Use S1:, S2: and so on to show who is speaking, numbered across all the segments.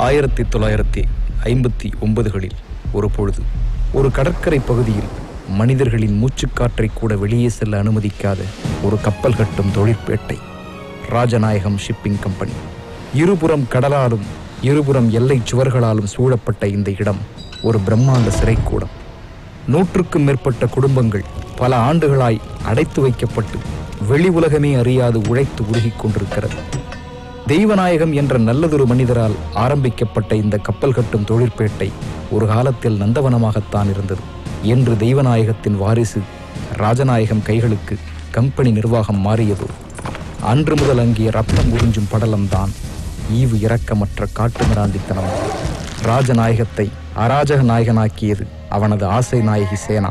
S1: ஆயிரத்தி தொள்ளாயிரத்தி ஐம்பத்தி ஒன்பதுகளில் ஒரு பொழுது ஒரு கடற்கரை பகுதியில் மனிதர்களின் மூச்சுக்காற்றை கூட வெளியே செல்ல அனுமதிக்காத ஒரு கப்பல் கட்டும் தொழிற்பேட்டை ராஜநாயகம் ஷிப்பிங் கம்பெனி இருபுறம் கடலாலும் இருபுறம் எல்லை சுவர்களாலும் சூழப்பட்ட இந்த இடம் ஒரு பிரம்மாண்ட சிறைக்கூடம் நூற்றுக்கும் மேற்பட்ட குடும்பங்கள் பல ஆண்டுகளாய் அடைத்து வைக்கப்பட்டு வெளி உலகமே அறியாது உழைத்து உருகிக் கொண்டிருக்கிறது தெய்வநாயகம் என்ற நல்லதொரு மனிதரால் ஆரம்பிக்கப்பட்ட இந்த கப்பல் கட்டும் தொழிற்பேட்டை ஒரு காலத்தில் நந்தவனமாகத்தான் இருந்தது என்று தெய்வநாயகத்தின் வாரிசு ராஜநாயகம் கைகளுக்கு கம்பெனி நிர்வாகம் மாறியதோ அன்று முதல் அங்கே ரத்தம் உறிஞ்சும் படலம்தான் ஈவு இரக்கமற்ற காட்டுமிராண்டித்தனம் ராஜநாயகத்தை அராஜக நாயகனாக்கியது அவனது ஆசை நாயகி சேனா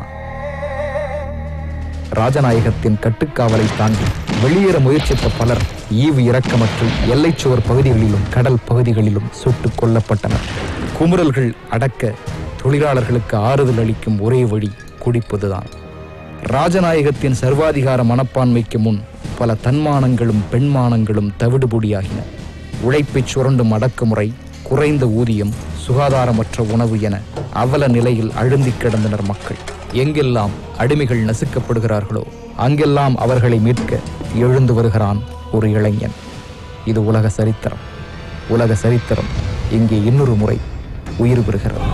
S1: ராஜநாயகத்தின் கட்டுக்காவலை தாண்டி வெளியேற முயற்சித்த பலர் ஈவு இரக்கமற்று எல்லைச்சுவர் பகுதிகளிலும் கடல் பகுதிகளிலும் சுட்டுக் கொல்லப்பட்டனர் குமுறல்கள் அடக்க தொழிலாளர்களுக்கு ஆறுதல் அளிக்கும் ஒரே வழி குடிப்பதுதான் ராஜநாயகத்தின் சர்வாதிகார மனப்பான்மைக்கு முன் பல தன்மானங்களும் பெண்மானங்களும் தவிடுபொடியாகின உழைப்பைச் சுரண்டும் அடக்குமுறை குறைந்த ஊதியம் சுகாதாரமற்ற உணவு என அவல நிலையில் அழுந்திக் கிடந்தனர் மக்கள் எங்கெல்லாம் அடிமைகள் நசுக்கப்படுகிறார்களோ அங்கெல்லாம் அவர்களை மீட்க எழுந்து வருகிறான் ஒரு இளைஞன் இது உலக சரித்திரம் உலக சரித்திரம் இங்கே இன்னொரு முறை உயிர் பெறுகிறது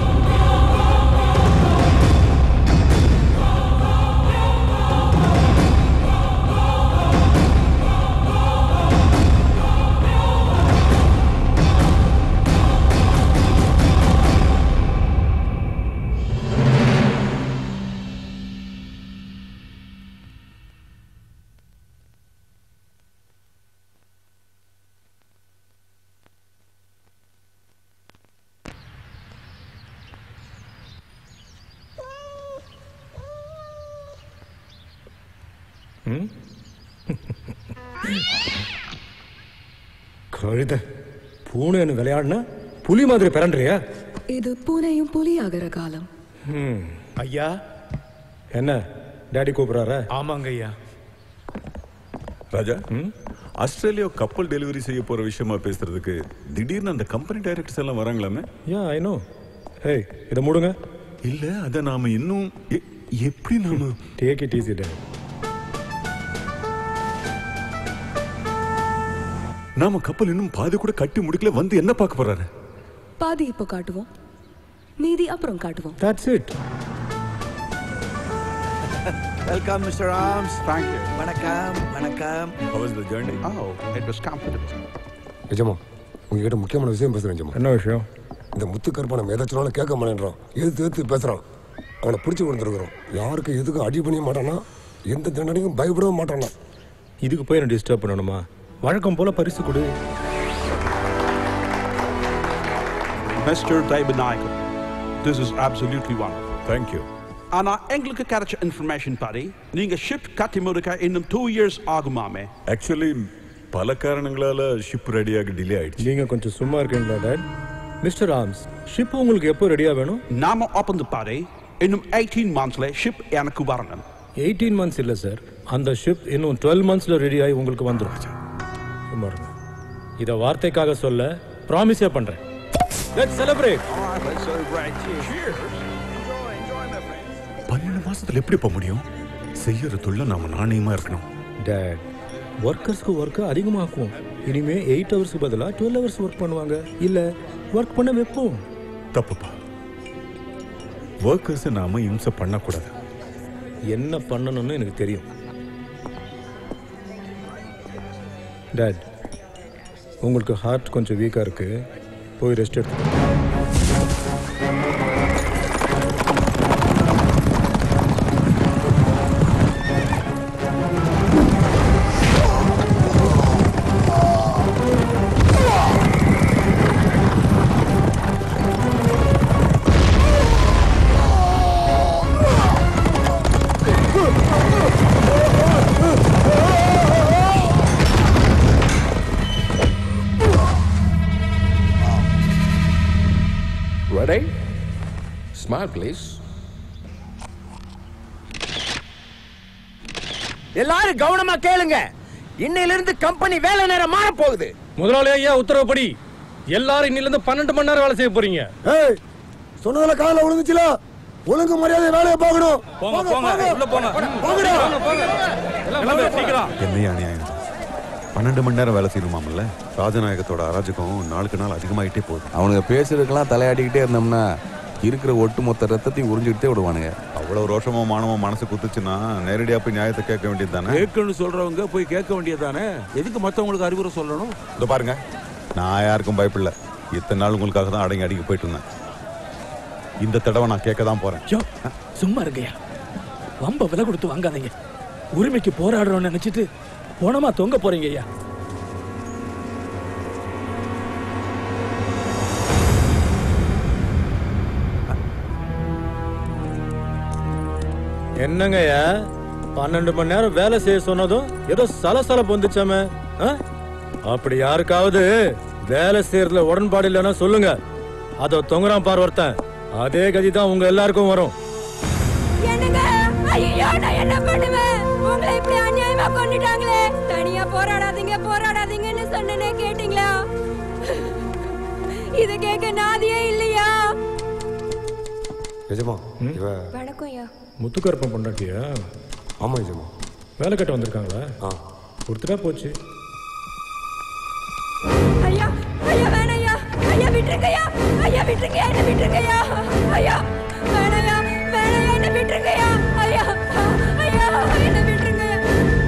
S2: கழுத பூனைன்னு விளையாடினா புலி மாதிரி பிறன்றியா
S3: இது பூனையும் புலியாகிற காலம்
S2: ஐயா என்ன டாடி கூப்பிடுறாரா
S4: ஆமாங்க ஐயா
S5: ராஜா ஆஸ்திரேலியா கப்பல் டெலிவரி செய்ய போற விஷயமா பேசுறதுக்கு திடீர்னு அந்த கம்பெனி டைரக்டர்ஸ் எல்லாம் வராங்களாமே
S2: யா ஐ நோ ஹேய் இதை மூடுங்க
S5: இல்ல அத நாம இன்னும் எ- எப்படி நாம
S2: டேக் இட் ஈஸி டேட்
S5: நாம கப்பல் இன்னும் பாதி கூட கட்டி முடிக்கல வந்து என்ன பார்க்க போறாரு
S3: பாதி இப்போ காட்டுவோம் மீதி அப்புறம் காட்டுவோம்
S2: that's it
S6: Welcome, Mr. Arms.
S7: Thank you.
S6: Vanakkam, vanakkam.
S5: How was the journey?
S7: Oh, it was comfortable.
S8: நிஜமா உங்ககிட்ட முக்கியமான விஷயம் பேசுறேன் நிஜமா
S2: என்ன விஷயம்
S8: இந்த முத்து கருப்பனை எதாச்சும் கேட்க மாட்டேன்றான் எதிர்த்து எதிர்த்து பேசுறான் அவனை பிடிச்சி கொடுத்துருக்குறோம் யாருக்கு எதுக்கும் அடி பண்ணிய மாட்டானா எந்த தண்டனைக்கும் பயப்படவே மாட்டானா
S2: இதுக்கு போய் என்ன டிஸ்டர்ப் பண்ணணுமா வழக்கம் போல பரிசு கொடு
S7: Mr. David Nigel, this is absolutely wonderful.
S5: Thank you.
S7: ஆனா எங்களுக்கு கிடைச்ச இன்ஃபர்மேஷன் படி நீங்க ஷிப் கட்டி முடிக்க இன்னும் டூ இயர்ஸ் ஆகுமாமே
S5: ஆக்சுவலி பல காரணங்களால ஷிப் ரெடியாக டிலே ஆயிடுச்சு
S2: நீங்க கொஞ்சம் சும்மா இருக்கீங்களா டாட் மிஸ்டர் ஆம்ஸ் ஷிப் உங்களுக்கு எப்போ ரெடியா வேணும்
S7: நாம ஒப்பந்த படி இன்னும் எயிட்டீன் மந்த்ஸ்ல ஷிப் எனக்கு வரணும்
S2: எயிட்டீன் மந்த்ஸ் இல்லை சார் அந்த ஷிப் இன்னும் டுவெல் மந்த்ஸில் ரெடி ஆகி உங்களுக்கு வந்துடும் சும்மா இருங்க இதை வார்த்தைக்காக சொல்ல ப்ராமிஸே பண்ணுறேன் லெட்ஸ் செலிப்ரேட்
S5: பன்னெண்டு மாசத்துல எப்படி போக முடியும் செய்யற தொழில நாம நாணயமா இருக்கணும்
S2: டேட் ஒர்க்கர்ஸ்க்கு ஒர்க்கு அதிகமாக்குவோம் இனிமே எயிட் ஹவர்ஸ்க்கு பதிலாக டுவெல் ஹவர்ஸ் ஒர்க் பண்ணுவாங்க இல்லை ஒர்க் பண்ண வைப்போம்
S5: தப்புப்பா ஒர்க்கர்ஸ் நாம இம்சை பண்ணக்கூடாது
S2: என்ன பண்ணணும்னு எனக்கு தெரியும் டேட் உங்களுக்கு ஹார்ட் கொஞ்சம் வீக்காக இருக்கு போய் ரெஸ்ட் எடுத்து
S9: Ready? Smile, please.
S6: எல்லாரும் கவனமா கேளுங்க இன்னையில இருந்து கம்பெனி வேலை நேரம் மாற போகுது
S2: முதலாளி ஐயா உத்தரவுப்படி எல்லாரும் இன்னில இருந்து பன்னெண்டு மணி நேரம் வேலை செய்ய போறீங்க
S8: ஏய் சொன்னதுல காதுல விழுந்துச்சுல ஒழுங்கு மரியாதை வேலையை பார்க்கணும்
S2: போங்க போங்க உள்ள போங்க
S8: போங்கடா.
S2: எல்லாம் வாங்க, சீக்கிரம்
S5: என்னையா அநியாயம் பன்னெண்டு மணி நேரம் வேலை செய்யணுமாம்ல ராஜநாயகத்தோட அராஜகம் நாளுக்கு நாள் அதிகமாயிட்டே போகுது
S4: அவனுங்க பேசுறதுக்கெல்லாம் தலையாட்டிக்கிட்டே இருந்தோம்னா இருக்கிற ஒட்டுமொத்த ரத்தத்தையும் உறிஞ்சிக்கிட்டே விடுவானுங்க
S5: அவ்வளவு ரோஷமோ மானமோ மனசு குத்துச்சுன்னா நேரடியா போய் நியாயத்தை கேட்க வேண்டியது தானே
S6: கேட்கணும்னு சொல்றவங்க போய் கேட்க வேண்டியதானே எதுக்கு மத்தவங்களுக்கு அறிவுரை சொல்லணும்
S5: இதோ பாருங்க நான் யாருக்கும் பயப்படல இத்தனை நாள் உங்களுக்காக தான் அடங்கி அடிக்க போயிட்டு இருந்தேன் இந்த தடவை நான் கேட்க தான் போறேன்
S10: யோ சும்மா இருங்கய்யா வம்ப விலை கொடுத்து வாங்காதீங்க உரிமைக்கு போராடுறோம்னு நினைச்சிட்டு போனமா தொங்க போறீங்க ஐயா
S2: என்னங்கய்யா பன்னெண்டு மணி நேரம் வேலை செய்ய சொன்னதும் ஏதோ சலசலப்பு வந்துச்சாமே ஆ? அப்படி யாருக்காவது வேலை செய்யறதுல உடன்பாடு இல்லைன்னா சொல்லுங்க அதோ தொங்குறான் பார் ஒருத்தன் அதே கதி தான் உங்க எல்லாருக்கும் வரும்
S3: என்னங்க ஐயோ நான் என்ன பண்ணுவேன் உங்களை இப்படி அநியாயமா கொண்டுட்டாங்களே தனியா போராடாதீங்க போராடாதீங்கன்னு சொன்னனே கேட்டீங்களா இத கேட்க நாதியே இல்லையா
S8: நிஜமா இவ
S3: வணக்கம் ஐயா
S2: முத்துக்கருப்பம் பொண்டாட்டியா
S8: ஆமா நிஜமா
S2: வேலை கட்ட வந்திருக்காங்களா
S8: ஆ
S2: கொடுத்துட்டா போச்சு
S3: ஐயா ஐயா வேணாம் ஐயா ஐயா விட்டுருங்க ஐயா ஐயா விட்டுருங்க என்ன விட்டுருங்க ஐயா ஐயா வேணாயா வேணாயா என்ன விட்டுருங்க ஐயா ஐயா ஐயா என்ன விட்டுருங்க ஐயா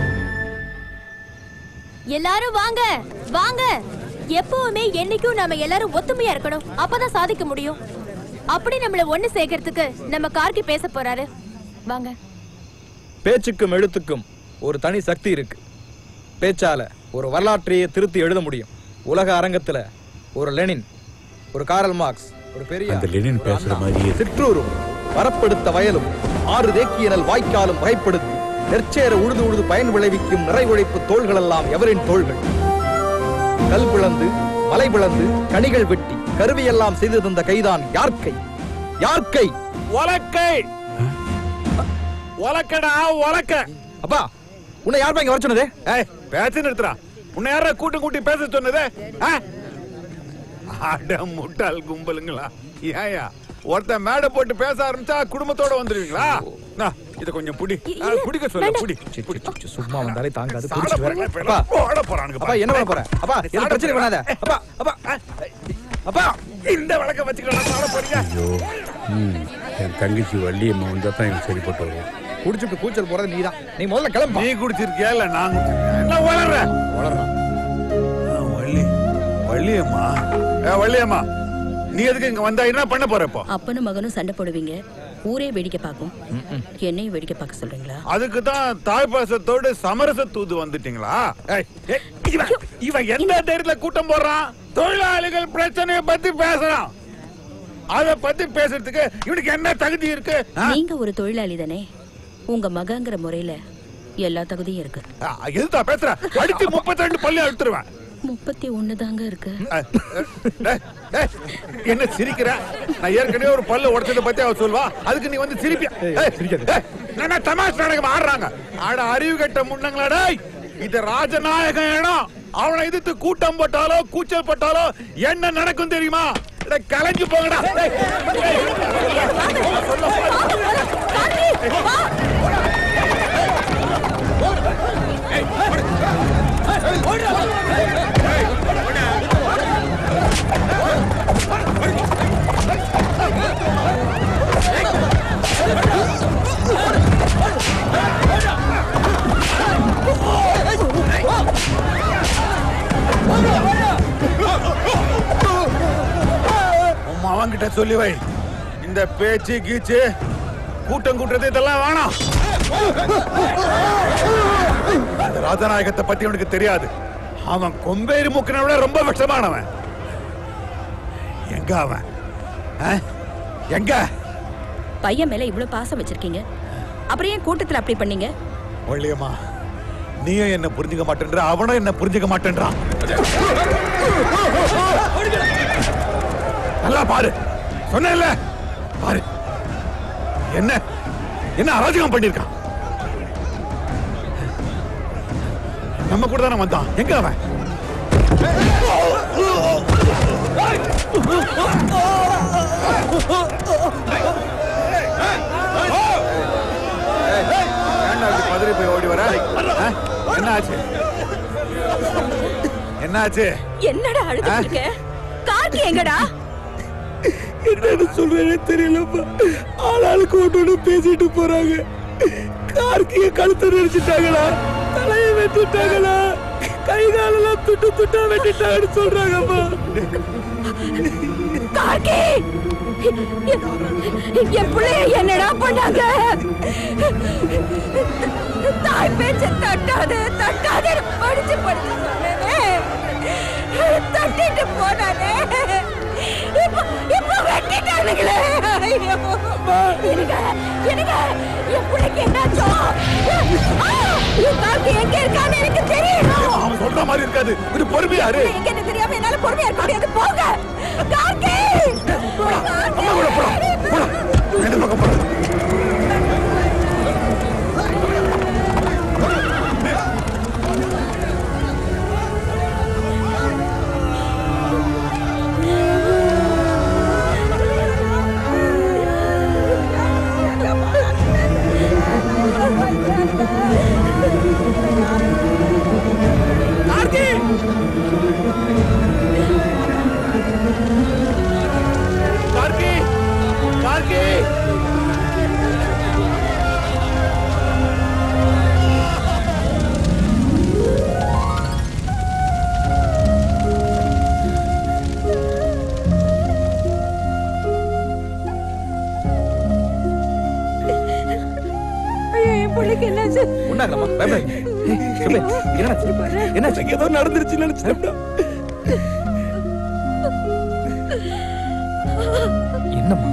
S11: எல்லாரும் வாங்க வாங்க எப்பவுமே என்னைக்கும் நாம எல்லாரும் ஒத்துமையா இருக்கணும் அப்பதான் சாதிக்க முடியும் அப்படி நம்மள ஒண்ணு சேர்க்கறதுக்கு நம்ம கார்கி பேச போறாரு வாங்க
S1: பேச்சுக்கும் எழுத்துக்கும் ஒரு தனி சக்தி இருக்கு பேச்சால ஒரு வரலாற்றையே திருத்தி எழுத முடியும் உலக அரங்கத்துல ஒரு லெனின் ஒரு காரல் மார்க்ஸ் ஒரு பெரிய
S5: அந்த லெனின்
S1: ஒரு
S5: பேசுற
S1: அண்ணா,
S5: மாதிரியே
S1: சிற்றூரும் வரப்படுத்த வயலும் ஆறு தேக்கியனல் வாய்க்காலும் வகைப்படுத்தி நெற்சேர உழுது உழுது பயன் விளைவிக்கும் நிறை உழைப்பு தோள்களெல்லாம் எவரின் தோள்கள் கல் பிளந்து மலை பிளந்து கனிகள் வெட்டி கருவியெல்லாம் செய்து தந்த கைதான் யார்க்கை யார்க்கை
S6: உலக்கை உலக்கடா உலக்க
S1: அப்பா உன்னை யார் இங்க வர சொன்னது
S6: ஏய் பேச்சு நிறுத்துறா உன்னை யாரா கூட்டி கூட்டி பேச சொன்னது ஆ? அட முட்டாள் கும்பலுங்களா ஏயா ஒருத்தன் மேடை போட்டு பேச ஆரம்பிச்சா குடும்பத்தோட வந்துருவீங்களா நா, இத கொஞ்சம் புடி ஆ, புடிக்க சொல்ல புடி புடி.
S1: சும்மா வந்தாலே தாங்காது
S6: சாட
S1: குடிச்சிட்டு
S6: போறாங்க,
S1: வரேன்.
S6: இப்ப
S1: அப்பா
S6: எல்லாம் போட போறானுங்க
S1: அப்பா என்ன பண்ண போற அப்பா எதுவும் பிரச்சனை பண்ணாத அப்பா அப்பா அப்பா
S6: இந்த விளக்க வச்சுக்கலாம் சாட போறீங்க
S4: என் தங்கச்சி வள்ளியம்மா வந்தா தான் எனக்கு சரிப்பட்டு வரும்
S1: குடிச்சிட்டு கூச்சல் போறது நீதான் நீ முதல்ல கிளம்பு
S6: நீ குடிச்சிருக்கியா இல்ல நான் குடிச்சிருக்கேன் என்ன வளர்ற
S1: வளர்றான்
S6: ஆ, வள்ளி வள்ளியம்மா ஏ வள்ளியம்மா நீ எதுக்கு இங்க வந்தா என்ன பண்ண போற இப்போ
S11: அப்பனும் மகனும் சண்டை போடுவீங்க ஊரே வேடிக்கை பார்க்கும் என்னையும் வேடிக்கை பார்க்க சொல்றீங்களா
S6: அதுக்கு தான் தாய்ப்பாசத்தோடு சமரச தூது வந்துட்டீங்களா ஏய், ஏய், இவன் இவன் எந்த தைரியத்துல கூட்டம் போடுறான் தொழிலாளிகள் பிரச்சனைய பத்தி பேசுறான் அத பத்தி பேசுறதுக்கு இவனுக்கு என்ன தகுதி இருக்கு ஆ?
S11: நீங்க ஒரு தொழிலாளி தானே உங்க மகங்கிற முறையில எல்லா தகுதியும் இருக்கு
S6: ஆ, எதுதா பேசுற அடிச்சு முப்பத்தி ரெண்டு பள்ளி அழுத்துருவேன்
S11: முப்பத்தி ஒண்ணு தாங்க இருக்கு
S6: ஏய், ஏய், ஏய், என்ன சிரிக்கிற நான் ஏற்கனவே ஒரு பல்ல உடைச்சதை பத்தி அவ சொல்வா அதுக்கு நீ வந்து சிரிப்பியா ஏய், என்ன தமாஷ் நாடகம் ஆடுறாங்க ஆட அறிவு கட்ட முன்னங்களா இது ராஜநாயகம் இடம் அவனை எதிர்த்து கூட்டம் போட்டாலோ கூச்சல் போட்டாலோ என்ன நடக்கும் தெரியுமா இத கலைஞ்சு போங்கடா ஏய், ஏய், உன் அவன்கிட்ட சொல்லி வை இந்த பேச்சு கீச்சு கூட்டம் கூட்டுறது இதெல்லாம் வேணாம் அந்த ராஜநாயகத்தை பத்தி அவனுக்கு தெரியாது அவன் கொம்பேறி முக்கின விட ரொம்ப விஷமானவன் எங்க அவன் ஆ? எங்க
S11: பையன் மேல இவ்வளவு பாசம் வச்சிருக்கீங்க அப்புறம் ஏன் கூட்டத்துல அப்படி பண்ணீங்க
S6: வள்ளியம்மா நீயும் என்ன புரிஞ்சுக்க மாட்டேன்ற அவனும் என்ன புரிஞ்சுக்க மாட்டேன்றான் நல்லா பாரு சொன்னேன்ல பாரு என்ன என்ன அராஜகம் பண்ணிருக்கான் நம்ம கூட தானே வந்தான் எங்க அவன் ஏன்டா இப்படி பதறி போய் ஓடி வர ஆ? என்ன ஆச்சு என்ன ஆச்சு
S3: என்னடா அழுதுட்டு இருக்க கார்த்தி எங்கடா
S10: என்னன்னு சொல்றேனே தெரியலப்பா ஆளாளுக்கு ஒன்று ஒன்று பேசிட்டு போறாங்க கார்த்திய கழுத்தை நெரிச்சிட்டாங்களா தலையை வெட்டிட்டாங்களா கை காலெல்லாம் துட்டு துட்டா வெட்டிட்டாங்கன்னு சொல்றாங்கப்பா
S3: கார்த்தி என் பிள்ளைய என்னடா பண்ணாங்க தாய் பேச்ச தட்டாது தட்டாது படிச்சு படிச்சு சொன்னேனே தட்டிட்டு போனானே இப்ப இப்ப வெட்டிட்டானுங்களே ஐயோ இருங்க இருங்க என் பிள்ளைக்கு என்னாச்சோ ஆ! என் கார்த்தி எங்க இருக்கான்னு எனக்கு தெரியணும்
S6: அவன் சொல்ற மாதிரி இருக்காது இது பொறுமையா இரு
S3: எங்க எனக்கு தெரியாம என்னால பொறுமையா இருக்க முடியாது போங்க கார்த்தி
S6: அம்மா கூட போலாம் போலாம் எந்த பக்கம் போலாம் கார்கி கார்கி
S3: என் பிள்ளைக்கு என்னாச்சு
S1: உண்டாகலாமா பயப்படாதீங்க ஏய், சுபே, என்னாச்சு என்னாச்சு
S10: ஏதோ நடந்துருச்சு நினைச்சிட்டா
S1: என்னம்மா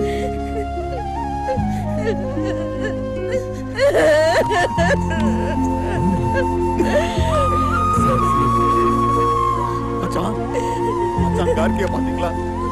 S6: மச்சான் மச்சான் கார்கிய பாத்தீங்களா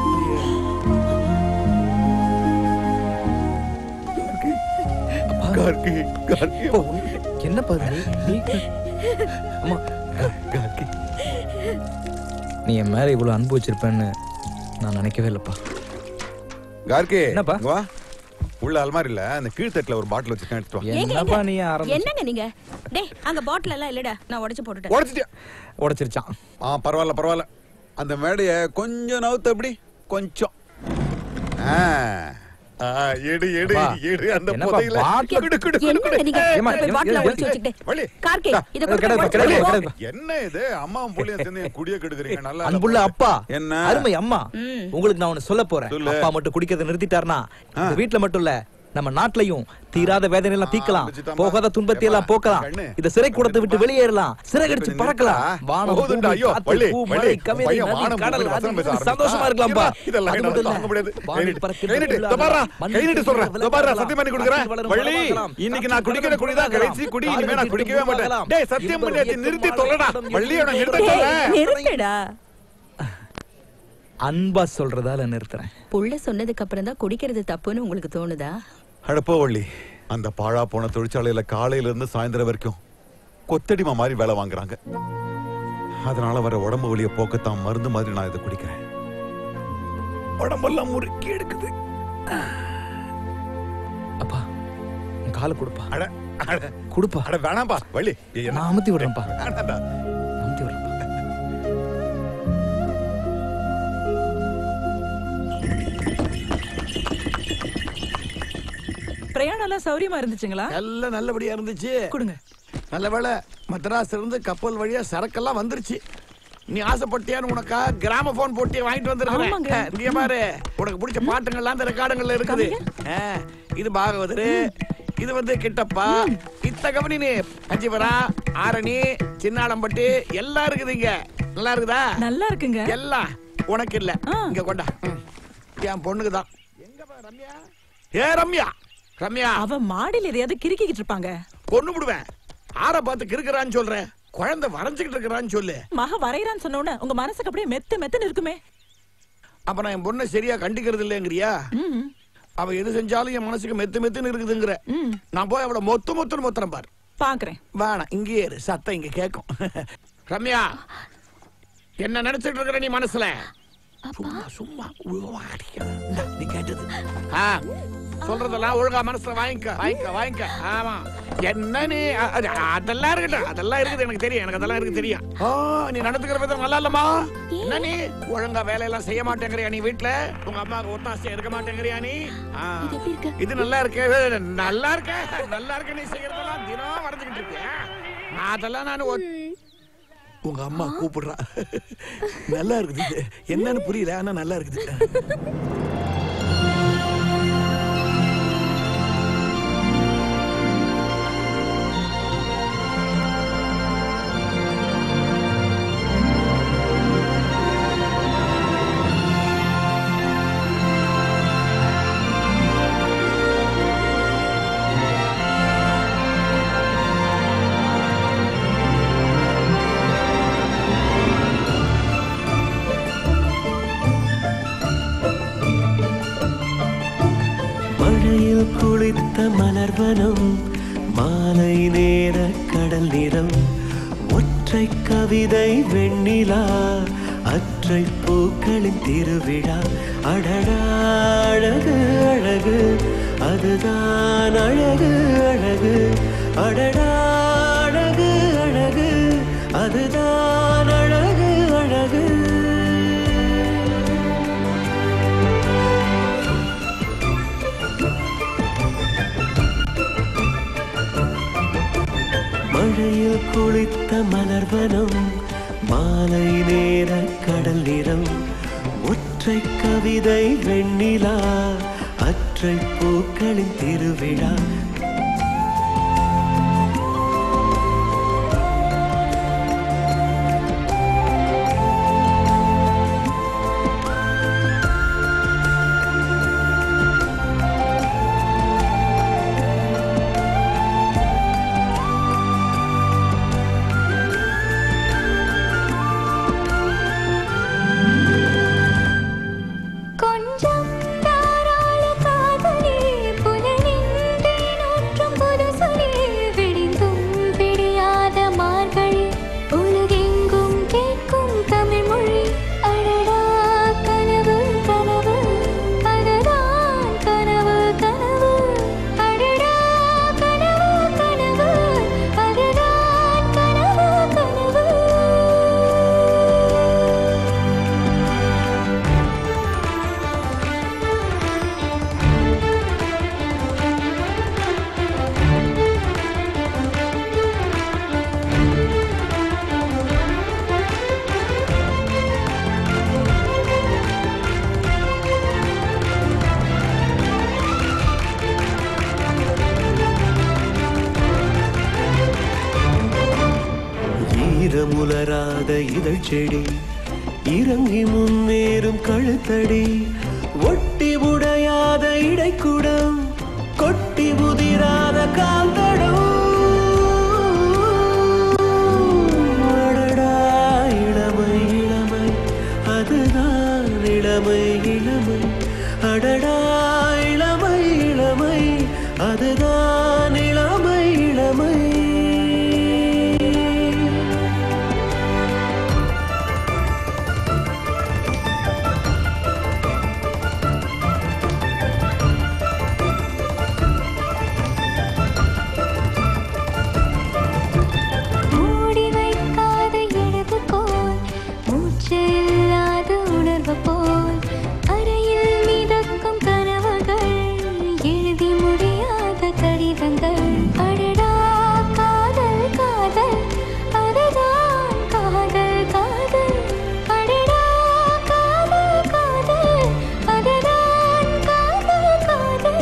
S6: கார்கி கார்கி
S1: இப்போ என்னப்பா இது? நீ அம்மா
S6: கார்கி
S1: நீ என் மேல இவ்வளவு அன்பு வச்சிருப்பேன்னு நான் நினைக்கவே இல்லப்பா
S6: கார்கி
S1: என்னப்பா?
S6: இங்க வா உள்ள அல்மாரில அந்த கீழ்த்தட்டுல ஒரு பாட்டில் வச்சிருக்கேன் எடுத்துட்டு வா
S3: ஏங்க,
S1: என்னப்பா
S3: ஏங்க?
S1: நீ ஆரம்பிச்சு
S3: என்னங்க நீங்க டேய் அங்க பாட்டில் எல்லாம் இல்லடா நான் உடைச்சு போட்டுட்டேன்
S6: உடைச்சிட்டியா
S1: உடைச்சிருச்சான்
S6: ஆ பரவாயில்ல பரவாயில்ல அந்த மேடைய கொஞ்சம் நவுத்து அப்படி கொஞ்சம் ஆ. ஆ, எடு எடு
S1: அப்பா,
S6: எடு அந்த
S1: என்னப்பா,
S6: புதையில
S1: பாட்டில்
S6: குடு குடு குடு
S3: என்னங்க
S6: குடு
S3: நீங்க
S1: ஏம்மா,
S3: போய்
S1: ஏம்மா,
S3: பாட்டில
S1: ஏம்மா,
S3: ஒளிச்சு வச்சுக்கிட்டு
S6: வழி
S3: கார்கி இத
S1: கிடையாது, கிடையாது, கிடையாது, கிடையாது.
S6: என்ன இது அம்மாவும் புள்ளியும் சேர்ந்து என் குடிய கெடுக்குறீங்க நல்லா இல்ல
S1: அன்புள்ள
S6: பாரு.
S1: அப்பா
S6: என்ன
S1: அருமை அம்மா
S3: ம்.
S1: உங்களுக்கு நான் ஒண்ணு சொல்ல போறேன்
S6: சொல்லு.
S1: அப்பா மட்டும் குடிக்கிறத நிறுத்திட்டாருனா
S6: ஆ.
S1: இந்த வீட்ல மட்டும் இல்ல நம்ம நாட்டிலையும் தீராத வேதனை எல்லாம் தீக்கலாம்
S6: ஆரம்பிச்சுட்டாம்மா.
S1: போகாத துன்பத்தை எல்லாம்
S6: ஏம்மா,
S1: போக்கலாம்
S6: கண்ணு.
S1: இந்த சிறை கூடத்தை விட்டு
S6: நிறுத்துப்பா.
S1: வெளியேறலாம் சிறகடிச்சு
S6: இப்ப
S1: பறக்கலாம்
S6: நிறுத்தா.
S1: வானம்
S6: போதும்டா,
S1: பூமி,
S6: ஐயோ,
S1: காத்து,
S6: வள்ளி,
S1: பூ,
S6: வள்ளி,
S1: மழை, கவிதை,
S6: பையன்
S1: நதி,
S6: வானம்
S1: கடல்,
S6: பூமியில
S1: அது
S6: வசனம் பேச
S1: இது
S6: ஆரம்பிச்சிட்டான்.
S1: சந்தோஷமா இருக்கலாம்பா
S6: ஏம்மா, இதெல்லாம்
S1: அது
S6: என்னால
S1: மட்டும் இல்ல.
S6: தாங்க முடியாது.
S1: வானில்
S6: கைநீட்டு,
S1: பறக்கின்ற
S6: கைநீட்டு,
S1: புல்லாக,
S6: இதோ பாரா,
S1: மண்ணில்
S6: கைநீட்டு சொல்றேன்.
S1: விளையாடலாம்,
S6: இதோ பாரா, சத்தியம் பண்ணி கொடுக்குறேன்.
S1: காற்றில்
S6: வள்ளி,
S1: வளரலாம்,
S6: இன்னைக்கு நான்
S1: காற்றில்
S6: குடிக்கிற குடிதான்
S1: வளரலாம்,
S6: கடைசி குடி. இனிமே நான்
S1: காற்றில்
S6: குடிக்கவே மாட்டேன்.
S1: வளரலாம்.
S6: டேய், சத்தியம்
S1: இன்ப
S6: பண்ணியாச்சு,
S1: இயக்கம்
S6: நிறுத்தி
S1: வாழ
S6: தொலைடா.
S1: இடம்
S6: வள்ளி, அவனை
S1: இயக்கம்
S6: நிறுத்த
S1: வாழ.
S6: சொல்றேன்.
S3: நிறுத்துடா
S1: அன்பா சொல்றதால நிறுத்துறேன்
S3: புள்ள சொன்னதுக்கு அப்புறம் தான் குடிக்கிறது தப்புன்னு உங்களுக்கு தோணுதா
S6: அடப்போ வள்ளி அந்த பாழா போன தொழிற்சாலையில காலையில இருந்து சாயந்தரம் வரைக்கும் கொத்தடிமா மாதிரி வேலை வாங்குறாங்க அதனால வர உடம்பு வலிய போக்கத்தான் மருந்து மாதிரி நான் இதை குடிக்கிறேன் உடம்பெல்லாம் முறுக்கி எடுக்குது
S1: அப்பா உன் காலை கொடுப்பா
S6: அட அட
S1: கொடுப்பா
S6: அட வேணாம்பா வள்ளி என்ன
S1: நான் அமுத்தி விடுறேன்ப்பா
S6: வேணாம்டா.
S1: அமுத்தி விடுறேன்ப்பா
S12: பிரயாணம் எல்லாம் சௌரியமா இருந்துச்சுங்களா
S13: எல்லாம் நல்லபடியா இருந்துச்சு
S12: கொடுங்க
S13: நல்ல வேளை மദ്രാஸ்ல இருந்து கப்பல் வழியா சரக்கெல்லாம் வந்துருச்சு நீ ஆசைப்பட்டியான்னு உனக்கா கிராம போன் போட்டி வாங்கிட்டு
S12: ஆமாங்க.
S13: வந்திருக்கேன் இங்க பாரு உனக்கு பிடிச்ச பாட்டுங்கள்லாம் அந்த ரெக்கார்டுங்கள்ல இருக்குது ஆ, இது பாகவதரு இது வந்து கிட்டப்பா இத்த கவனி நீ கஞ்சிபரா ஆரணி சின்னாளம்பட்டி எல்லாம் இருக்குது இங்க நல்லா இருக்குதா
S12: நல்லா இருக்குங்க
S13: எல்லாம் உனக்கு இல்ல இங்க கொண்டா ம். என் பொண்ணுக்கு தான் ஏ ரம்யா ரம்யா
S12: அவ மாடியில் எதையாவது கிறுக்கிக்கிட்டு இருப்பாங்க
S13: கொண்டு விடுவேன் ஆற பார்த்து கிறுக்குறான்னு சொல்றேன் குழந்தை வரைஞ்சுக்கிட்டு இருக்கிறான்னு சொல்லு
S12: மக வரையறான்னு சொன்ன உடனே உங்க மனசுக்கு அப்படியே மெத்து மெத்துன்னு இருக்குமே
S13: அப்ப நான் என் பொண்ணை சரியா கண்டிக்கிறது இல்லைங்கிறியா
S12: ம்,
S13: அவ எது செஞ்சாலும் என் மனசுக்கு மெத்து மெத்துன்னு இருக்குதுங்கிற
S12: ம்.
S13: நான் போய் அவளை மொத்த மொத்தம் மொத்தம் பார்
S12: பாக்குறேன்
S13: வேணாம் இங்கேயே இரு சத்தம் இங்க கேட்கும் ரம்யா என்ன நினைச்சிட்டு இருக்கிற நீ மனசுல சும்மா சும்மா உருவாடிக்க. இந்தா, நீ கேட்டது ஆ, சொல்றதெல்லாம் ஒழுங்கா மனசுல வாங்கிக்க வாங்கிக்க வாங்கிக்க ஆமா என்ன நீ அ- அது- அதெல்லாம் இருக்கட்டும் அதெல்லாம் இருக்குது எனக்கு தெரியும் எனக்கு அதெல்லாம் இருக்கு தெரியும் ஓ நீ நடந்துக்கிற விதம் நல்லா இல்லம்மா என்ன நீ ஒழுங்கா வேலையெல்லாம் செய்ய மாட்டேங்கிறியா நீ வீட்டுல உங்க அம்மாவுக்கு ஒத்தாசையா இருக்க மாட்டேங்கிறியா நீ ஆ, இது நல்லா இருக்கு நல்லா இருக்க நல்லா இருக்கு நீ செய்யறதெல்லாம் தினம் வரைஞ்சுக்கிட்டு இருக்கியா அதெல்லாம் நான் ஒத்- உங்க அம்மா கூப்பிடுறா நல்லா இருக்குது இது. என்னன்னு புரியல ஆனா நல்லா இருக்குது
S14: மழையில் குளித்த மலர்வனம் மாலை நேர கடல் நிறம் ஒற்றை கவிதை வெண்ணிலா அற்றை பூக்களின் திருவிழா அடடா அழகு அழகு அதுதான் அழகு அழகு அடடா அழகு அழகு அதுதான் அழகு அழகு மழையில் குளித்த மலர்வனம் மாலை நேர கடல் நிறம் ஒற்றை கவிதை வெண்ணிலா அற்றை பூக்களின் திருவிழா
S15: கொஞ்சம் தாராள காதலே புலனின்றி நூற்றும் புது சொலே விடிந்தும் விடியாத மார்கழி உலகெங்கும் கேட்கும் தமிழ் மொழி அடடா கனவு கனவு அதுதான் கனவு கனவு அடடா கனவு கனவு அதுதான் கனவு கனவு
S14: ஈரமுலராத இதழ் செடி இறங்கி முன்னேறும் கழுத்தடி ஒட்டி உடையாத இடைக்குடம் கொட்டி முதிராத கால்தடம் அடடா இளமை இளமை அதுதான் இளமை இளமை அடடா இளமை இளமை அதுதான் இளமை இளமை
S15: மூடி வைக்காத எழுவு போல் மூச்சு இல்லாத உணர்வு போல் அறையில் மிதக்கும் கனவுகள் எழுதி முடியாத கடிதங்கள் அடடா காதல் காதல் அதுதான் காதல் காதல் அடடா காதல் காதல் அதுதான் காதல் காதல்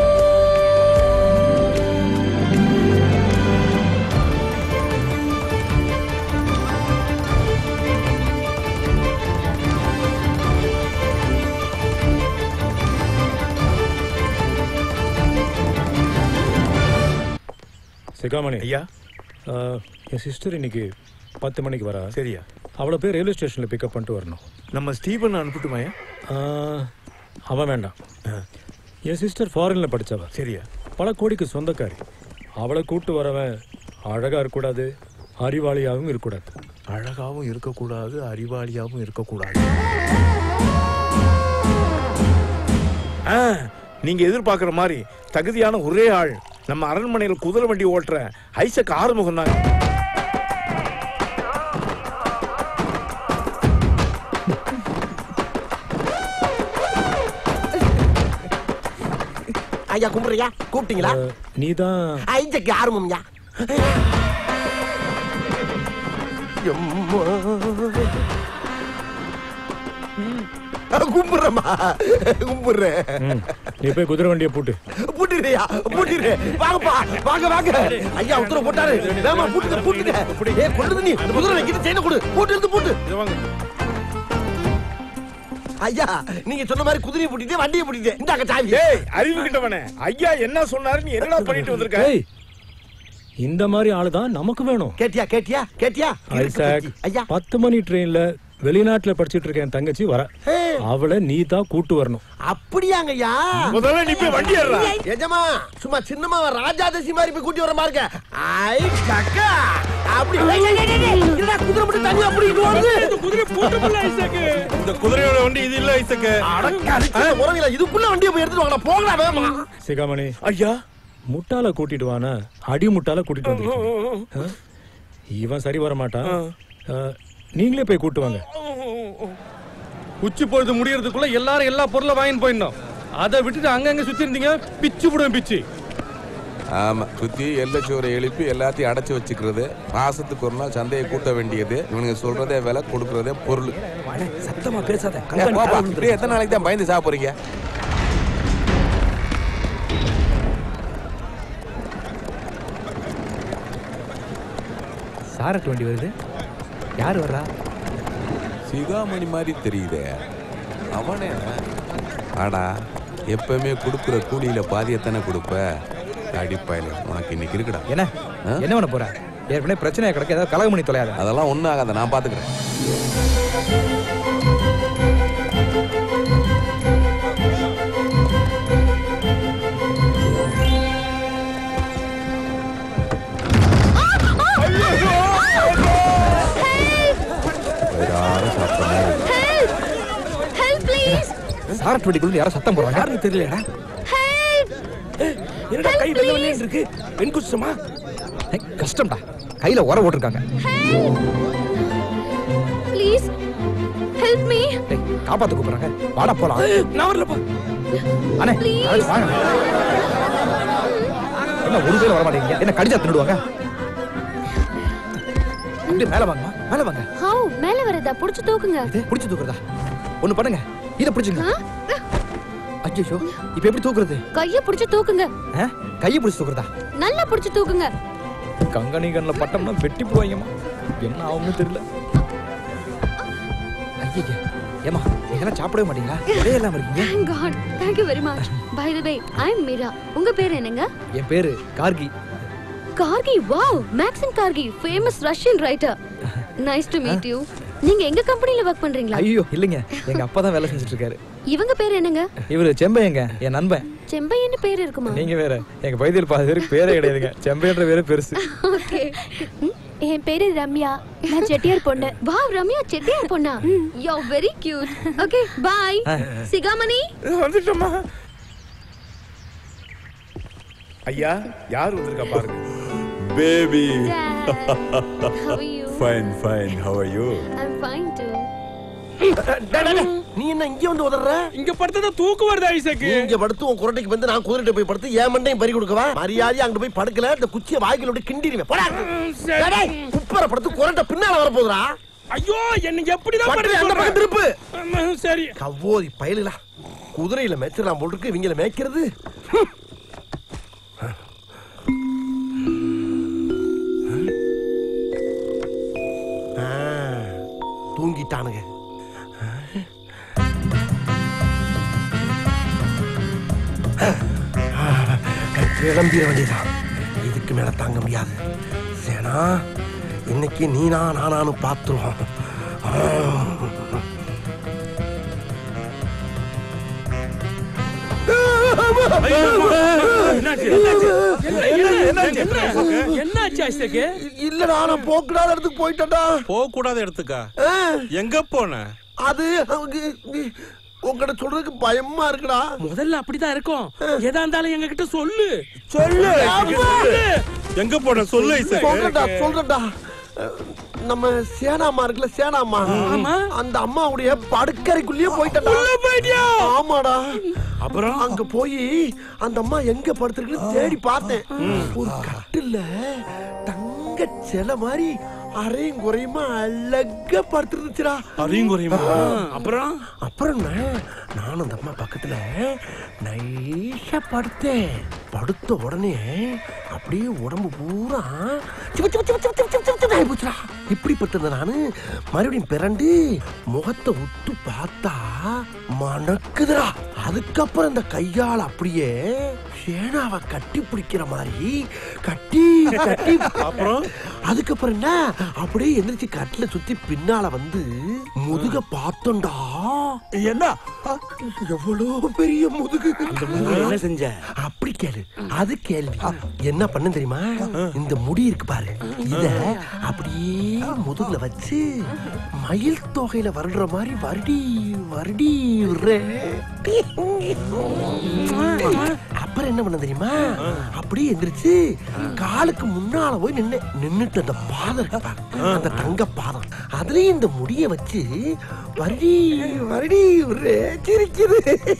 S2: சிகாமணி ஐயா என் சிஸ்டர் இன்னைக்கு பத்து மணிக்கு வரா சரியா அவளை போய் ரயில்வே ஸ்டேஷனில் பிக்கப் பண்ணிட்டு வரணும் நம்ம ஸ்டீபன் அனுப்பிட்டுமாயா அவன் வேண்டாம் என் சிஸ்டர் ஃபாரினில் படித்தவ சரியா பல கோடிக்கு சொந்தக்காரி அவளை கூட்டு வரவன் அழகாக இருக்கக்கூடாது அறிவாளியாகவும் இருக்கக்கூடாது
S6: அழகாவும் இருக்கக்கூடாது அறிவாளியாவும் இருக்கக்கூடாது ஆ, நீங்க எதிர்பார்க்கிற மாதிரி தகுதியான ஒரே ஆள் நம்ம அரண்மனையில் குதிரை வண்டி ஓட்டுற ஐசக் ஆறுமுகம் தாங்க
S16: ஐயா கும்பிடுறியா கூப்பிட்டீங்களா
S2: நீதான்
S16: ஐஜக்கு ஆரம்பம்யா கும்பிடுறேம்மா கும்பிடுறேன்
S2: நீ போய் குதிரை வண்டியை பூட்டு
S16: பூட்டிடுறியா பூட்டிடு வாங்கப்பா வாங்க வாங்க ஐயா உத்தரவு போட்டாரு வேமா பூட்டுங்க பூட்டுங்க ஏ கொண்டு நீ இந்த குதிரை வைக்கிட்டு செயின கொடு பூட்டு எடுத்து பூட்டு ஐயா நீங்க சொன்ன மாதிரி குதிரையை பூட்டிட்டு வண்டியை பூட்டிட்டு இந்தாங்க சாவி
S2: ஏய் அறிவு கிட்டவனே ஐயா என்ன சொன்னாரு நீ என்னடா பண்ணிட்டு வந்திருக்க
S10: ஏய், இந்த மாதிரி ஆளு தான் நமக்கு வேணும்
S16: கேட்டியா கேட்டியா கேட்டியா
S10: ஐசாக்
S16: ஐயா
S10: பத்து மணி ட்ரெயின்ல வெளிநாட்டுல படிச்சிட்டு இருக்க என் தங்கச்சி வர அவளை நீ தான் கூட்டு வரணும்
S16: அப்படியாங்க ஐயா
S2: முதல்ல நீ போய் வண்டி ஏறுடா.
S16: எஜமா சும்மா சின்னமா ராஜாதசி மாதிரி போய் கூட்டி வர மாதிரி ஐ கக்கா அப்படி ஏய், ஏய், ஏய், ஏய், என்னடா குதிரை மட்டும் தனியா அப்படி இது வருது
S2: குதிரை பூட்டு ஐசக்கு இந்த குதிரையோட வண்டி இது இல்ல ஐசக்கு
S16: உறவில இதுக்குள்ள வண்டியை போய் எடுத்துட்டு வாங்க போங்கடா வேகமா
S10: சிகாமணி
S2: ஐயா
S10: முட்டால கூட்டிட்டு வானா அடி முட்டால கூட்டிட்டு வந்து இவன் சரி வர மாட்டான் ஆ, நீங்களே போய் கூட்டு வாங்க
S17: உச்சி பொழுது முடியறதுக்குள்ள எல்லாரும் எல்லா பொருளும் வாங்கிட்டு போயிடணும் அதை விட்டுட்டு அங்கங்க சுத்தி இருந்தீங்க பிச்சு விடுவேன் பிச்சு
S4: ஆமா சுத்தி எல்லச்சோரை எழுப்பி எல்லாத்தையும் அடைச்சு வச்சுக்கிறது மாசத்துக்கு ஒரு நாள் சந்தையை கூட்ட வேண்டியது இவனுங்க சொல்றதே விலை கொடுக்கறதே பொருள்
S1: சத்தமா பேசாத
S4: ஏ, போப்பா. இப்படியே எத்தனை நாளைக்கு தான் பயந்து சாப்பிடுறீங்க
S1: சாரட்டு வண்டி வருது யார் வர்றா
S4: சிகாமணி மாதிரி தெரியுதே அவனே ஆடா எப்பவுமே கொடுக்குற கூலியில பாதியத்தானே கொடுப்ப அடிப்பாயில உனக்கு இன்னைக்கு இருக்குடா
S1: என்ன என்ன பண்ண போற ஏற்கனவே பிரச்சனையா கிடக்க ஏதாவது கலகம் பண்ணி தொலையாத
S4: அதெல்லாம் ஒண்ணும் ஆகாத நான் பாத்துக்கிறேன் யாரும் சாப்பிடவே இல்லை.
S11: ஹெல்ப் ப்ளீஸ்
S1: சாரட்டு வண்டிக்குள்ள யாரோ சத்தம் போடுறாங்க யாருன்னு தெரியலடா
S16: என்னடா கை வெள்ள வெள்ளேன்னு இருக்கு பெண் குச்சமா
S1: கஷ்டம்டா கையில உர போட்டிருக்காங்க
S11: ப்ளீஸ் ஹெல்ப் மீ
S1: டேய், காப்பாத்து கூப்பிடுறாங்க வாடா போலாம்
S16: நான் வரலப்பா
S1: அண்ணே நாளைக்கு வாங்க என்ன ஒரு பேர் வர மாட்டேங்க என்ன கடிச்சா தின்னுடுவாங்க அப்படியே மேல வாங்கம்மா மேல வாங்க
S11: ஹவ் மேல வரதா புடிச்சு தூக்குங்க
S1: இது பிடிச்சு தூக்குறதா ஒண்ணு பண்ணுங்க இத பிடிச்சுங்க ஐயோ இப்ப எப்படி தூக்குறது
S11: கைய புடிச்சு தூக்குங்க
S1: ஆ? கையை பிடிச்சு தூக்குறதா
S11: நல்லா புடிச்சு தூக்குங்க
S1: கங்கனி கண்ணில் பட்டம்னா வெட்டி போடுவாங்கம்மா என்ன ஆகும்னு தெரியல ஐயா ஏமா இதெல்லாம் சாப்பிடவே மாட்டீங்களா இதே இல்லாம இருக்கீங்க
S11: Thank God. Thank you very much. By the way, I'm Mira. உங்க பேர் என்னங்க
S1: என் பேரு Gorky
S11: Gorky wow Maxim Gorky famous Russian writer nice to meet you நீங்க எங்க கம்பெனில ஒர்க் பண்றீங்களா
S1: ஐயோ இல்லைங்க எங்க அப்பா தான் வேலை செஞ்சுட்டு இருக்காரு
S11: இவங்க பேர் என்னங்க
S1: இவரு செம்பையங்க என் நண்பன்
S11: செம்பையன்னு பேர் இருக்குமா
S1: நீங்க வேற எங்க பகுதியில் பாதி பேருக்கு பேரே கிடையாதுங்க செம்பையன்ற பேரே பெருசு
S11: ஓகே என் பேரு ரம்யா நான் செட்டியார் பொண்ணு வாவ் ரம்யா செட்டியார் பொண்ணா you very cute okay bye
S1: ஆ.
S11: சிகாமணி
S2: வந்துட்டோமா ஐயா யார் வந்திருக்கா பாருங்க
S5: baby
S11: How are you?
S5: Fine fine how are you
S11: I'm fine too.
S16: நீ என்ன இங்க வந்து உதற
S17: இங்க படுத்தா தூக்கு வருது ஐசக்கு
S16: நீ இங்க படுத்து உன் குரட்டைக்கு வந்து நான் குதிரைட்ட போய் படுத்து என் மண்டையும் பறி கொடுக்கவா மரியாதையா அங்க போய் படுக்கல இந்த குச்சிய வாய்க்குள்ள விட்டு கிண்டிடுவேன் போடா
S17: சரி.
S16: டேய், டேய், குப்பரை படுத்து குரட்டை பின்னால வர போதுடா
S17: ஐயோ என்ன எப்படிதான்
S16: பட்டு
S17: படுக்க
S16: அந்த பக்கம்
S17: சொல்ற?
S16: திருப்பு
S17: ஆமா, சரி
S16: கவ்வோதி பயலுலா குதிரையில மேய்ச்சிடலாம் போல் இருக்கு இவங்கள மேய்க்கிறது ஆ, தூங்கிட்டானுங்க கிளம்பிட வேண்டியதான் இதுக்கு மேல தாங்க முடியாது சேனா இன்னைக்கு நீனா நானானு பார்த்துருவோம்
S17: என்னாச்சு ஐசக்கு
S16: இல்லடா நான் போக்கூடாத இடத்துக்கு போயிட்டேன்டா
S18: போக கூடாத இடத்துக்கா எங்க போன
S16: அது அவங்க உங்ககிட்ட சொல்றதுக்கு பயமா இருக்குடா
S17: முதல்ல அப்படிதான் இருக்கும் எதா இருந்தாலும் எங்க கிட்ட சொல்லு
S16: சொல்லு
S18: எங்க போன சொல்லு
S16: சொல்றேன்டா
S18: ஐசக்
S16: சொல்றேன்டா அஹ், நம்ம சேனாமா இருக்குல்ல சேனாமா
S17: ஆமா.
S16: அந்த அம்மாவுடைய படுக்கறைக்குள்ளேயே போயிட்டா ஆமாடா அப்புறம் அங்க போய் அந்த அம்மா எங்க படுத்திருக்குன்னு தேடி பார்த்தேன் ஒரு கட்டில்ல தங்க சிலை மாதிரி அரையும் குறையுமா அழகா படுத்துருந்துச்சுடா
S18: அரையும் குறையுமா?
S16: அப்புறம் அப்புறம் என்ன? நானும் அந்த அம்மா பக்கத்துல நைஸா படுத்தேன் படுத்த உடனே அப்படியே உடம்பு பூரா சிவ சிவ சிவ சிவ சிவ சிவ சிவ சிவ ஆயிப்போச்சுடா. இப்படி பட்டிருந்த நானு மறுபடியும் பிறண்டு முகத்தை உத்து பார்த்தா மணக்குதுடா அதுக்கப்புறம் இந்த கையால அப்படியே சேனாவை கட்டி பிடிக்கிற மாதிரி கட்டி கட்டி அப்புறம் அதுக்கப்புறம் என்ன அப்படியே எந்திரிச்சு கட்டில சுத்தி பின்னால வந்து முதுக பார்த்தோம்டா என்ன எவ்வளவு பெரிய முதுகு அந்த
S13: முதுகுல என்ன செஞ்ச?
S16: அப்படி கேளு அது கேள்வி என்ன பண்ண தெரியுமா இந்த முடி இருக்கு பாரு இத அப்படியே முதுகுல வச்சு மயில் தொகையில வருடுற மாதிரி வருடி வருடி விடுறேன். அப்புறம் என்ன பண்ண தெரியுமா அப்படியே எந்திரிச்சு காலுக்கு முன்னால போய் நின்னு நின்னுட்டு அந்த பாதம் இருக்கு பாரு, அந்த தங்க பாதம் அதுலயும் இந்த முடிய வச்சு வருடி வருடி விடுறேன். சிரிக்குது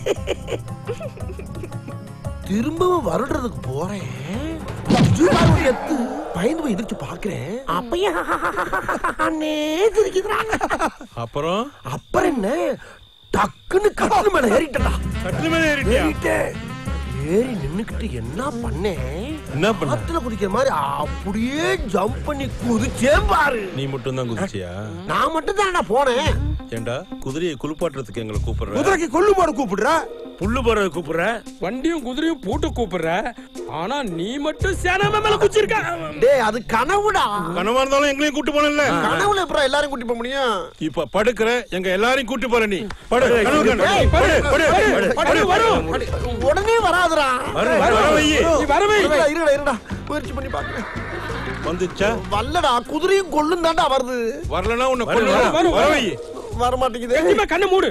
S16: திரும்பவும் வருடுறதுக்கு போறேன் சுஜுகாரு ஒரு எத்து பயந்து போய் எதிர்த்து பாக்குறேன் அப்பயே அண்ணே சிரிக்குதுடா
S18: அப்புறம்
S16: அப்புறம் என்ன டக்குன்னு கட்டில் மேல ஏறிட்டா
S18: கட்டில் மேல ஏறிட்டியா?
S16: ஏறிட்டேன் ஏறி நின்னுக்கிட்டு என்ன பண்ணேன்
S18: என்ன பண்ண
S16: ஆத்துல குதிக்கிற மாதிரி அப்படியே ஜம்ப் பண்ணி குதிச்சேன் பாரு
S18: நீ மட்டும் தான் குதிச்சியா
S16: நான் மட்டும் தானடா போனேன்
S18: ஏண்டா குதிரையை குளிப்பாட்டுறதுக்கு எங்களை கூப்பிடுற
S16: குதிரைக்கு கொள்ளு போட கூப்பிடுற
S17: புல்லு போறது கூப்பிடுற வண்டியும் குதிரையும் பூட்டு கூப்பிடுற ஆனா நீ மட்டும் சேனாம மேல குச்சிருக்க
S16: டேய் அது கனவுடா
S18: கனவா இருந்தாலும் எங்களையும் கூட்டு போனல
S16: கனவுல எப்பறம் எல்லாரும் கூட்டி போக முடியும்
S18: இப்ப படுக்கிற எங்க எல்லாரையும் கூட்டு போற நீ படு
S16: ஏய்,
S18: கனவு கண்டு.
S16: ஏய்,
S18: படு, படு,
S16: படு,
S18: படு,
S16: படு,
S18: படு.
S16: உடனே வராதுடா
S18: வரு, வரு, வர வை.
S16: நீ வர வை இருடா இருடா இருடா முயற்சி பண்ணி பாக்குறேன்
S18: வந்துச்சா
S16: வல்லடா குதிரையும் கொள்ளும் தாண்டா வருது
S18: வரலனா உன்னை
S16: வரு,
S18: கொல்லுவேன்.
S16: வரு, வரு,
S18: வர
S16: வரு.
S18: வை.
S16: வர மாட்டேங்குது
S17: கண்ணு மூடு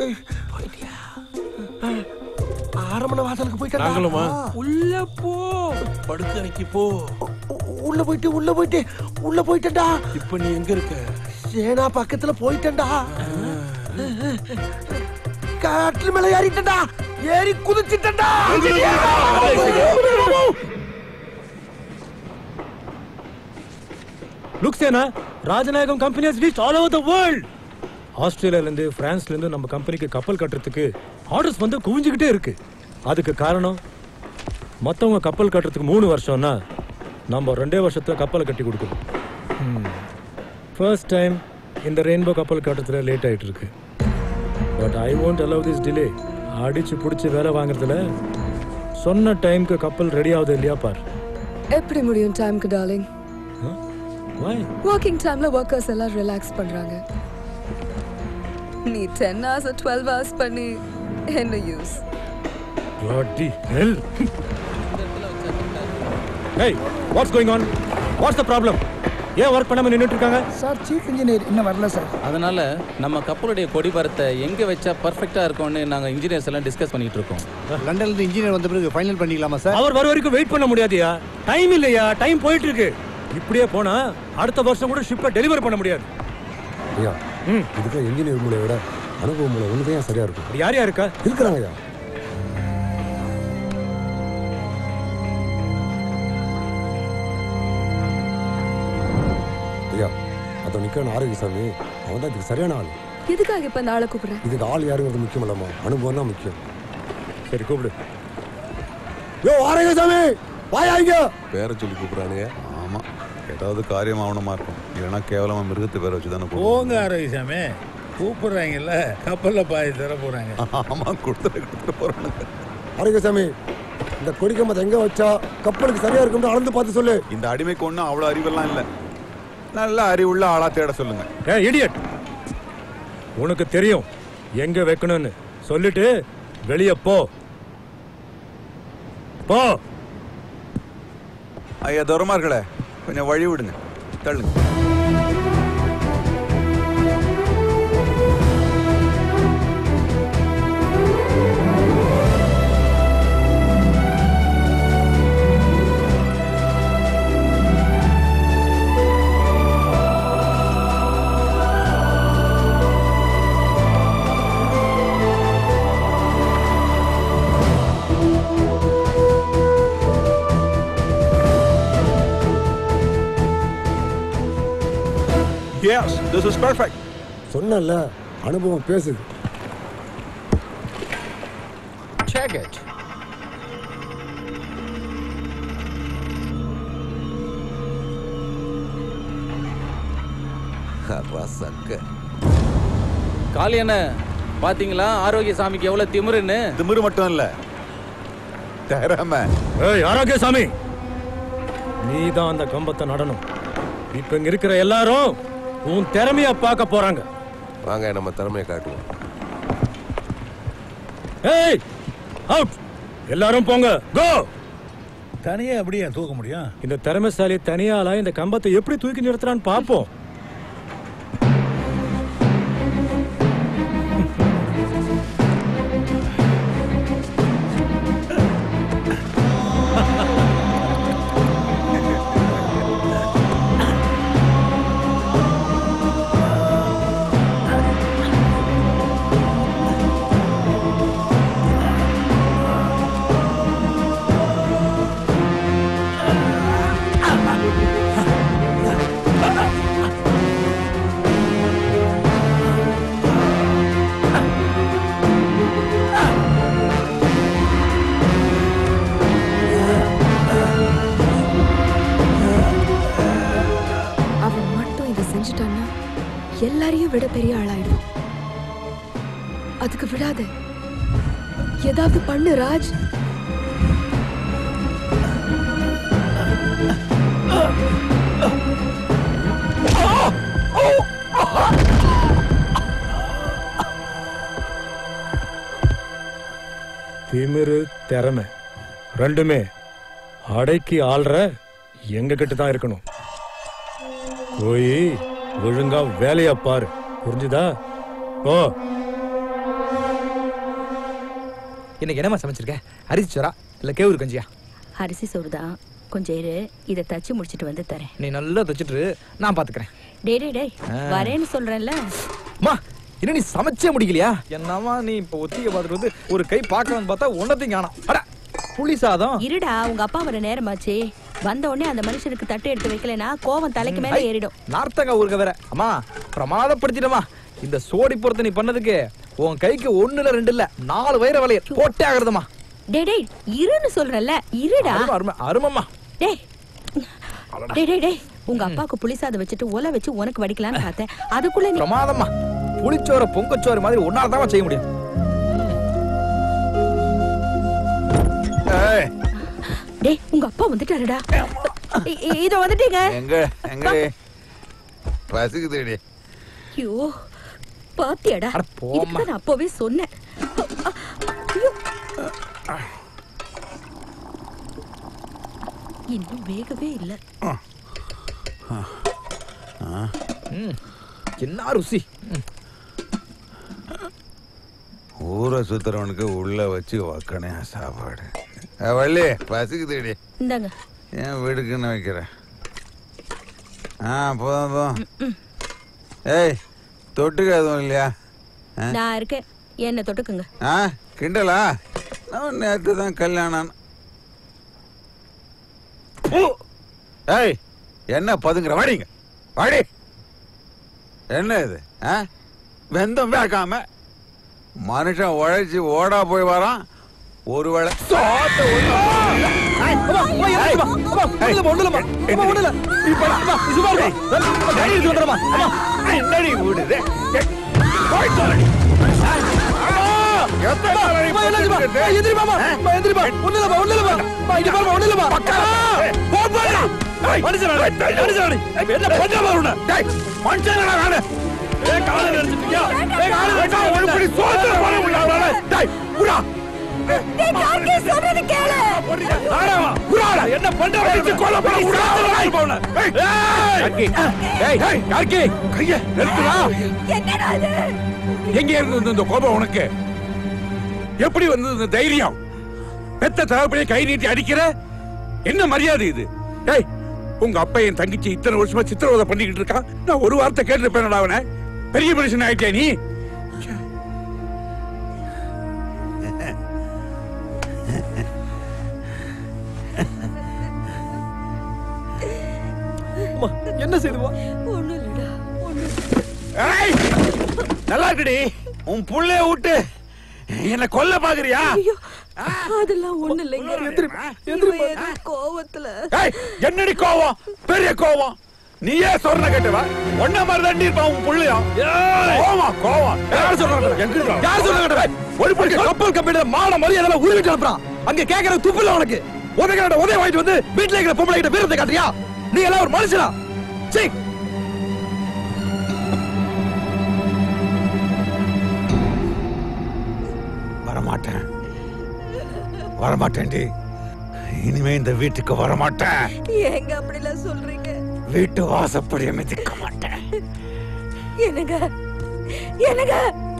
S16: ஆரம்பண வாசலுக்கு போயிட்டா
S18: நாங்களுமா?
S17: உள்ள போ
S18: படுத்து அன்னைக்கு போ
S16: உள்ள போயிட்டு உள்ள போயிட்டு உள்ள போயிட்டேன்டா
S18: இப்ப நீ எங்க இருக்க
S16: சேனா பக்கத்துல போயிட்டேன்டா காட்டுல மேல ஏறிட்டேன்டா ஏறி குதிச்சிட்டேன்டா
S10: லுக் சேனா Rajanayagam company has reach all over the world ஆஸ்திரேலியால இருந்து பிரான்ஸ்ல இருந்து நம்ம கம்பெனிக்கு கப்பல் கட்டுறதுக்கு ஆர்டர்ஸ் வந்து குவிஞ்சுக்கிட்டே இருக்கு அதுக்கு காரணம் மத்தவங்க கப்பல் கட்டுறதுக்கு மூணு வருஷம்னா நம்ம ரெண்டே வருஷத்துல கப்பலை கட்டி கொடுக்கணும் ஃபர்ஸ்ட் டைம் இந்த ரெயின்போ கப்பல் கட்டுறதுல லேட் ஆயிட்டு இருக்கு but I won't allow this delay அடிச்சு பிடிச்சி வேலை வாங்குறதுல சொன்ன டைம்க்கு கப்பல் ரெடி ஆகுது இல்லையா பார்
S19: எப்படி முடியும் டைம்க்கு டார்லிங்
S10: Why?
S19: ஒர்க்கிங் டைம்ல ஒர்க்கர்ஸ் எல்லாம் ரிலாக்ஸ் பண்றாங்க நீ டென் ஹவர்ஸ் டுவெல் ஹவர்ஸ் பண்ணி என்ன use
S10: Bloody hell. hey, what's going on? What's the problem? ஏன் ஒர்க் பண்ணாம நின்னுட்டு இருக்காங்க
S20: சார் சீஃப் இன்ஜினியர் இன்னும் வரல சார்
S21: அதனால நம்ம கப்பலுடைய கொடிமரத்தை எங்க வச்சா பர்ஃபெக்டா இருக்கும்னு நாங்க இன்ஜினியர்ஸ் எல்லாம் டிஸ்கஸ் பண்ணிட்டு இருக்கோம்
S20: லண்டன்ல இருந்து இன்ஜினியர் வந்த பிறகு ஃபைனல் பண்ணிக்கலாமா சார்
S10: அவர் வர வரைக்கும் வெயிட் பண்ண முடியாதுயா டைம் இல்லையா டைம் போயிட்டு இருக்கு இப்படியே போனா அடுத்த வருஷம் கூட ஷிப்பை டெலிவர் பண்ண முடியாது
S8: ஐயா இதுக்கு இன்ஜினியர் மூலையை விட அனுபவ மூலை ஒன்று தான் சரியா இருக்கும்
S10: யார் யார் இருக்கா
S8: இருக்கிறாங்க ஐயா ஐயா அதை நிற்கணும் ஆரோக்கியசாமி அவன் தான் இதுக்கு சரியான ஆள்
S19: எதுக்காக இப்ப நாளை கூப்பிடுறேன்
S8: இதுக்கு ஆள் யாருங்கிறது முக்கியம் இல்லம்மா அனுபவம் தான் முக்கியம்
S10: சரி கூப்பிடு
S8: யோ ஆரோக்கியசாமி வாயா இங்க
S4: பேரை சொல்லி கூப்பிடுறானுங்க
S5: ஆமா ஏதாவது காரியம் ஆவணமா இருக்கும் இல்லைன்னா கேவலமா மிருகத்தை பேரை வச்சு தானே
S6: போங்க ஆரோக்கியசாமி கூப்பிடுறாங்கல்ல கப்பல்ல பாய் தர போறாங்க
S5: ஆமா கொடுத்துட்டு கொடுத்துட்டு போறானுங்க
S8: ஆரோக்கியசாமி இந்த கொடிக்கம்பத்தை எங்க வச்சா கப்பலுக்கு சரியா இருக்கும்னு அளந்து பார்த்து சொல்லு
S5: இந்த அடிமைக்கு ஒன்றும் அவ்வளோ அறிவெல்லாம் இல்லை நல்ல அறிவுள்ள ஆளா தேட சொல்லுங்க
S10: ஏ இடியட் உனக்கு தெரியும் எங்க வைக்கணும்னு சொல்லிட்டு வெளிய போ போ
S7: ஐயா துரமார்களே கொஞ்சம் வழி விடுங்க தள்ளுங்க
S8: எஸ் திஸ் இஸ் பெர்ஃபெக்ட் சொன்னல அனுபவம் பேசுது
S1: Check it.
S4: ரசக்க
S21: காளி என்ன பாத்தீங்களா ஆரோக்கிய சாமிக்கு எவ்வளவு திமிருன்னு
S7: திமிரு மட்டும் இல்ல திறமை
S2: ஏய் ஆரோக்கியசாமி நீ தான் அந்த கம்பத்தை நடணும் இப்ப இங்க இருக்கிற எல்லாரும் உன் திறமைய பார்க்க போறாங்க
S4: வாங்க நம்ம திறமையை காட்டுவோம்
S2: ஏய் அவுட் எல்லாரும் போங்க கோ
S6: தனியா எப்படியா தூக்க முடியும்
S2: இந்த திறமைசாலி தனியால இந்த கம்பத்தை எப்படி தூக்கி நிறுத்துறான்னு பாப்போம்
S19: அவன் மட்டும் இதை செஞ்சுட்டான்னா எல்லாரையும் விட பெரிய ஆளாயிடும் அதுக்கு விடாத ஏதாவது பண்ணு ராஜ்
S2: திமிரு திறமை ரெண்டுமே அடைக்கி ஆள்ற எங்க கிட்ட தான் இருக்கணும் போய் ஒழுங்கா வேலைய பாரு புரிஞ்சுதா ஓ
S1: இன்னைக்கு என்னம்மா சமைச்சிருக்க அரிசி சோறா இல்ல கேவுரு கஞ்சியா
S22: அரிசி சோறுதான் கொஞ்சம் இரு இதை தச்சு முடிச்சிட்டு வந்து தரேன்
S1: நீ நல்லா தச்சுட்டு நான் பாத்துக்கிறேன்
S22: டே டே டேய்
S1: ஆ.
S22: வரேன்னு சொல்றேன்ல
S1: அம்மா இன்னும் நீ சமைச்சே முடிக்கலையா என்னம்மா நீ இப்ப ஒத்திகை பார்த்துட்டு வந்து ஒரு கை பார்க்கலாம்னு பார்த்தா ஒன்னத்தையும் காணோம் அட புளி சாதம்
S22: இருடா உங்க அப்பா வர நேரமாச்சு வந்த உடனே அந்த மனுஷனுக்கு தட்டு எடுத்து வைக்கலைன்னா கோவம் தலைக்கு மேல
S1: ஐ,
S22: ஏறிடும்
S1: நார்த்தங்கா ஊருக்க வேற அம்மா பிரமாதப்படுத்திட்டமா இந்த சோடி பொறுத்து நீ பண்ணதுக்கு உன் கைக்கு ஒண்ணுல ரெண்டு இல்ல நாலு வயிறு வளைய போட்டே ஆகுறதுமா
S22: டேய் டேய் இருன்னு சொல்றேன்ல இருடா
S1: அருமை அருமை அருமம்மா
S22: டேய் டேய் டேய் டேய் உங்க அப்பாவுக்கு புளிசாதம் வச்சுட்டு ஒலை வச்சு உனக்கு வடிக்கலாம்னு பார்த்தேன் அதுக்குள்ள நீ
S1: பிரமாதம்மா புளிச்சோறு பொங்கச்சோறு மாதிரி ஒன்னால தான் செய்ய முடியும்
S22: டேய் உங்க அப்பா வந்துட்டாருடா இ- இ- இதோ வந்துட்டீங்க
S7: எங்க எங்க பசிக்குதுடி
S22: ஐயோ பாத்தியாடா இதுக்கு தான் நான் அப்பவே சொன்னேன் ஐயோ. இன்னும் வேகவே இல்ல
S1: ம், என்ன ருசி ம்.
S7: ஊரை சுத்துறவனுக்கு உள்ள வச்சு வைக்கணே சாப்பாடு அஹ், வள்ளி பசிக்குதுடி
S22: இந்தாங்க
S7: ஏன் வீடுக்குன்னு வைக்கிறேன் ஆ போதும் போதும் ஏய் தொட்டுக்க எதுவும் இல்லையா ஆ?
S22: நான் இருக்கேன் என்ன தொட்டுக்குங்க
S7: ஆ கிண்டலா நான் நேற்று தான் கல்யாணம் பூ! ஏய் என்ன பதுங்குற வாடிங்க வாடி என்ன இது ஆ வெந்தம் வேக்காம மனுஷன் உழைச்சி ஓடா போய் வரான் ஒருவேளை சோத்த
S15: டேய் கார்கி சொல்றது கேளு
S6: என்ன பண்ற வச்சு கொல்ல போற கைய நிறுத்துடா
S15: என்னடா இது
S6: எங்க இருந்து இந்த கோபம் உனக்கு எப்படி வந்தது இந்த தைரியம் பெத்த தகப்பனே கை நீட்டி அடிக்கிற என்ன மரியாதை இது ஏய் உங்க அப்பா என் தங்கச்சி இத்தனை வருஷமா சித்திரவதை பண்ணிக்கிட்டு இருக்கான் நான் ஒரு வார்த்தை கேட்டிருப்பேனடா அவனை பெரிய மனுஷன் ஆயிட்டே நீ
S20: என்ன செய்துவா
S15: ஒண்ணும் இல்லடா
S6: ஏய் நல்லா இருக்குடி உன் புள்ளைய விட்டு என்ன கொல்ல பாக்குறியா
S15: ஐயோ அதெல்லாம் ஒண்ணு இல்லைங்க இவன் ஏதோ கோவத்துல
S6: ஏய் என்னடி கோவம் பெரிய கோவம் நீயே சொன்ன கேட்டவா ஒன்ன மாதிரி தான் இருப்பான் உன் புள்ளையும் கோவம் கோவம் யார் சொல்றாங்க யார் சொல்றாங்க ஒரு படி கப்பல் கம்பெனில மான மரியாதை உருவிட்டு அனுப்புறான் அங்க கேக்குற துப்பு இல்ல உனக்கு உதகிட்ட உதவி வாங்கிட்டு வந்து வீட்டுல இருக்கிற பொம்பளை கிட்ட வீரத்தை காட்டுறியா நீ எல்லாம் ஒரு மனுஷனா சீ வரமாட்டேன் வரமாட்டேன்டி இனிமே இந்த வீட்டுக்கு வரமாட்டேன்
S15: ஏங்க அப்படிலாம் சொல்றீங்க
S6: வீட்டு வாசப்படியை மிதிக்க மாட்டேன்
S15: என்னங்க என்னங்க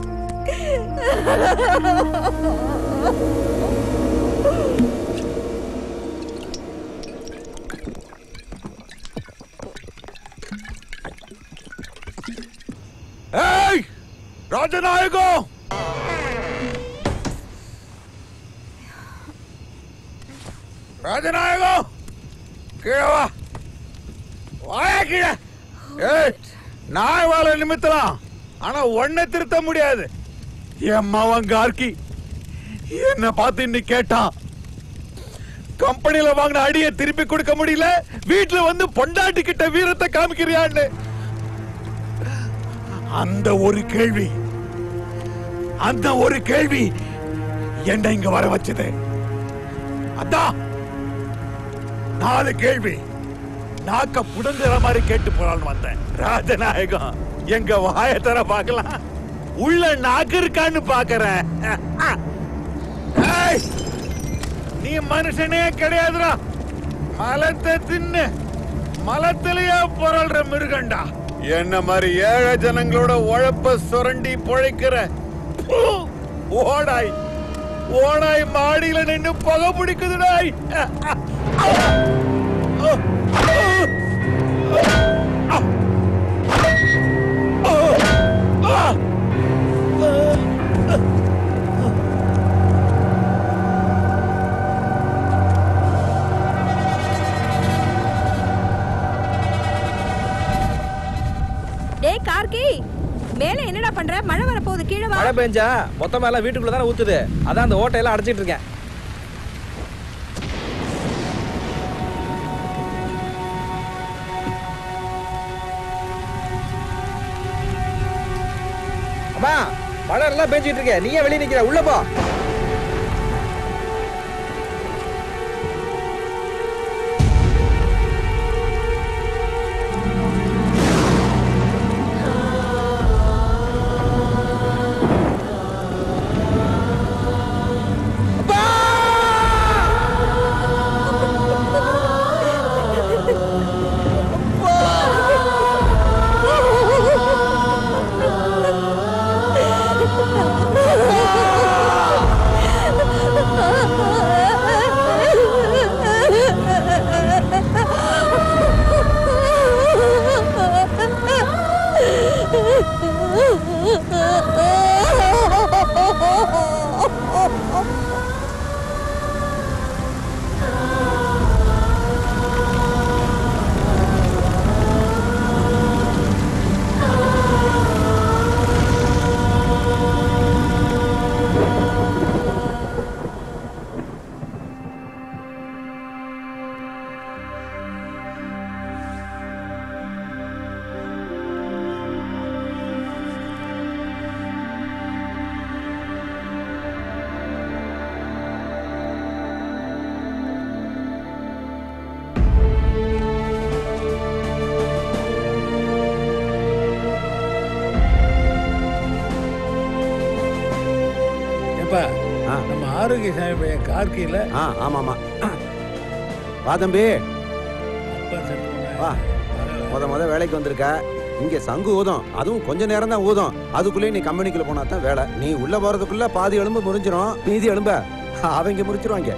S6: ஏய் ராஜநாயகம் ராஜநாயகம் கீழே வா வாயா கீழே ஏய் நாய் வாழ நிமித்தலாம் ஆனா ஒன்ன திருத்த முடியாது என் மவன் கார்கி என்ன பார்த்து இன்னைக்கு கேட்டான் கம்பெனில வாங்கின அடியை திருப்பி கொடுக்க முடியல வீட்டுல வந்து பொண்டாட்டி கிட்ட வீரத்தை காமிக்கிறியான்னு அந்த ஒரு கேள்வி அந்த ஒரு கேள்வி என்ன இங்க வர வச்சது அதான் நாலு கேள்வி நாக்க புடுங்குற மாதிரி கேட்டு போலான்னு வந்தேன் ராஜநாயகம் எங்க வாய தர பார்க்கலாம் உள்ள நாக்கு இருக்கான்னு பாக்குறேன் ஏய், நீ மனுஷனே கிடையாதுடா மலத்தை தின்னு மலத்திலேயே புரள்ற மிருகண்டா என்ன மாதிரி ஏழை ஜனங்களோட உழைப்ப சுரண்டி பொழைக்கிற பூ, ஓடாய் ஓடாய் மாடியில நின்னு புகை பிடிக்குதுடாய்
S22: டேய் கார்கி மேல என்னடா பண்ற மழை வர போகுது கீழே வா
S1: மழை பெஞ்சா மொத்தமா எல்லாம் வீட்டுக்குள்ள தானே ஊத்துது அதான் அந்த ஓட்டையெல்லாம் அடைச்சிட்டு இருக்கேன் அம்மா மழை நல்லா பெஞ்சிட்டு இருக்க நீயே வெளியே நிக்கிற உள்ள போ
S15: அப்பா
S3: ஆரோக்கியசாமி பையன் கார்கியில்
S9: ஆ ஆமா ஆமா வா தம்பி வா முத முத வேலைக்கு வந்திருக்க இங்க சங்கு ஊதும் அதுவும் கொஞ்ச நேரம் தான் ஊதும் அதுக்குள்ளே நீ கம்பெனிக்குள்ள போனா தான் வேலை நீ உள்ள போறதுக்குள்ள பாதி எலும்பு முறிஞ்சிரும் மீதி எலும்ப அவங்க முறிச்சிருவாங்க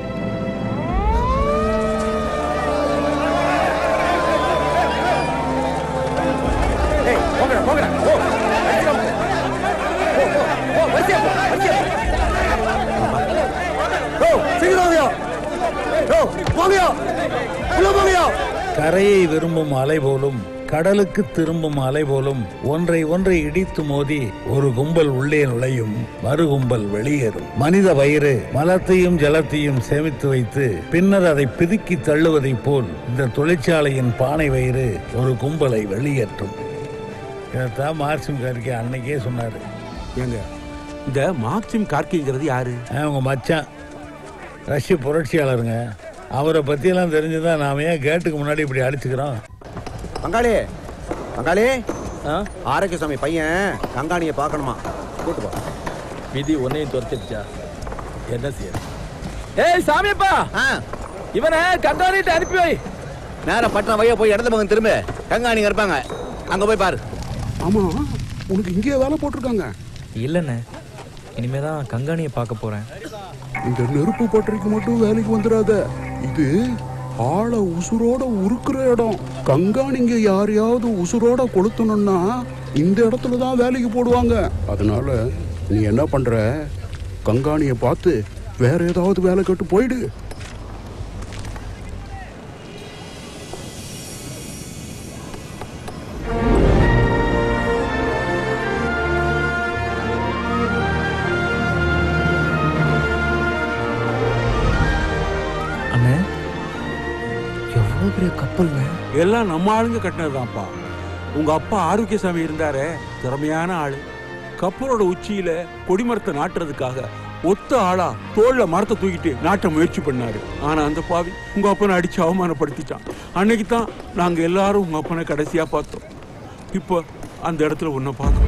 S9: ஏய், போங்கடா, போங்கடா, போ. அடிச்சிடாம போ. போ, போ, போ, வரிசையா போ, வரிசையா போ. ஓ, சீக்கிரம் வாங்கயா. ஓ, போங்கயா. உள்ள போங்கயா.
S3: கரையை விரும்பும் அலை போலும் கடலுக்கு திரும்பும் அலை போலும் ஒன்றை ஒன்றை இடித்து மோதி ஒரு கும்பல் உள்ளே நுழையும் மறு கும்பல் வெளியேறும் மனித வயிறு மலத்தையும் ஜலத்தையும் சேமித்து வைத்து பின்னர் அதை பிதுக்கி தள்ளுவதைப் போல் இந்த தொழிற்சாலையின் பானை வயிறு ஒரு கும்பலை வெளியேற்றும் இதைத்தான் மார்க்சிம் கார்கே அன்னைக்கே சொன்னாரு
S23: ஏங்க இந்த மார்க்சிம் கார்கிங்கிறது யாரு
S3: அவங்க மச்சான் ரஷ்ய புரட்சியாளருங்க அவரை பற்றியெல்லாம் தெரிஞ்சுதான் நாம ஏன் கேட்டுக்கு முன்னாடி இப்படி அடிச்சுக்கிறோம்
S9: பங்காளி பங்காளி ஆரோக்கியசாமி பையன் கங்காணியை பார்க்கணுமா கூட்டு போ
S21: விதி உன்னையும் துரத்திடுச்சா என்ன செய்ய ஏய் சாமியப்பா இவனை கண்டாரிட்டு அனுப்பி வை
S9: நேரா பட்டணம் வைய போய் இடது பக்கம் திரும்ப கங்காணிங்க இருப்பாங்க அங்க போய் பாரு
S18: ஆமா உனக்கு இங்கேயே வேலை போட்டிருக்காங்க
S1: இல்லைண்ணே இனிமே தான் கங்காணியை பார்க்க போகிறேன்
S18: இந்த நெருப்பு பட்டறைக்கு மட்டும் வேலைக்கு வந்துடாத இது ஆளை உசுரோட உருக்குற இடம் கங்காணிங்க யாரையாவது உசுரோட கொளுத்தணும்னா இந்த இடத்துல தான் வேலைக்கு போடுவாங்க அதனால நீ என்ன பண்ற கங்காணியை பார்த்து வேற ஏதாவது வேலை கட்டு போயிடு
S1: அண்ணே எவ்வளோ பெரிய கப்பல்ண்ணே
S23: எல்லாம் நம்ம ஆளுங்க கட்டினதுதான்ப்பா உங்க அப்பா ஆரோக்கியசாமி இருந்தாரே திறமையான ஆளு கப்பலோட உச்சியில கொடிமரத்தை நாட்டுறதுக்காக ஒத்த ஆளா தோல்ல மரத்தை தூக்கிட்டு நாட்ட முயற்சி பண்ணாரு ஆனா அந்த பாவி உங்க அப்பனை அடிச்சு அவமானப்படுத்திட்டான் அன்னைக்கு தான் நாங்க எல்லாரும் உங்க அப்பனை கடைசியா பார்த்தோம் இப்போ அந்த இடத்துல உன்னை பார்க்கணும்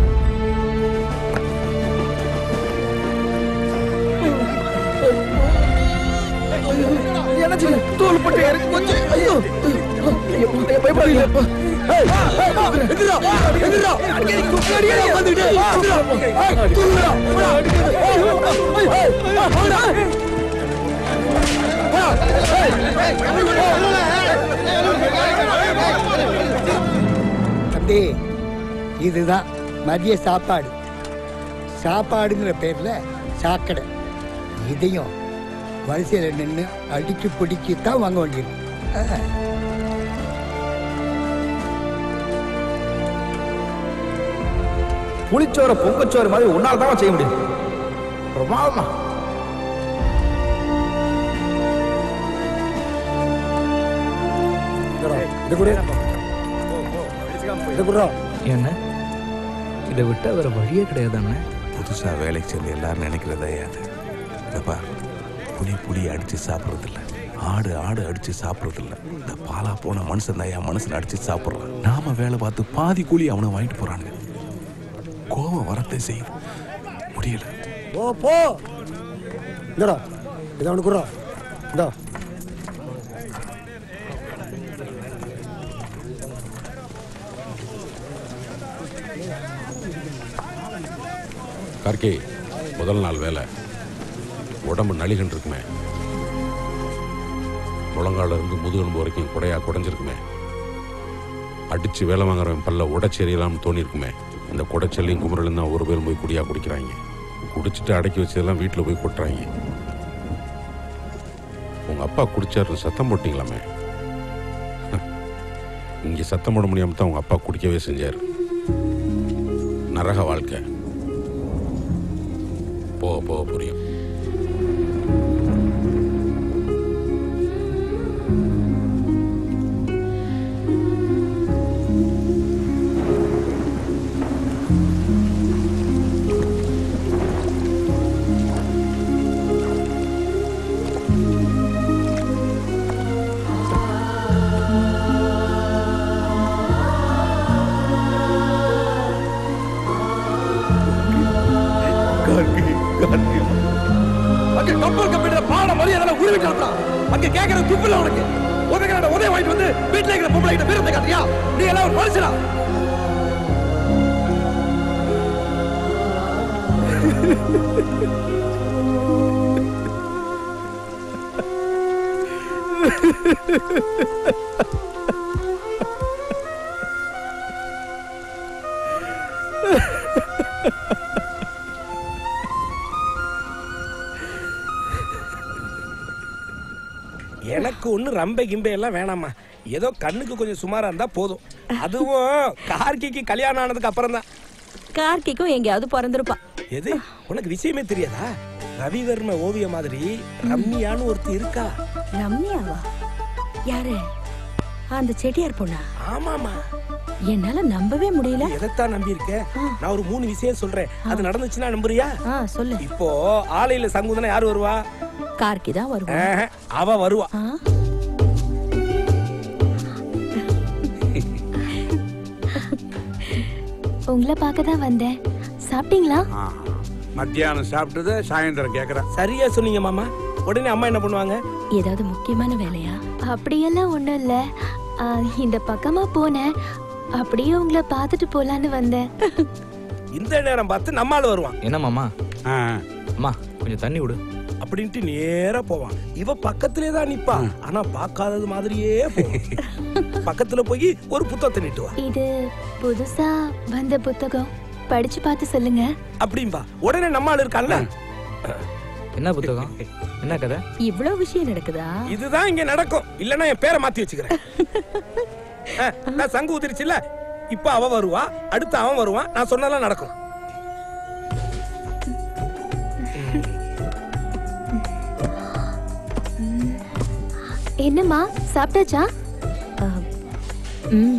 S9: எனக்கு தோல் பட்டு இறக்கி போச்சு ஐயோ ஐயோ, பயப்படாதீங்க ஏய், ஏய், எந்திரா, எந்திரா. அடிக்கடி குப்பையடியே வந்துட்டு, எந்திரா. ஏய், தூக்குடா, போடா. ஏய், ஏய், ஏய், ஏய், போடா.
S20: தம்பி இதுதான் மதிய சாப்பாடு சாப்பாடுங்கிற பேர்ல சாக்கடை இதையும் வரிசையில் நின்று அடிச்சு பிடிச்சி தான் வாங்க வேண்டியது ஆ.
S1: புளிச்சோர பொங்கச்சோறு மாதிரி உன்னால் தான் செய்ய முடியும் பிரமாதமா
S9: இது கூட இது கூட
S1: என்ன இதை விட்டா வேற வழியே கிடையாதாண்ணே
S4: புதுசா வேலைக்கு சேர்ந்து எல்லாரும் நினைக்கிறதே அது இதப்பா புலி புலி அடிச்சு சாப்பிட்றதில்ல ஆடு ஆடு அடிச்சு சாப்பிட்றதில்ல இந்த பாலா போன மனுஷன் தான் என் மனுஷன் அடிச்சு சாப்பிட்றான் நாம வேலை பார்த்து பாதி கூலி அவனை வாங்கிட்டு போறானுங்க கோபம் வரத்தை செய்யுது முடியல
S9: போ போ இந்தடா இதை அவனுக்கு குடுறா இந்தா
S24: கார்கே முதல் நாள் வேலை உடம்பு நலிகன் இருக்குமே முழங்கால இருந்து முதுகெலும்பு வரைக்கும் குடையா குடைஞ்சிருக்குமே அடிச்சு வேலை வாங்குறவன் பல்ல உடைச்சி எறியலாம்னு தோணிருக்குமே இந்த குடைச்சல்லையும் குமரலும் தான் ஒரு பேர் போய் குடியா குடிக்கிறாங்க குடிச்சிட்டு அடக்கி வச்சதெல்லாம் வீட்டில் போய் கொட்டுறாங்க உங்க அப்பா குடிச்சாருன்னு சத்தம் போட்டீங்களாமே இங்க சத்தம் போட முடியாம தான் உங்க அப்பா குடிக்கவே செஞ்சாரு நரக வாழ்க்கை போக போக புரியும்
S6: கார்கி கார்கி
S16: ஊரு விட்டு அனுப்புறா அங்க கேக்குற துப்பு இல்ல உனக்கு உதவிக்கான உதவி வாங்கிட்டு வந்து வீட்டுல இருக்கிற பொம்பளை கிட்ட வீரத்தை காட்டுறியா நீ எல்லாம் ஒரு மனுஷனா எனக்கு ஒண்ணு ரம்பை கிம்பை எல்லாம் வேணாமா ஏதோ கண்ணுக்கு கொஞ்சம் சுமாரா இருந்தா போதும் அதுவும் கார்கிக்கு கல்யாணம் ஆனதுக்கு அப்புறம் தான்
S22: கார்த்திக்கும் எங்கேயாவது பிறந்திருப்பா
S16: எது உனக்கு விஷயமே தெரியாதா ரவிவர்ம ஓவிய மாதிரி ரம்மியான்னு ஒருத்தி இருக்கா
S22: ரம்யாவா யாரு அந்த செட்டியார் பொண்ணா
S16: ஆமாமா
S22: என்னால நம்பவே முடியல
S16: எதைத்தான் நம்பி இருக்க நான் ஒரு மூணு விஷயம் சொல்றேன் அது நடந்துச்சுன்னா நம்புறியா
S22: சொல்லு
S16: இப்போ ஆலையில சங்குதனா யாரு வருவா
S22: கார்கி தான் வருவா
S16: ஆஹ், அவ வருவா
S11: உங்களை பார்க்க தான் வந்தேன் சாப்பிட்டீங்களா
S23: மத்தியானம் சாப்பிட்டது சாயந்தரம் கேட்குறேன்
S16: சரியா சொன்னீங்க மாமா உடனே அம்மா என்ன பண்ணுவாங்க
S22: ஏதாவது முக்கியமான வேலையா
S11: அப்படியெல்லாம் ஒண்ணும் இல்ல ஆ, இந்த பக்கமா போனேன் அப்படியே உங்களை பார்த்துட்டு போலான்னு வந்தேன்
S16: இந்த நேரம் பார்த்து நம்மால வருவான்
S1: என்ன மாமா அம்மா கொஞ்சம் தண்ணி விடு
S16: அப்படின்ட்டு நேரா போவான் இவ பக்கத்திலே தான் நிப்பா ஆனா பார்க்காதது மாதிரியே போவான் பக்கத்துல போய் ஒரு புத்தகத்தை நீட்டுவா
S11: இது புதுசா வந்த புத்தகம் படிச்சு பார்த்து சொல்லுங்க
S16: அப்படிம்பா உடனே நம்மால் இருக்கான்ல
S1: என்ன புத்தகம் என்ன கதை
S22: இவ்வளவு விஷயம் நடக்குதா
S16: இதுதான் இங்க நடக்கும் இல்லன்னா என் பேரை மாத்தி வச்சுக்கிறேன் அஹ், நான் சங்கு உதிரிச்சுல இப்ப அவ வருவா அடுத்து அவன் வருவான் நான் சொன்னதெல்லாம் நடக்கும்
S11: என்னம்மா சாப்பிட்டாச்சா
S22: ம்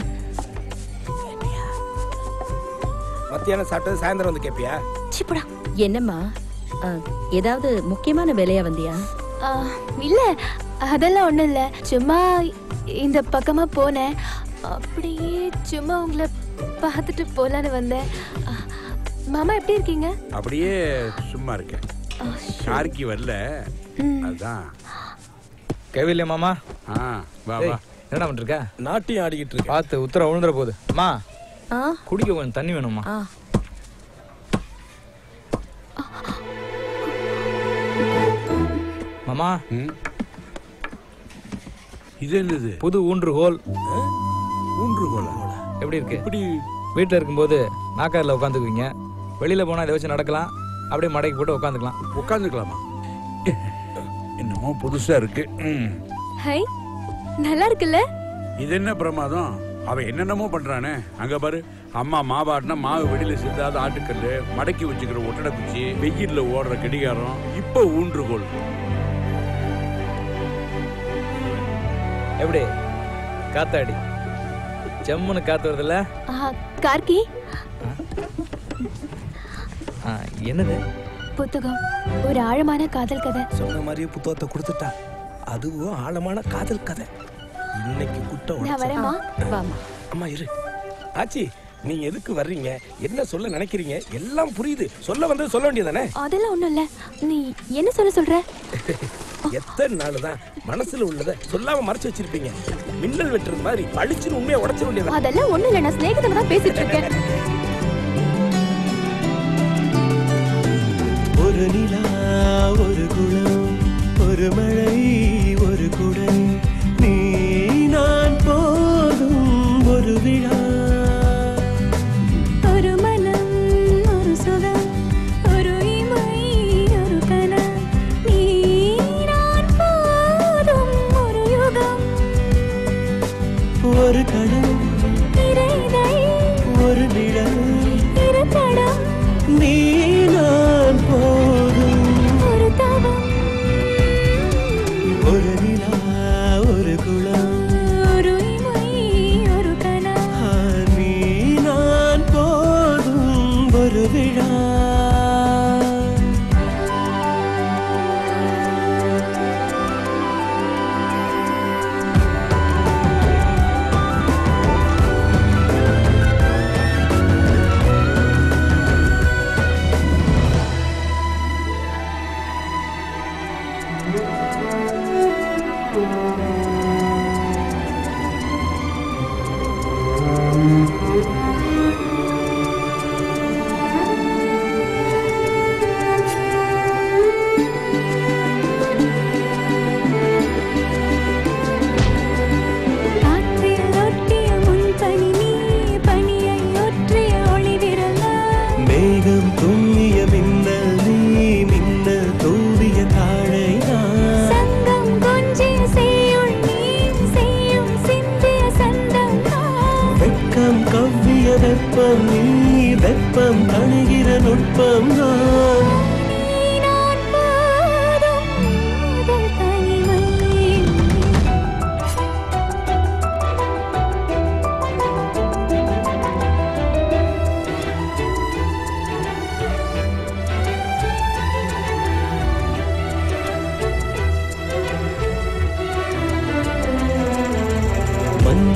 S16: மத்தியானம் சாப்பிட்டது சாயந்தரம் வந்து கேப்பியா
S22: சிப்படா என்னம்மா ஆ, ஏதாவது முக்கியமான வேலையா வந்தியா
S11: ஆ, இல்ல அதெல்லாம் ஒண்ணும் இல்ல சும்மா இந்த பக்கமா போனேன் அப்படியே சும்மா உங்களை பார்த்துட்டு போலான்னு வந்தேன் ஆ, மாமா எப்படி இருக்கீங்க
S23: அப்படியே சும்மா இருக்கேன் கார்கி வரல
S11: ம்.
S23: அதான்
S1: கைவில்லையா மாமா
S23: ஆ வா
S1: ஏய்,
S23: வா
S1: என்னடா பண்ணிருக்க
S16: நாட்டியம் ஆடிக்கிட்டு இருக்கு
S1: பார்த்து உத்தர விழுந்துற போகுது அம்மா
S22: ஆ
S1: குடிக்க கொஞ்சம் தண்ணி வேணுமா
S22: ஆ
S1: மாமா
S23: இது என்னது
S1: புது ஊன்றுகோல்
S23: ஊன்றுகோலா
S1: எப்படி இருக்கு
S23: எப்படி
S1: வீட்டில் இருக்கும்போது நாக்காரில் உட்காந்துக்குவீங்க வெளியில போனா இதை வச்சு நடக்கலாம் அப்படியே மடக்கி போட்டு உட்காந்துக்கலாம்
S23: உட்காந்துக்கலாமா என்னமோ புதுசா இருக்கு ம்.
S11: ஹை நல்லா இருக்குல்ல
S23: இது என்ன பிரமாதம் அவன் என்னென்னமோ பண்றானே அங்க பாரு அம்மா மாவாட்டினா மாவு வெளியில சிந்தாத ஆட்டுக்கல்லு மடக்கி வச்சுக்கிற ஒட்டடை குச்சி வெயில்ல ஓடுற கடிகாரம் இப்ப ஊன்றுகோல்
S1: எப்படி காத்தாடி ஜம்முன்னு காத்து வருதுல்ல
S11: ஆ, கார்கி
S1: ஆ, என்னது
S11: புத்தகம் ஒரு ஆழமான காதல் கதை
S16: சொன்ன மாதிரியே புத்தகத்தை கொடுத்துட்டா அதுவும் ஆழமான காதல் கதை இன்னைக்கு குட்டம்
S11: நான் வரேம்மா.
S22: வாமா
S16: அம்மா இரு ஆச்சி நீங்க எதுக்கு வர்றீங்க என்ன சொல்ல நினைக்கிறீங்க எல்லாம் புரியுது சொல்ல வந்தது சொல்ல வேண்டியதானே
S11: அதெல்லாம் ஒண்ணும் இல்ல நீ என்ன சொல்ல சொல்ற
S16: எத்தனை நாள் தான் மனசுல உள்ளத சொல்லாம மறைச்சு வச்சிருப்பீங்க மின்னல் வெட்டுறது மாதிரி பளிச்சுன்னு உண்மையை உடைச்சிட வேண்டியதா
S11: அதெல்லாம் ஒண்ணும் இல்ல நான் ஸ்நேகத்துல தான் பேசிட்டு இருக்கேன்
S12: ஒரு நிலா ஒரு குளம் ஒரு மழை ஒரு குடை நீ நான் போதும் ஒரு விழா
S11: ஒரு மனம் ஒரு சுகம் ஒரு இமை ஒரு கணம் நீ நான் போதும் ஒரு யுகம்
S12: ஒரு கணம்
S11: இறைதை
S12: ஒரு நிழல்
S11: இரு தடம்
S12: நீ நான் போதும்
S11: ஒரு தவம்
S12: ஒரு நிலா ஒரு குளம்
S11: ஒரு இமை ஒரு கணம்
S12: ஆ, நீ நான் போதும் ஒரு விழா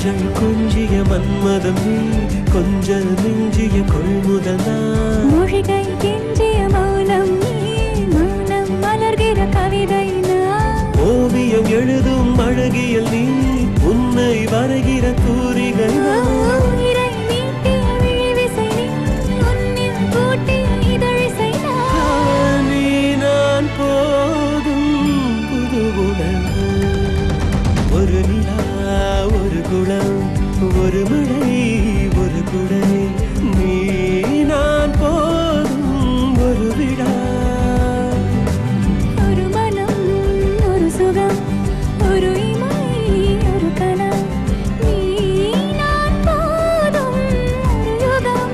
S12: மஞ்சள் கொஞ்சிய மன்மதம் நீ கொஞ்சல் மிஞ்சிய கொள்முதல் நான்
S5: மொழிகை கெஞ்சிய மௌனம் நீ மௌனம் மலர்கிற கவிதை நான்
S12: ஓவியம் எழுதும் அழகியல் நீ உன்னை வரைகிற தூரிகை நான்
S5: உயிரை நீட்டிய விழிவிசை நீ உன்னில் கூட்டிய இதழிசை நான்
S12: நீ நான் போதும் புது உணர்வு ஒரு நிலா ஒரு குளம் ஒரு மழை ஒரு குடை நீ நான் போதும் ஒரு விழா
S5: ஒரு மனம் ஒரு சுகம் ஒரு இமை ஒரு கணம் நீ நான் போதும் ஒரு யுகம்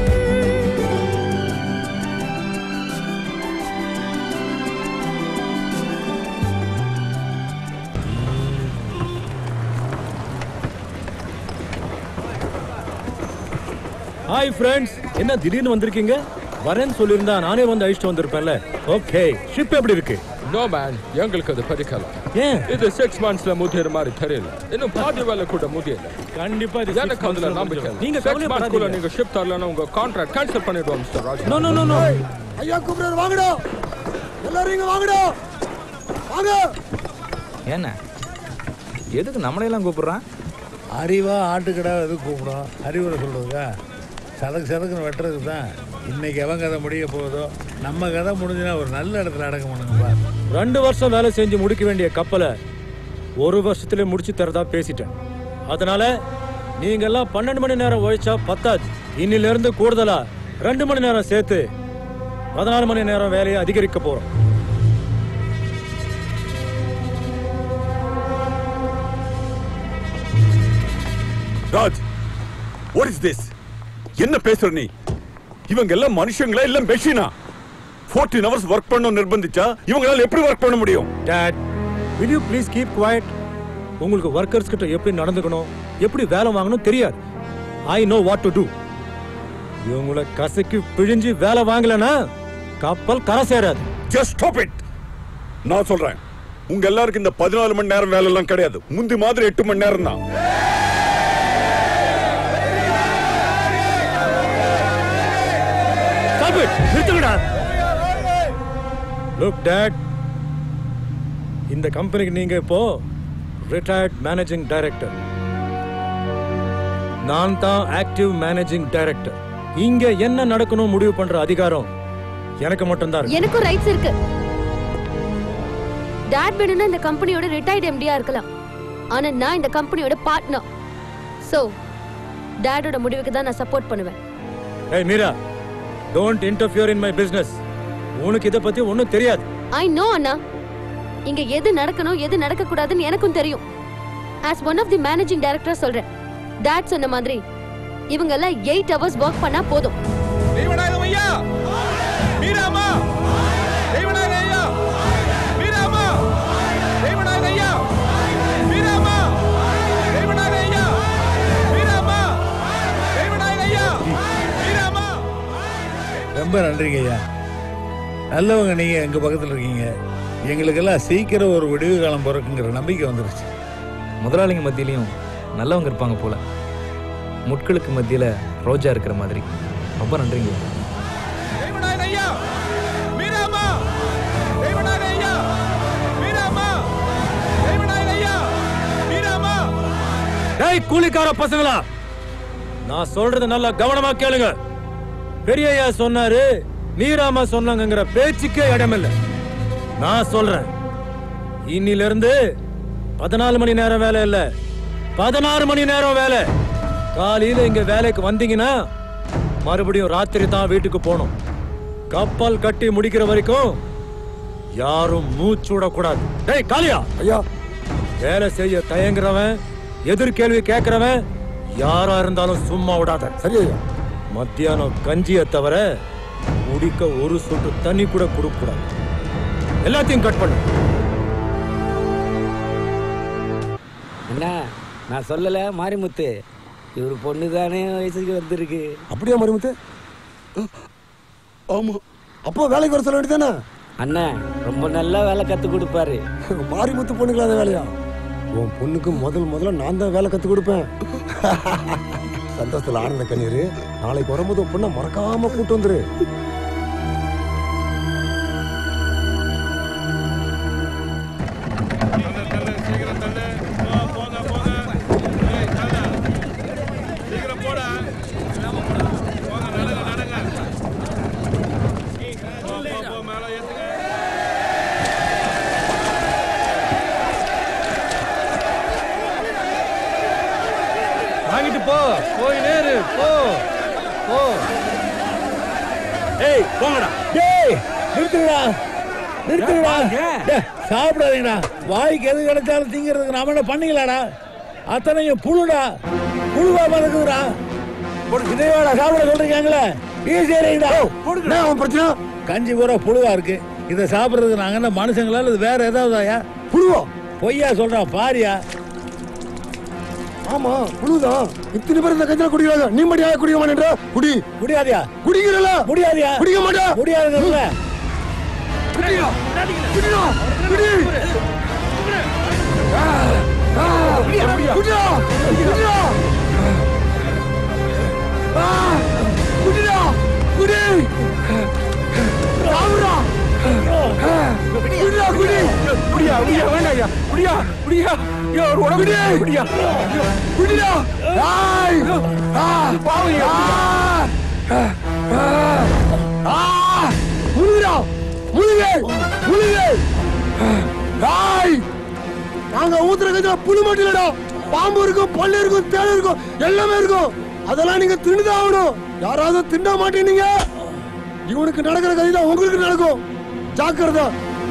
S10: ஹாய் ஃப்ரெண்ட்ஸ் என்ன திடீர்னு வந்திருக்கீங்க வரேன்னு சொல்லியிருந்தா நானே வந்து அழிச்சிட்டு வந்திருப்பேன்ல ஓகே ஷிப் எப்படி இருக்கு
S13: நோ மேன் எங்களுக்கு அது பிடிக்கல
S10: ஏன்
S13: இது சிக்ஸ் மந்த்ஸ்ல முதிர மாதிரி தெரியல இன்னும் பாதி வேலை கூட முடியல
S10: கண்டிப்பா இது six
S13: எனக்கு அதுல
S10: monthsல
S13: நம்பிக்கை
S10: முடிஞ்சிடும். நீங்க
S13: சிக்ஸ் மந்த்ஸ்க்குள்ள
S10: கவலைப்படாதீங்க.
S13: நீங்க ஷிப் தரலன்னா உங்க கான்ட்ராக்ட் கேன்சல் பண்ணிடுவோம் mister Raj
S10: no no no no
S8: ஐயா கூப்பிடுறாரு வாங்கடா எல்லாரும் இங்க வாங்கடா வாங்க
S1: என்ன எதுக்கு நம்மளையெல்லாம் கூப்பிடுறான்
S3: அறிவா ஆட்டுக்கடா எது கூப்பிடும் அறிவுரை சொல்றதுக்கா சதக்கு சதக்குன்னு வெட்டுறதுக்கு தான் இன்னைக்கு எவன் கதை முடிய போகுதோ நம்ம கதை முடிஞ்சுனா ஒரு நல்ல இடத்துல அடக்கம் பண்ணுங்கப்பா
S10: ரெண்டு வருஷம் வேலை செஞ்சு முடிக்க வேண்டிய கப்பலை ஒரு வருஷத்துல முடிச்சு தரதா பேசிட்டேன் அதனால நீங்க எல்லாம் பன்னெண்டு மணி நேரம் உழைச்சா பத்தாது இன்னில இருந்து கூடுதலா ரெண்டு மணி நேரம் சேர்த்து பதினாலு மணி நேரம் வேலையை அதிகரிக்க போறோம்
S6: ராஜ் வாட் இஸ் திஸ் என்ன பேசுற நீ இவங்க எல்லாம் மனுஷங்களா இல்ல மெஷினா 14 ஹவர்ஸ் ஒர்க் பண்ண நிர்பந்திச்சா இவங்களால எப்படி ஒர்க் பண்ண முடியும்
S10: dad will you please keep quiet உங்களுக்கு ஒர்க்கர்ஸ் கிட்ட எப்படி நடந்துக்கணும் எப்படி வேலை வாங்கணும் தெரியாது I know what to do இவங்களை கசக்கி பிழிஞ்சு வேலை வாங்கலனா கப்பல் கரை சேராது
S6: ஜஸ்ட் ஸ்டாப் இட் நான் சொல்றேன் உங்க எல்லாருக்கும் இந்த பதினாலு மணி நேரம் வேலை எல்லாம் கிடையாது முந்தி மாதிரி எட்டு மணி நேரம் தான்
S10: Stop it! நிறுத்துங்கடா லுக் டேட் இந்த கம்பெனிக்கு நீங்க இப்போ ரிட்டையர்ட் மேனேஜிங் டைரக்டர் நான் தான் ஆக்டிவ் மேனேஜிங் டைரக்டர் இங்க என்ன நடக்கணும் முடிவு பண்ற அதிகாரம் எனக்கு மட்டும் தான்
S11: எனக்கும் ரைட்ஸ் இருக்கு டாட் வேணும்னா இந்த கம்பெனியோட ரிட்டையர்ட் எம்டியா இருக்கலாம் ஆனா நான் இந்த கம்பெனியோட பார்ட்னர் சோ டாடோட முடிவுக்கு தான் நான் சப்போர்ட் பண்ணுவேன்
S10: ஏய் Meera don't interfere in my business உனக்கு இத பத்தி ஒண்ணும் தெரியாது
S11: ஐ நோ அண்ணா இங்க எது நடக்கணும் எது நடக்க கூடாதுன்னு எனக்கும் தெரியும் as one of the managing director சொல்றேன் டாட் சொன்ன மாதிரி இவங்க எல்லாம் எயிட் ஹவர்ஸ் ஒர்க் பண்ணா போதும்
S13: தெய்வநாயகம் ஐயா மீராமா தெய்வநாயகம் ஐயா மீராமா தெய்வநாயகம் ஐயா மீராமா தெய்வநாயகம் ஐயா மீராமா தெய்வநாயகம் ஐயா மீராமா
S3: ரொம்ப நன்றிங்க ஐயா நல்லவங்க நீங்க எங்க பக்கத்துல இருக்கீங்க எங்களுக்கெல்லாம் சீக்கிரம் ஒரு விடிவு காலம் பிறக்குங்கிற நம்பிக்கை வந்துருச்சு
S1: முதலாளிங்க மத்தியிலையும் நல்லவங்க இருப்பாங்க போல முட்களுக்கு மத்தியில ரோஜா இருக்கிற மாதிரி ரொம்ப நன்றிங்க
S13: தெய்வநாயகம் ஐயா மீராமா தெய்வநாயகம் ஐயா மீராமா தெய்வநாயகம் ஐயா மீராமா
S10: டேய் கூலிக்கார பசங்களா நான் சொல்றத நல்லா கவனமா கேளுங்க பெரியய்யா சொன்னாரு நீராமா சொன்னாங்கங்கிற பேச்சுக்கே இடமில்ல நான் சொல்றேன் இன்னில இருந்து பதினாலு மணி நேரம் வேலை இல்ல பதினாறு மணி நேரம் வேலை காலையில இங்க வேலைக்கு வந்தீங்கன்னா மறுபடியும் ராத்திரி தான் வீட்டுக்கு போகணும் கப்பல் கட்டி முடிக்கிற வரைக்கும் யாரும் மூச்சு விடக்கூடாது டேய் காளியா
S8: ஐயா
S10: வேலை செய்ய தயங்குறவன் எதிர்கேள்வி கேட்கிறவன் யாரா இருந்தாலும் சும்மா விடாத
S8: சரி ஐயா
S10: மத்தியானம் கஞ்சியை தவிர குடிக்க ஒரு சொட்டு தண்ணி கூட கொடுக்க கூடாது எல்லாத்தையும் கட் பண்ணு
S14: என்ன நான் சொல்லல மாரிமுத்து இவர் பொண்ணு தானே வயசுக்கு வந்திருக்கு
S8: அப்படியா மருமத்து ஆமா அப்போ வேலைக்கு வர சொல்ல வேண்டியதானே
S14: அண்ணன் ரொம்ப நல்லா வேலை கத்து கொடுப்பாரு
S8: மாரிமுத்து பொண்ணுங்களா அந்த வேலையா உன் பொண்ணுக்கு முதல் முதல்ல நான் தான் வேலை கத்து கொடுப்பேன் சந்தோஷத்துல ஆனந்த கண்ணீர் நாளைக்கு வரும்போது உன் பொண்ணை மறக்காம கூட்டு வந்துரு
S10: வாங்கிட்டு போ போய் நேரு போ போ
S3: ஏய் போங்கடா டேய் நிறுத்துங்கடா நிறுத்துங்கடா டேய், சாப்பிடாதீங்கடா வாய்க்கு எது கிடைச்சாலும் திங்கிறதுக்கு நாம என்ன பண்ணிக்கலாடா அத்தனையும் புழுடா புழுவா மறக்குதுடா இதையோட சாப்பிட சொல்றீங்களே ஈஸியா பிரச்சனை கஞ்சி பூரா புழுவா இருக்கு இதை சாப்பிடுறதுக்கு நாங்க என்ன மனுஷங்களா இல்ல இது வேற ஏதாவது ஆயா புழுவா பொய்யா சொல்றான் பாரியா
S8: ஆமா புழுதான் இத்தனை பேர் இந்த கஞ்சல குடிக்கிறாங்க நீ மட்டும் யாரும் குடிக்க மாட்டேன்ற குடி
S3: குடியாதியா
S8: குடிக்கிறல
S3: முடியாதியா
S8: குடிக்க மாட்டா
S3: முடியாதுங்கல்ல
S8: குடியா குடியா குடி ஆ, ஆ, குடியா குடியா குடியா ஆ, குடியா குடி சாவுடா ஆ, குடியா குடி
S23: குடியா குடியா வேண்டாம் ஐயா குடியா குடியா ஐயா ஒரு உடம்பு
S8: குடி.
S23: குடியா
S8: குடியா ஆய் ஆ
S23: பாவம்
S8: ஆ ஆ முழுகிறா முழுகு முழுகு ஆய் நாங்க ஊத்துற கஞ்சா புளி மட்டும் இல்லடா பாம்பு இருக்கும் பல்லு இருக்கும் தேள் இருக்கும் எல்லாமே இருக்கும் அதெல்லாம் நீங்க தின்னுதான் ஆகணும் யாராவது தின்ன மாட்டேனீங்க இவனுக்கு நடக்கிற கதை தான் உங்களுக்கு நடக்கும் ஜாக்கிரதை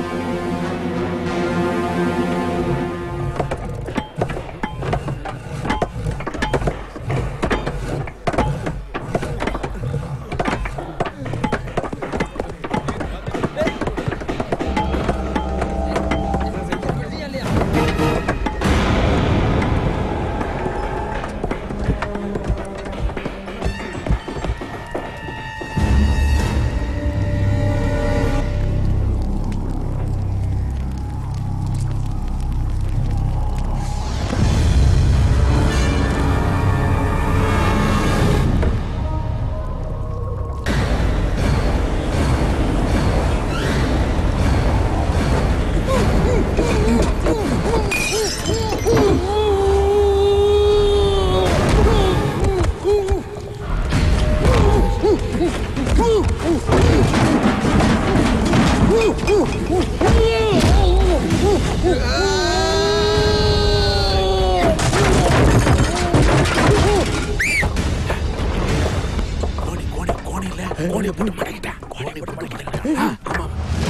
S4: கோணியை போட்டு மடக்கிட்டேன் கோணியை போட்டு மடக்கிட்டேன் ஆ, ஆமா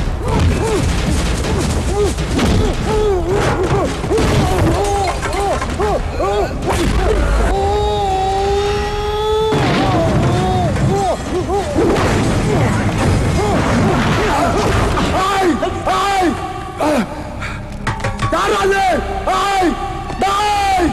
S8: ஆய் ஆய் யாராவது ஆய் டாய்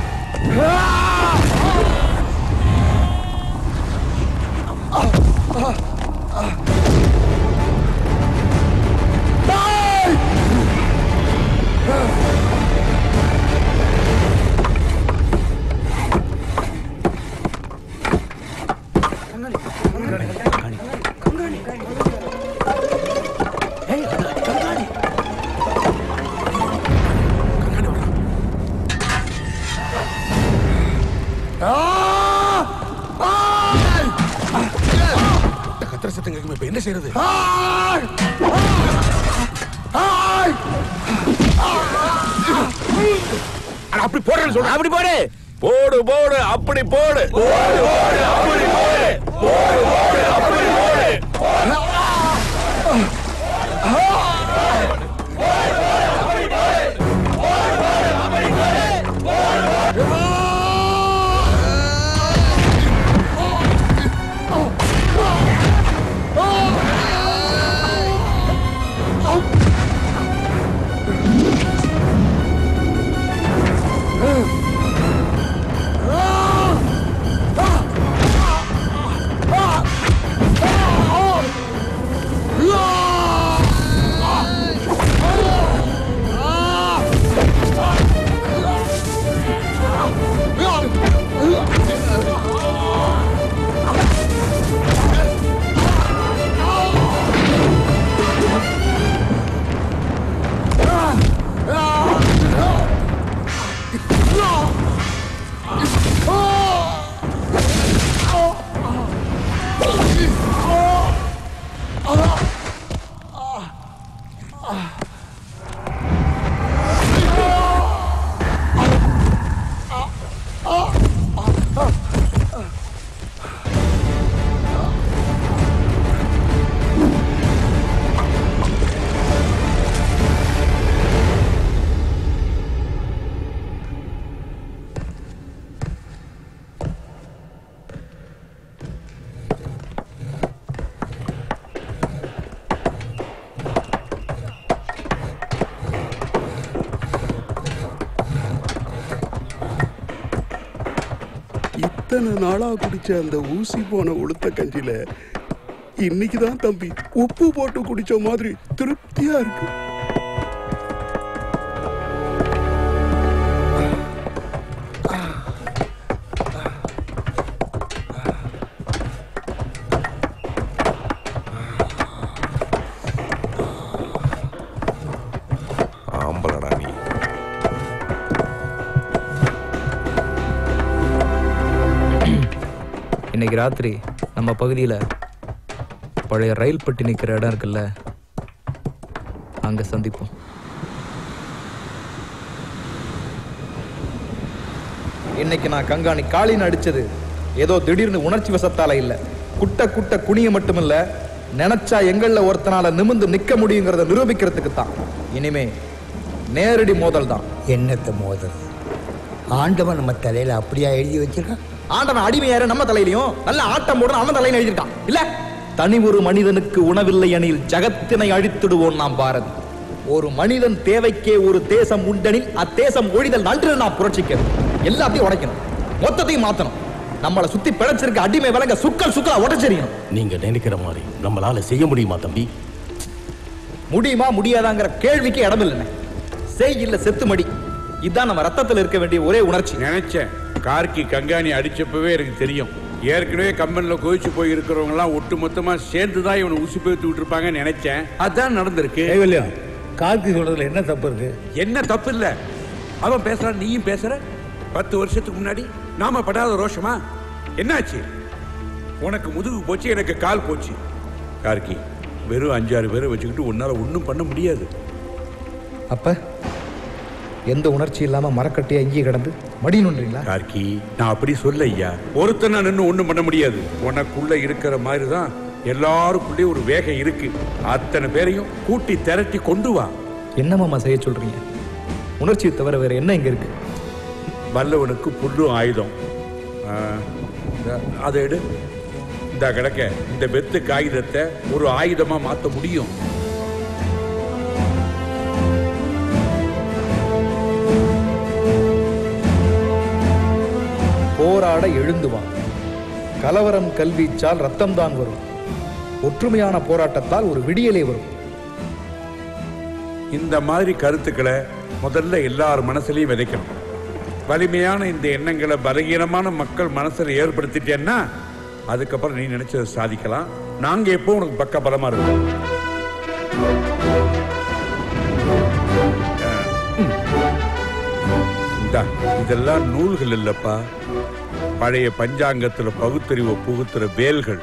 S4: கத்திர சத்தம் கேட்குமே இப்ப என்ன செய்யறது அட, அப்படி போடுறேன்னு சொல்றேன் அப்படி போடு போடு போடு அப்படி போடு போடு போடு அப்படி போடு போடு போடு அப்படி போடு
S8: ஆ
S18: இத்தனை நாளா குடிச்ச அந்த ஊசி போன உளுத்த கஞ்சில இன்னைக்கு தான் தம்பி உப்பு போட்டு குடிச்ச மாதிரி திருப்தியா இருக்கு
S4: ஆம்பளடா நீ
S1: இன்னைக்கு ராத்திரி நம்ம பகுதியில் பழைய ரயில் பெட்டி நிற்கிற இடம் இருக்குல்ல அங்கே சந்திப்போம் இன்னைக்கு நான் கங்காணி காளின்னு அடிச்சது ஏதோ திடீர்னு உணர்ச்சி வசத்தால இல்ல குட்ட குட்ட குனிய மட்டுமில்ல நினைச்சா எங்கள்ல ஒருத்தனால நிமிந்து நிக்க முடியுங்கிறத நிரூபிக்கிறதுக்கு தான் இனிமே நேரடி மோதல் தான்
S20: என்னத்த மோதல் ஆண்டவன் நம்ம தலையில அப்படியா எழுதி வச்சிருக்கான்
S1: ஆண்டவன் அடிமையாரு நம்ம தலையிலையும் நல்ல ஆட்டம் போட அவன் தலையில எழுதியிருக்கான் இல்ல தனி ஒரு மனிதனுக்கு உணவில்லை எனில் ஜகத்தினை அழித்திடுவோம் நாம் பாரதி ஒரு மனிதன் தேவைக்கே ஒரு தேசம் உண்டெனில் அத்தேசம் ஒழிதல் நன்று நான் புரட்சிக்கணும் எல்லாத்தையும் உடைக்கணும் மொத்தத்தையும் மாத்தணும் நம்மளை சுத்தி பிழைச்சிருக்க அடிமை விலங்க சுக்கல் சுக்கலா உடைச்செறியணும்
S2: நீங்க நினைக்கிற மாதிரி நம்மளால செய்ய முடியுமா தம்பி
S1: முடியுமா முடியாதாங்கிற கேள்விக்கு இடம் இல்லைண்ணே செய் இல்ல செத்து மடி இதுதான் நம்ம ரத்தத்துல இருக்க வேண்டிய ஒரே உணர்ச்சி
S23: நினைச்சேன் கார்கி கங்காணி அடிச்சப்பவே எனக்கு தெரியும் ஏற்கனவே கம்பெனில கொதிச்சு போய் இருக்கிறவங்க எல்லாம் ஒட்டு மொத்தமா சேர்ந்து தான் இவனை உசு பேத்து விட்டுருப்பாங்கன்னு நினைச்சேன் அதான் நடந்திருக்கு
S3: கைவல்யம் கார்த்தி சொல்றதுல என்ன தப்பு இருக்கு
S23: என்ன தப்பு இல்ல அவன் பேசுறான் நீயும் பேசுற பத்து வருஷத்துக்கு முன்னாடி நாம படாத ரோஷமா என்னாச்சு உனக்கு முதுகு போச்சு எனக்கு கால் போச்சு கார்கி வெறும் அஞ்சாறு பேரை வச்சுக்கிட்டு உன்னால ஒன்றும் பண்ண முடியாது
S1: அப்ப எந்த உணர்ச்சி இல்லாம மரக்கட்டையா இங்கே கிடந்து மடியணுன்றீங்களா
S23: கார்கி நான் அப்படி சொல்ல ஐயா ஒருத்தனை நின்று ஒண்ணும் பண்ண முடியாது உனக்குள்ள இருக்கிற மாதிரி தான் எல்லாருக்குள்ளேயும் ஒரு வேகம் இருக்கு அத்தனை பேரையும் கூட்டி திரட்டி கொண்டு வா
S1: என்னமாமா செய்ய சொல்றீங்க உணர்ச்சியை தவிர வேற என்ன இங்க இருக்கு
S23: வல்லவனுக்கு புல்லும் ஆயுதம் ஆ, இந்தா, அதை எடு இந்த கிடக்க இந்த வெத்து காகிதத்தை ஒரு ஆயுதமா மாத்த முடியும்
S1: போராட எழுந்து வா கலவரம் கல்வீச்சால் ரத்தம்தான் வரும் ஒற்றுமையான போராட்டத்தால் ஒரு விடியலே வரும்
S23: இந்த மாதிரி கருத்துக்களை முதல்ல எல்லார் மனசுலயும் விதைக்கணும் வலிமையான இந்த எண்ணங்களை பலகீனமான மக்கள் மனசுல ஏற்படுத்திட்டேன்னா அதுக்கப்புறம் நீ நினைச்சதை சாதிக்கலாம் நாங்க எப்போ உனக்கு பக்க பலமா இருக்கோம் இந்தா, இதெல்லாம் நூல்கள் இல்லப்பா பழைய பஞ்சாங்கத்துல பகுத்தறிவு புகுத்துற வேல்கள்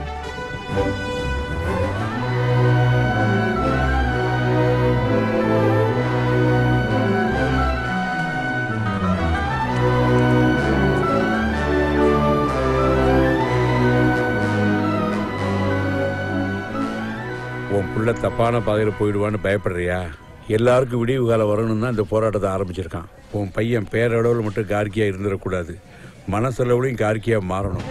S23: உன் புள்ள தப்பான பாதையில் போயிடுவான்னு பயப்படுறியா எல்லாருக்கும் விடிவு காலம் வரணும் தான் இந்த போராட்டத்தை ஆரம்பிச்சிருக்கான் உன் பையன் பேரளவில் மட்டும் கார்கியா இருந்துடக்கூடாது மனசளவுலையும் கார்கியா மாறணும்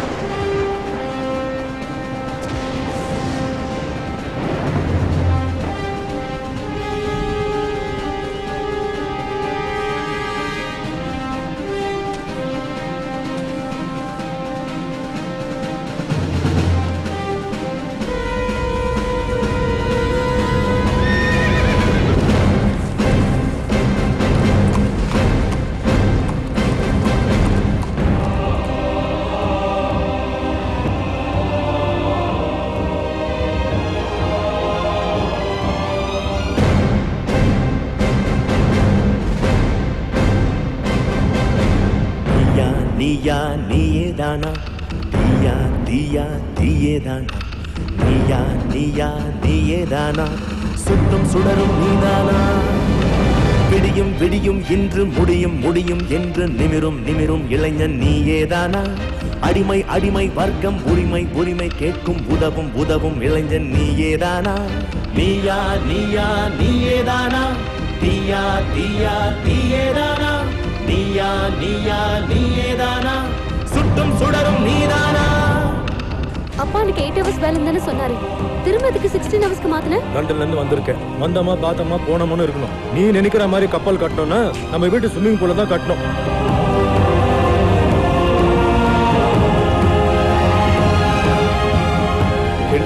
S12: நீயா நீயா நீயேதானா தீயா தீயா தீயேதானா நீயா நீயா நீயேதானா சுட்டும் சுடரும் நீதானா விடியும் விடியும் இன்று முடியும் முடியும் என்று நிமிரும் நிமிரும் இளைஞன் நீயேதானா அடிமை அடிமை வர்க்கம் உரிமை உரிமை கேட்கும் உதவும் உதவும் இளைஞன் நீயேதானா நீயா நீயா நீயேதானா தீயா தீயா தீயேதானா நீயா நீயா நீயேதானா சுட்டும் சுடரும் நீதானா
S11: அப்பா எனக்கு எயிட் ஹவர்ஸ் வேலை தானே சொன்னாரு திரும்ப அதுக்கு சிக்ஸ்டீன் ஹவர்ஸ்க்கு மாத்தின
S10: லண்டன்ல இருந்து வந்திருக்கேன் வந்தோமா பார்த்தோமா போனோமான்னு இருக்கணும் நீ நினைக்கிற மாதிரி கப்பல் கட்டணும்னா நம்ம வீட்டு ஸ்விம்மிங் பூல தான் கட்டணும்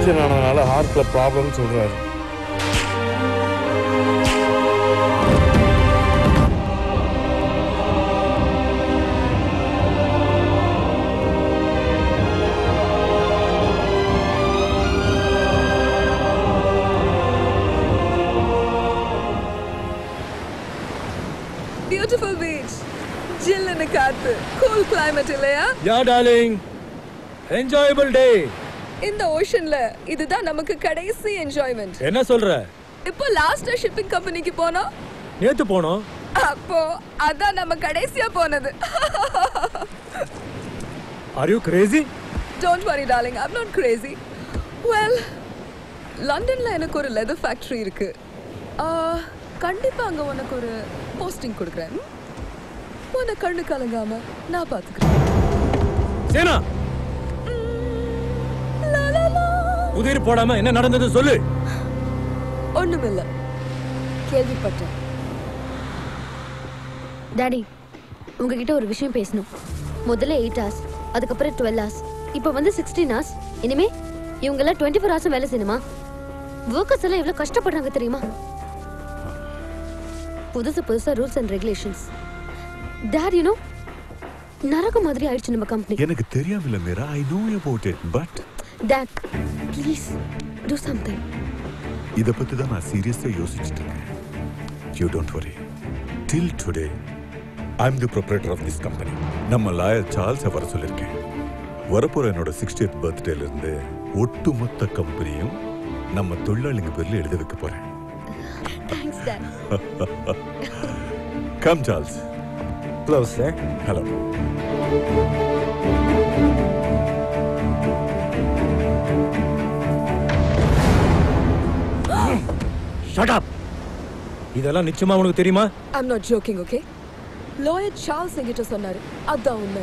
S7: ஆக்சிடென்ட் ஆனதுனால ஹார்ட்ல ப்ராப்ளம் சொல்றாரு
S15: பியூட்டிஃபுல் பீச் ஜில்லுன்னு காத்து கூல் climate இல்லையா
S10: யா டார்லிங் என்ஜாயபிள் டே
S15: இந்த ஓஷன்ல இதுதான் நமக்கு கடைசி என்ஜாய்மெண்ட்
S10: என்ன சொல்ற
S15: இப்போ லாஸ்டா ஷிப்பிங் கம்பெனிக்கு போனோம்
S10: நேத்து போனோம்
S15: அப்போ அதான் நம்ம கடைசியா போனது
S10: are you crazy
S15: don't worry darling I'm not crazy well லண்டன்ல எனக்கு ஒரு லெதர் ஃபேக்டரி இருக்கு ஆ, கண்டிப்பா அங்க உனக்கு ஒரு போஸ்டிங் கொடுக்குறேன் உன்னை கண்ணு கலங்காம நான் பாத்துக்கிறேன்
S10: சேனா உதிர் போடாம என்ன நடந்தது சொல்லு
S15: ஒண்ணுமில்ல கேள்விப்பட்டேன்
S11: டாடி உங்ககிட்ட ஒரு விஷயம் பேசணும் முதல்ல எயிட் ஹவர்ஸ் அதுக்கப்புறம் டுவெல் ஹவர்ஸ் இப்போ வந்து சிக்ஸ்டீன் ஹவர்ஸ் இனிமே இவங்கெல்லாம் டுவெண்ட்டி ஃபோர் ஹவர்ஸும் வேலை செய்யணுமா ஒர்க்கர்ஸ் எல்லாம் எவ்வளோ கஷ்டப்படுறாங்க தெரியுமா புதுசு புதுசா rules and regulations dad you know நரக மாதிரி ஆயிடுச்சு நம்ம கம்பெனி
S17: எனக்கு தெரியாமல Meera I know about it but
S11: dad please do something
S17: இத பத்தி தான் நான் சீரியஸா யோசிச்சுட்டு இருக்கேன் you don't worry till today I am the proprietor of this company நம்ம லாயர் சார்ல்ஸை வர சொல்லியிருக்கேன் வரப்போற என்னோட சிக்ஸ்டியத் பர்த்டேல இருந்து ஒட்டுமொத்த கம்பெனியும் நம்ம தொழிலாளிங்க பேர்ல எழுத வைக்க போறேன்
S11: thanks dad
S17: come Charles
S10: close
S17: hello
S10: shut up இதெல்லாம் நிச்சயமா உனக்கு தெரியுமா
S15: I'm not joking okay lawyer Charles என்கிட்ட சொன்னாரு அதான் உண்மை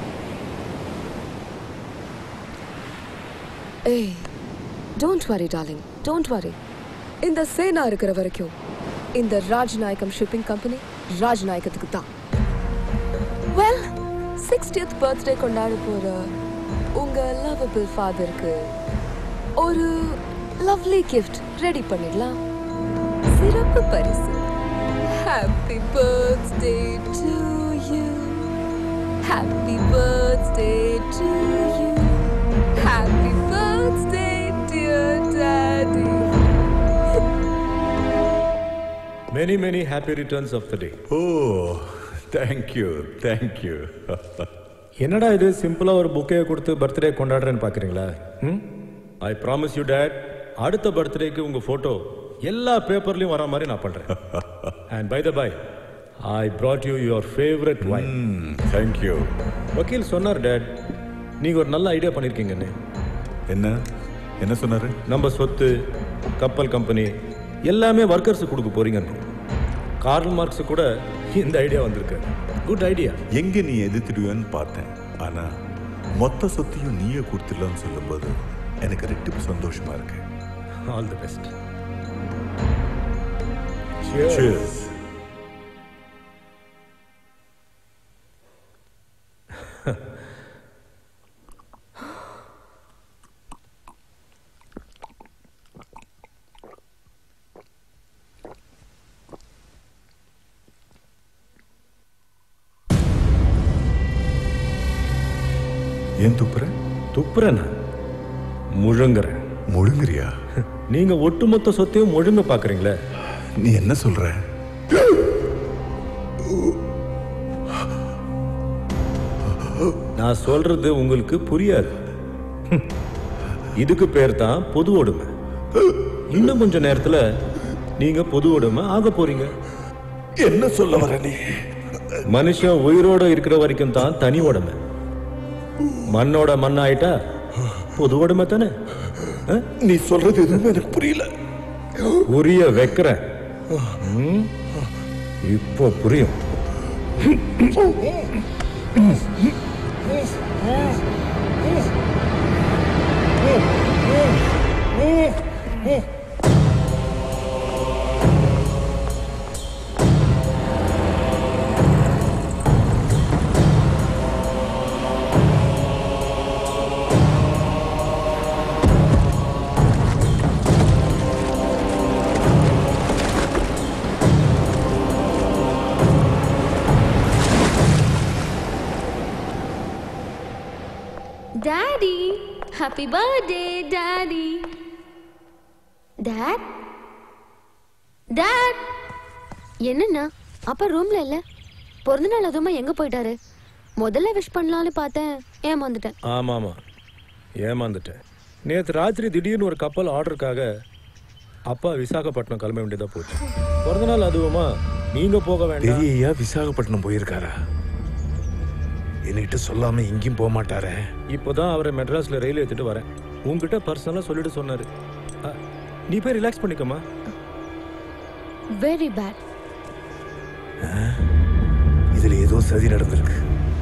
S15: ஏய் don't worry darling don't worry இந்த சேனா இருக்கிற வரைக்கும் இந்த ராஜ்நாயகம் ஷிப்பிங் கம்பெனி ராஜ்நாயகத்துக்கு தான் வெல் சிக்ஸ்டியத் பர்த்டே கொண்டாட போற உங்க லவபிள் ஃபாதருக்கு ஒரு லவ்லி கிஃப்ட் ரெடி பண்ணிடலாம் சிறப்பு பரிசு happy birthday to you happy birthday to you happy birthday dear daddy
S10: many many happy returns of the day
S17: oh thank you thank you
S10: என்னடா இது சிம்பிளா ஒரு புக்கே கொடுத்து பர்த்டே கொண்டாடுறேன்னு பாக்குறீங்களா ம் ஐ ப்ராமிஸ் யூ டேட் அடுத்த பர்த்டேக்கு உங்க போட்டோ எல்லா பேப்பர்லயும் வர மாதிரி நான் பண்றேன் and by the by I brought you your favourite wine
S17: thank you
S10: வக்கீல் சொன்னார் டேட் நீங்க ஒரு நல்ல ஐடியா பண்ணிருக்கீங்கன்னு
S17: என்ன என்ன சொன்னாரு
S10: நம்ம சொத்து கப்பல் கம்பெனி எல்லாமே ஒர்க்கர்ஸ் கொடுக்க போறீங்கன்னு கார்ல் மார்க்ஸ் கூட இந்த ஐடியா வந்திருக்கு குட் ஐடியா
S17: எங்க நீ எதிர்த்துடுவேன்னு பார்த்தேன் ஆனா மொத்த சொத்தையும் நீயே கொடுத்துடலாம்னு சொல்லும்போது எனக்கு ரெட்டிப்பு சந்தோஷமா இருக்கு
S10: ஆல் தி பெஸ்ட்
S17: Cheers. ஏன் துப்புற
S10: துப்புறேண்ணா முழுங்குறேன்
S17: முழுங்குறியா
S10: நீங்க ஒட்டுமொத்த சொத்தையும் முழுங்க பாக்குறீங்களே
S17: நீ என்ன சொல்ற
S10: நான் சொல்றது உங்களுக்கு புரியாது இதுக்கு பேர் தான் பொது ஒடுமை இன்னும் கொஞ்ச நேரத்துல நீங்க பொது ஒடுமை ஆக போறீங்க
S17: என்ன சொல்ல வர நீ
S10: மனுஷன் உயிரோட இருக்கிற வரைக்கும் தான் தனி உடமை மண்ணோட மண் ஆயிட்டா பொது உடமை தானே அஹ்?
S17: நீ சொல்றது எதுவுமே எனக்கு புரியல
S10: புரிய வைக்கிறேன் ம்? இப்போ புரியும்
S11: daddy happy birthday daddy dad dad என்னண்ணா அப்பா ரூம்ல இல்ல பிறந்த நாள் அதுவுமா எங்க போயிட்டாரு முதல்ல விஷ் பண்ணலாம்னு பார்த்தேன் ஏமாந்துட்டேன்
S10: ஆமா ஆமா ஏமாந்துட்டேன் நேத்து ராத்திரி திடீர்னு ஒரு கப்பல் ஆர்டருக்காக அப்பா விசாகப்பட்டினம் கிளம்ப வேண்டியதா போச்சு பிறந்த நாள் அதுவுமா நீங்க போக வேண்டாம்
S6: பெரியய்யா விசாகப்பட்டினம் போயிருக்காரா என்கிட்ட சொல்லாம எங்கேயும் போக மாட்டாரே
S10: இப்போதான் அவரை மெட்ராஸ்ல ரயில் ஏத்திட்டு வரேன் உங்ககிட்ட பர்சனலா சொல்லிட்டு சொன்னாரு அ, நீ போய் ரிலாக்ஸ் பண்ணிக்கமா
S11: வெரி பேட்
S6: இதுல ஏதோ சதி நடந்திருக்கு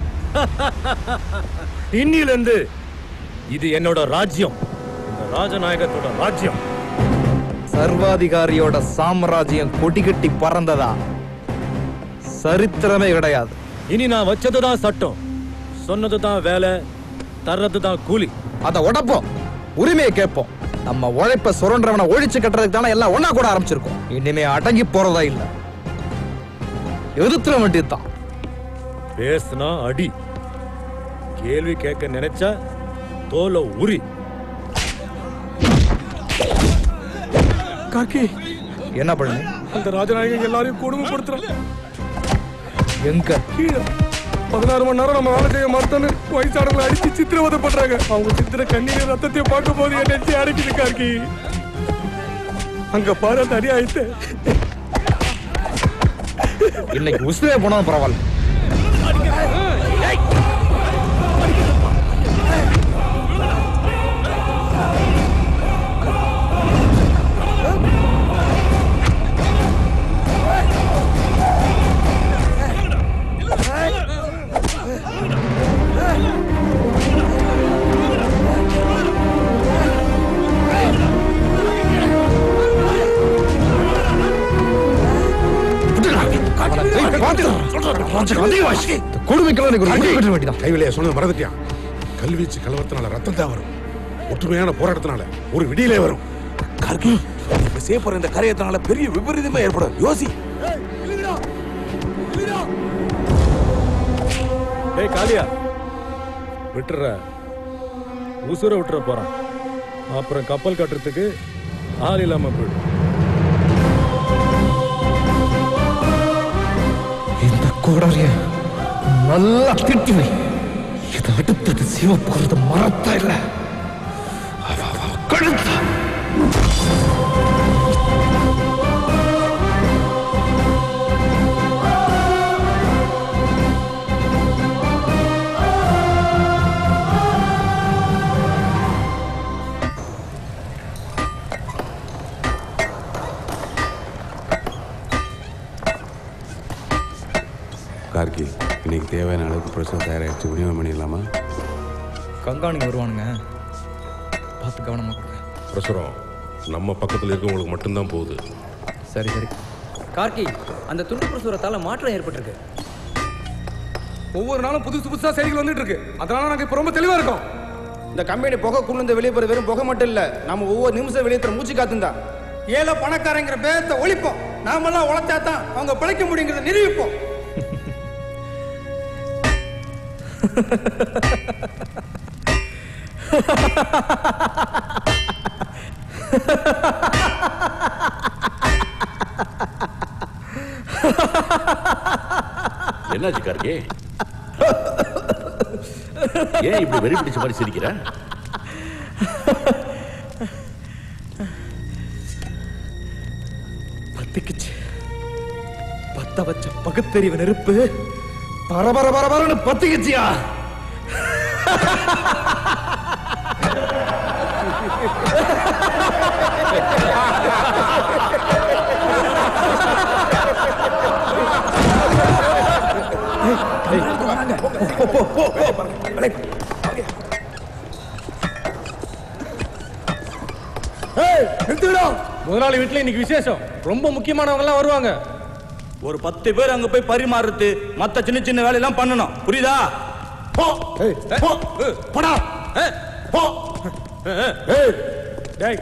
S10: இன்னில இருந்து இது என்னோட ராஜ்யம் இந்த ராஜநாயகத்தோட ராஜ்யம்
S1: சர்வாதிகாரியோட சாம்ராஜ்யம் கொடிகட்டி பறந்ததா சரித்திரமே கிடையாது
S10: இனி நான் வச்சதுதான் சட்டம் சொன்னதுதான் வேலை தர்றதுதான் கூலி
S1: அத உடப்போம் உரிமையை கேட்போம் நம்ம உழைப்ப சுரண்டவனை ஒழிச்சு கட்டுறதுக்கு தானே எல்லாம் ஒண்ணா கூட ஆரம்பிச்சிருக்கோம் இனிமே அடங்கி போறதா இல்ல எதிர்த்துற வேண்டியதுதான்
S10: பேசுனா அடி கேள்வி கேட்க நினைச்சா தோலை உரி
S23: காக்கி
S1: என்ன பண்ணு
S23: அந்த ராஜநாயகன் எல்லாரையும் கொடுமைப்படுத்துறான்
S1: எங்க
S23: கீழே பதினாறு மணி நேரம் நம்ம வேலை செய்ய மாட்டோன்னு வயசானவங்களை அடிச்சு சித்திரவதை பண்றாங்க அவங்க சித்திர கண்ணீர் ரத்தத்தையும் பார்க்கும் போது என் நெஞ்சு அடைக்குது கார்கி அங்க பாரு அந்த அநியாயத்தை
S1: இன்னைக்கு உசுரே போனாலும் பரவாயில்ல
S6: கைவிலைய சொன்னது மறந்துட்டியான் கல்வீச்சு கலவரத்தினால ரத்தம் தான் வரும் ஒற்றுமையான போராட்டத்தினால ஒரு விடியிலே வரும்
S4: கார்கி இப்ப சேப்பற இந்த கரையத்தினால பெரிய விபரீதமே ஏற்படும் யோசி
S10: டேய் காளியா விட்டுற உசுர விட்டுற போறான் அப்புறம் கப்பல் கட்டுறதுக்கு ஆள் இல்லாம போயிடும்
S1: இந்த கோடாரிய நல்லா திட்டி வை இதை அடுத்தது சிவப்புறது மரத்தா இல்ல அவ அவ அவ கழுத்தா
S17: கார்கி இன்னைக்கு தேவையான அளவுக்கு பிரசவம் தயாராகிடுச்சு விநியோகம் பண்ணிடலாமா
S1: கங்காணிங்க வருவானுங்க பார்த்து கவனமா கொடுங்க
S9: பிரசுரம் நம்ம பக்கத்தில் இருக்கவங்களுக்கு மட்டும்தான் போகுது
S1: சரி சரி
S19: கார்கி அந்த துண்டு பிரசுரத்தால மாற்றம் ஏற்பட்டிருக்கு
S21: ஒவ்வொரு நாளும் புதுசு புதுசா செய்திகள் வந்துட்டு இருக்கு அதனால நாங்க இப்ப ரொம்ப தெளிவா இருக்கோம்
S19: இந்த கம்பெனி புகை குளிர்ந்து வெளியே போற வெறும் புகை மட்டும் இல்ல நம்ம ஒவ்வொரு நிமிஷம் வெளியே தர மூச்சு காத்துந்தான்
S21: ஏழை பணக்காரங்கிற பேரத்தை ஒழிப்போம் நாமெல்லாம் உழைச்சா தான் அவங்க பிழைக்க முடியுங்கிறத நிரூபிப்போம்
S2: என்னாச்சு கார்கே ஏன் இப்படி வெறி பிடிச்ச மாதிரி சிரிக்கிற
S1: பத்திக்குச்சு பத்த வச்ச பகுத்தறிவு நெருப்பு பரபர பரபரன்னு பத்திக்குச்சியா
S10: முதலாளி வீட்டுல இன்னைக்கு விசேஷம் ரொம்ப முக்கியமானவங்க எல்லாம் வருவாங்க
S19: ஒரு பத்து பேர் அங்க போய் பரிமாறுறது மத்த சின்ன சின்ன வேலையெல்லாம் பண்ணணும் புரியுதா போ போ போடா போ
S10: டேய்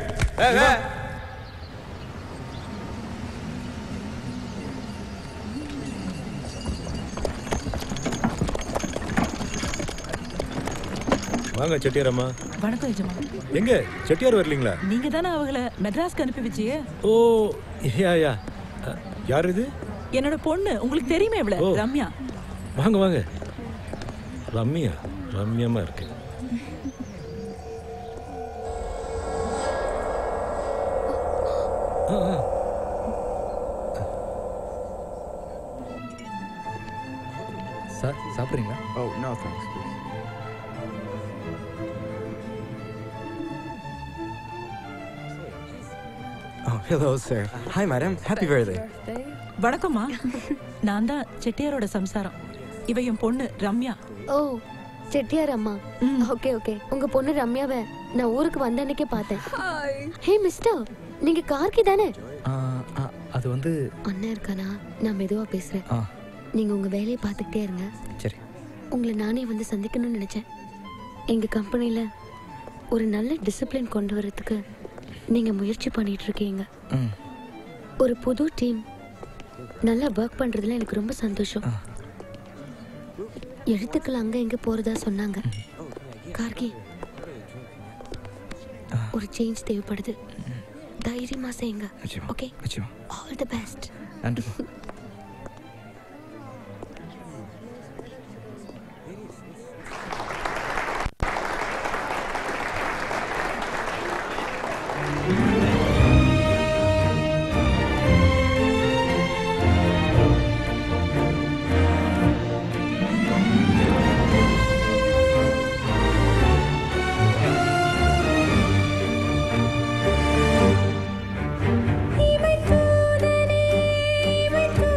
S10: வாங்க செட்டியார் அம்மா
S5: வணக்கம் எஜமா
S10: எங்க செட்டியார் வரலீங்களா
S5: நீங்க தானே அவங்கள மெட்ராஸ்க்கு அனுப்பி வச்சியே
S10: ஓ யா யா அ, யார் இது
S5: என்னோட பொண்ணு உங்களுக்கு தெரியுமே இவ்வளவு
S10: ஓ.
S5: ரம்யா
S10: வாங்க வாங்க ரம்யா ரம்யமா இருக்கு ஆ, ஆ.
S1: சார் சாப்பிட்றீங்களா
S7: Oh, no thanks, please.
S16: Oh, hello, sir. Hi, madam. Happy birthday.
S5: வணக்கம்மா நான் தான் செட்டியாரோட சம்சாரம் இவ என் பொண்ணு ரம்யா
S11: ஓ செட்டியார் அம்மா ஓகே ஓகே உங்க பொண்ணு ரம்யாவை நான் ஊருக்கு வந்த அன்னைக்கே பார்த்தேன் ஹே மிஸ்டர் நீங்க கார்கி தானே
S1: ஆ, ஆ, அது வந்து
S11: அண்ணன் இருக்கானா நான் மெதுவா பேசுறேன்
S1: ஆ
S11: நீங்க உங்க வேலையை பார்த்துக்கிட்டே இருங்க
S1: சரி
S11: உங்களை நானே வந்து சந்திக்கணும்னு நினைச்சேன் எங்க கம்பெனில ஒரு நல்ல டிசிப்ளின் கொண்டு வரதுக்கு நீங்க முயற்சி பண்ணிட்டு இருக்கீங்க
S1: ம்
S11: ஒரு புது டீம் நல்லா ஒர்க் பண்றதுல எனக்கு ரொம்ப சந்தோஷம் எழுத்துக்கள் அங்க இங்க போறதா சொன்னாங்க கார்கி ஒரு சேஞ்ச் தேவைப்படுது தைரியமா செய்யுங்க ஓகே
S1: நிச்சயமா
S11: ஆல் தி பெஸ்ட்
S1: நன்றி
S12: இமை தூதனே இமை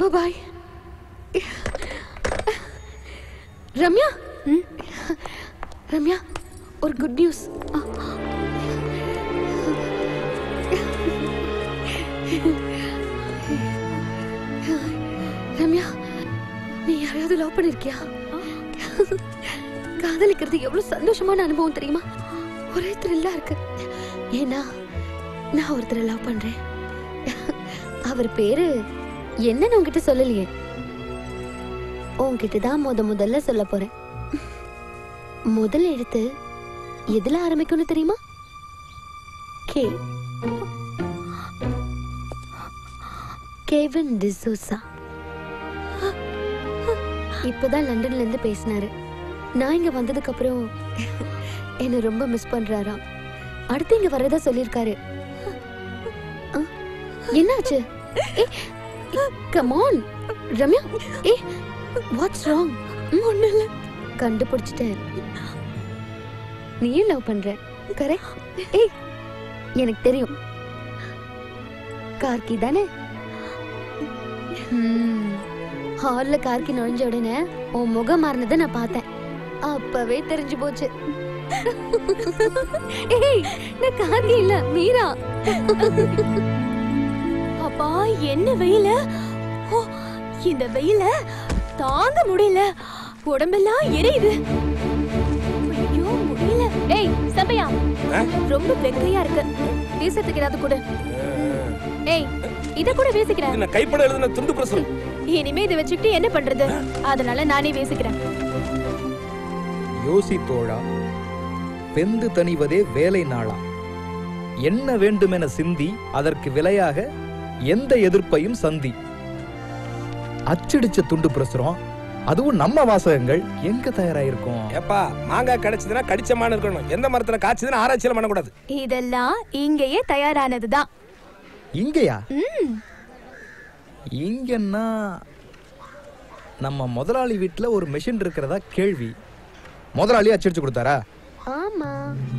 S11: பாய் ரம்யா ரம்யா ஒரு குட் நியூஸ் ரம்யா நீ யாரையாவது லவ் பண்ணிருக்கியா காதலிக்கிறது எவ்வளவு சந்தோஷமான அனுபவம் தெரியுமா ஒரே த்ரில்லா இருக்கு ஏன்னா நான் ஒருத்தரை லவ் பண்றேன் அவர் பேரு என்னன்னு உன்கிட்ட சொல்லலையே உன்கிட்ட தான் முத முதல்ல சொல்ல போறேன் முதல் எழுத்து எதுல ஆரம்பிக்கும்னு தெரியுமா கே கேவின் டிசோசா இப்பதான் லண்டன்ல இருந்து பேசினாரு நான் இங்க வந்ததுக்கு அப்புறம் என்ன ரொம்ப மிஸ் பண்றாராம் அடுத்து இங்க வரதா சொல்லிருக்காரு என்னாச்சு கம் ஆன் ரம்யா ஏ வாட்ஸ் ராங் ஒண்ணு இல்ல கண்டுபிடிச்சிட்டேன் நீயும் லவ் பண்ற கரெக்ட் ஏய் எனக்கு தெரியும் கார்கி தானே ஹால்ல கார்கி நுழைஞ்ச உடனே உன் முகம் மாறினதை நான் பார்த்தேன் அப்பவே தெரிஞ்சு போச்சு ஏய் நான் கார்கி இல்ல மீரா
S13: அப்பா என்ன வெயில ஓ இந்த வெயில தாங்க முடியல உடம்பெல்லாம் எரியுது ஐயோ முடியல ஏய் சபையா ரொம்ப வெக்கையா இருக்கு வீசத்துக்கு ஏதாவது கொடு ஏய் இத கூட வீசிக்கிறேன்
S4: நான் கைப்பட எழுதின துண்டு பிரசுரம்
S13: இனிமே இதை வச்சுக்கிட்டு என்ன பண்றது அதனால நானே வீசிக்கிறேன்
S1: யோசி தோழா வெந்து தணிவதே வேலை நாளா என்ன வேண்டுமென சிந்தி அதற்கு விலையாக எந்த எதிர்ப்பையும் சந்தி அச்சடிச்ச துண்டு பிரசுரம் அதுவும் நம்ம வாசகங்கள் எங்க தயாராயிருக்கும்
S4: ஏப்பா மாங்காய் கிடைச்சதுன்னா கடிச்சமான இருக்கணும் எந்த மரத்துல காய்ச்சதுன்னா ஆராய்ச்சியில பண்ணக்கூடாது
S13: இதெல்லாம் இங்கேயே தயாரானதுதான்
S1: இங்கயா
S13: ம்
S1: இங்கன்னா நம்ம முதலாளி வீட்டுல ஒரு மெஷின் இருக்கிறதா கேள்வி முதலாளி அச்சடிச்சு கொடுத்தாரா
S11: ஆமா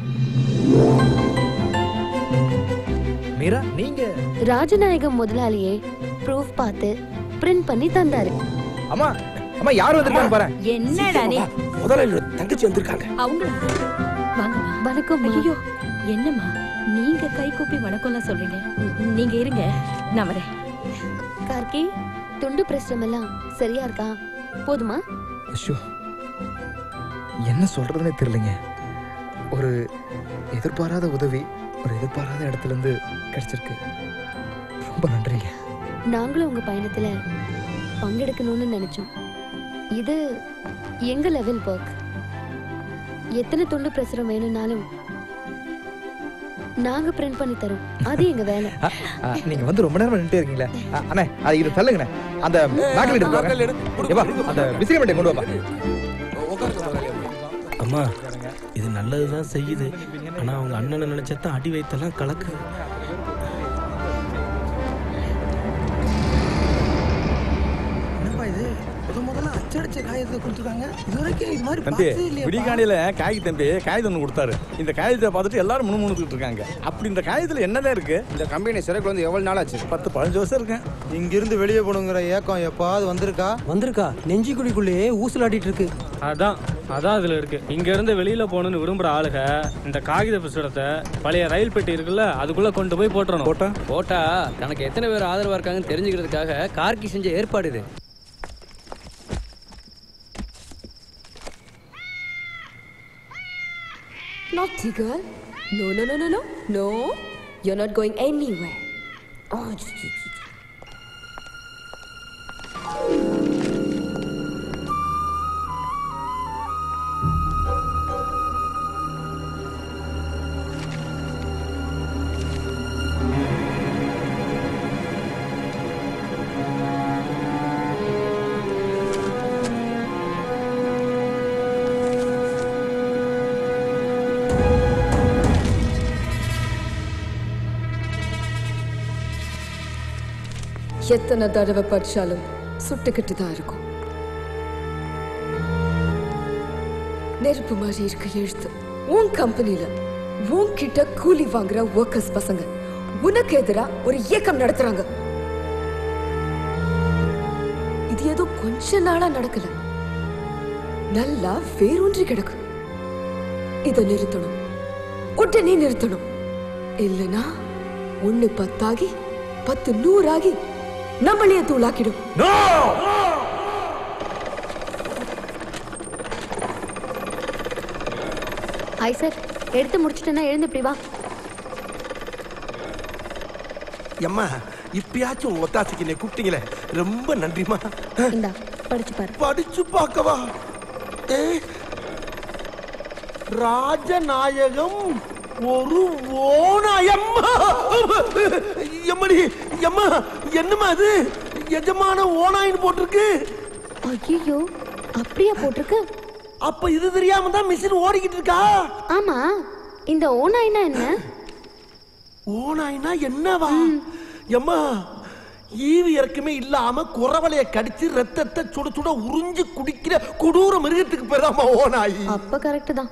S1: மீரா நீங்க
S11: ராஜநாயகம் முதலாளியே ப்ரூஃப் பார்த்து பிரிண்ட் பண்ணி தந்தாரு
S1: அம்மா அம்மா யார் வந்திருக்காங்க பாரு
S13: என்னடா நீ
S4: முதலாளி தங்கச்சி வந்திருக்காங்க
S5: அவங்க வாங்க
S11: வணக்கம்
S5: ஐயோ என்னம்மா நீங்க கை கூப்பி வணக்கம்லாம் சொல்றீங்க ந- நீங்க இருங்க நான் வரேன்
S11: கார்கி துண்டு பிரசுரம் எல்லாம் சரியா இருக்கா போதுமா
S1: ஐயோ என்ன சொல்றதுன்னே தெரியலங்க ஒரு எதிர்பாராத உதவி ஒரு எதிர்பாராத இடத்துல இருந்து கிடைச்சிருக்கு ரொம்ப நன்றிங்க
S11: நாங்களும் உங்க பயணத்துல பங்கெடுக்கணும்னு நினைச்சோம் இது எங்க லெவல் ஒர்க் எத்தனை துண்டு பிரசுரம் வேணும்னாலும் நாங்க பிரிண்ட் பண்ணி தரோம் அது எங்க வேலை
S1: அ, அ, நீங்க வந்து ரொம்ப நேரம் நின்றுட்டே இருக்கீங்களே அ, அண்ணே அது இது தள்ளுங்கண்ணே அந்த நாக்கல் எடுத்து ஏப்பா அந்த விசிறி மட்டை கொண்டு வாப்பா
S4: அம்மா இது நல்லதுதான் செய்யுது ஆனா அவங்க அண்ணனை நினைச்சதான் அடி வைத்தெல்லாம் கலக்குது
S14: என்னப்பா இது முத முதல்ல அச்சடிச்ச காகிதத்தை கொடுத்துருக்காங்க இது வரைக்கும் இது மாதிரி
S19: தம்பி
S14: பார்த்ததே இல்லையாப்பா.
S19: விடிகாலையில காகி தம்பி காகிதம் ஒன்று கொடுத்தாரு இந்த காகிதத்தை பார்த்துட்டு எல்லாரும் முணுமுணுத்துட்டு இருக்காங்க அப்படி இந்த காகிதத்துல என்னதான் இருக்கு இந்த கம்பெனி சிறைக்கு வந்து எவ்வளவு நாள் ஆச்சு பத்து பதினஞ்சு வருஷம் இருக்கேன்
S14: இங்கிருந்து வெளியே போகணுங்கிற ஏக்கம் எப்பாவது வந்திருக்கா
S22: வந்திருக்கா நெஞ்சிக்குழிக்குள்ளேயே ஊசலாடிட்டு இருக்கு
S10: அதான் அதான் அதுல இருக்கு இங்க இருந்து வெளியில போகணும்னு விரும்புற ஆளுக இந்த காகித புஸ்தகத்தை பழைய ரயில் பெட்டி இருக்குல்ல அதுக்குள்ள கொண்டு போய் போட்டுறணும் போட்டா
S24: போட்டா தனக்கு எத்தனை பேர் ஆதரவா இருக்காங்கன்னு தெரிஞ்சுக்கிறதுக்காக கார்கி செஞ்ச ஏற்பாடு இது
S15: Naughty girl. No, no, no, no, no. No. You're not going anywhere. Oh, j- j- j- எத்தனை தடவை படிச்சாலும் சுட்டுக்கிட்டு தான் இருக்கும் நெருப்பு மாதிரி இருக்க எழுத்து உன் கம்பெனில உன்கிட்ட கூலி வாங்குற ஒர்க்கர்ஸ் பசங்க உனக்கு எதிரா ஒரு இயக்கம் நடத்துறாங்க இது ஏதோ கொஞ்ச நாளா நடக்கல நல்லா வேரூன்றி கிடக்கு இத நிறுத்தணும் உடனே நிறுத்தணும் இல்லனா ஒண்ணு பத்தாகி பத்து நூறாகி நம்மளையே தூளாக்கிடும்
S13: ஹாய் சார் எடுத்து முடிச்சிட்டேன்னா எழுந்து இப்படி வா
S14: எம்மா இப்பயாச்சும் உங்க ஒத்தாசைக்கு என்னை கூப்பிட்டீங்களே ரொம்ப நன்றிமா
S13: இந்தா படிச்சு பாரு
S14: படிச்சு பார்க்கவா ஏ, ராஜநாயகம் ஒரு ஓனாயம்மா எம்மடி எம்மா என்னம்மா அது எஜமான ஓனாயின்னு போட்டிருக்கு
S13: ஐயோ அப்படியா போட்டிருக்கு
S14: அப்ப இது தெரியாம தான் மிஷின் ஓடிக்கிட்டு இருக்கா
S13: ஆமா இந்த ஓனாய்னா என்ன
S14: ஓனாயினா என்னவா எம்மா ஈவு இறக்குமே இல்லாம குறவலைய கடிச்சு ரத்தத்தை சுட சுட உறிஞ்சு குடிக்கிற கொடூர மிருகத்துக்கு பேராமா ஓனாயி
S13: அப்ப கரெக்ட் தான்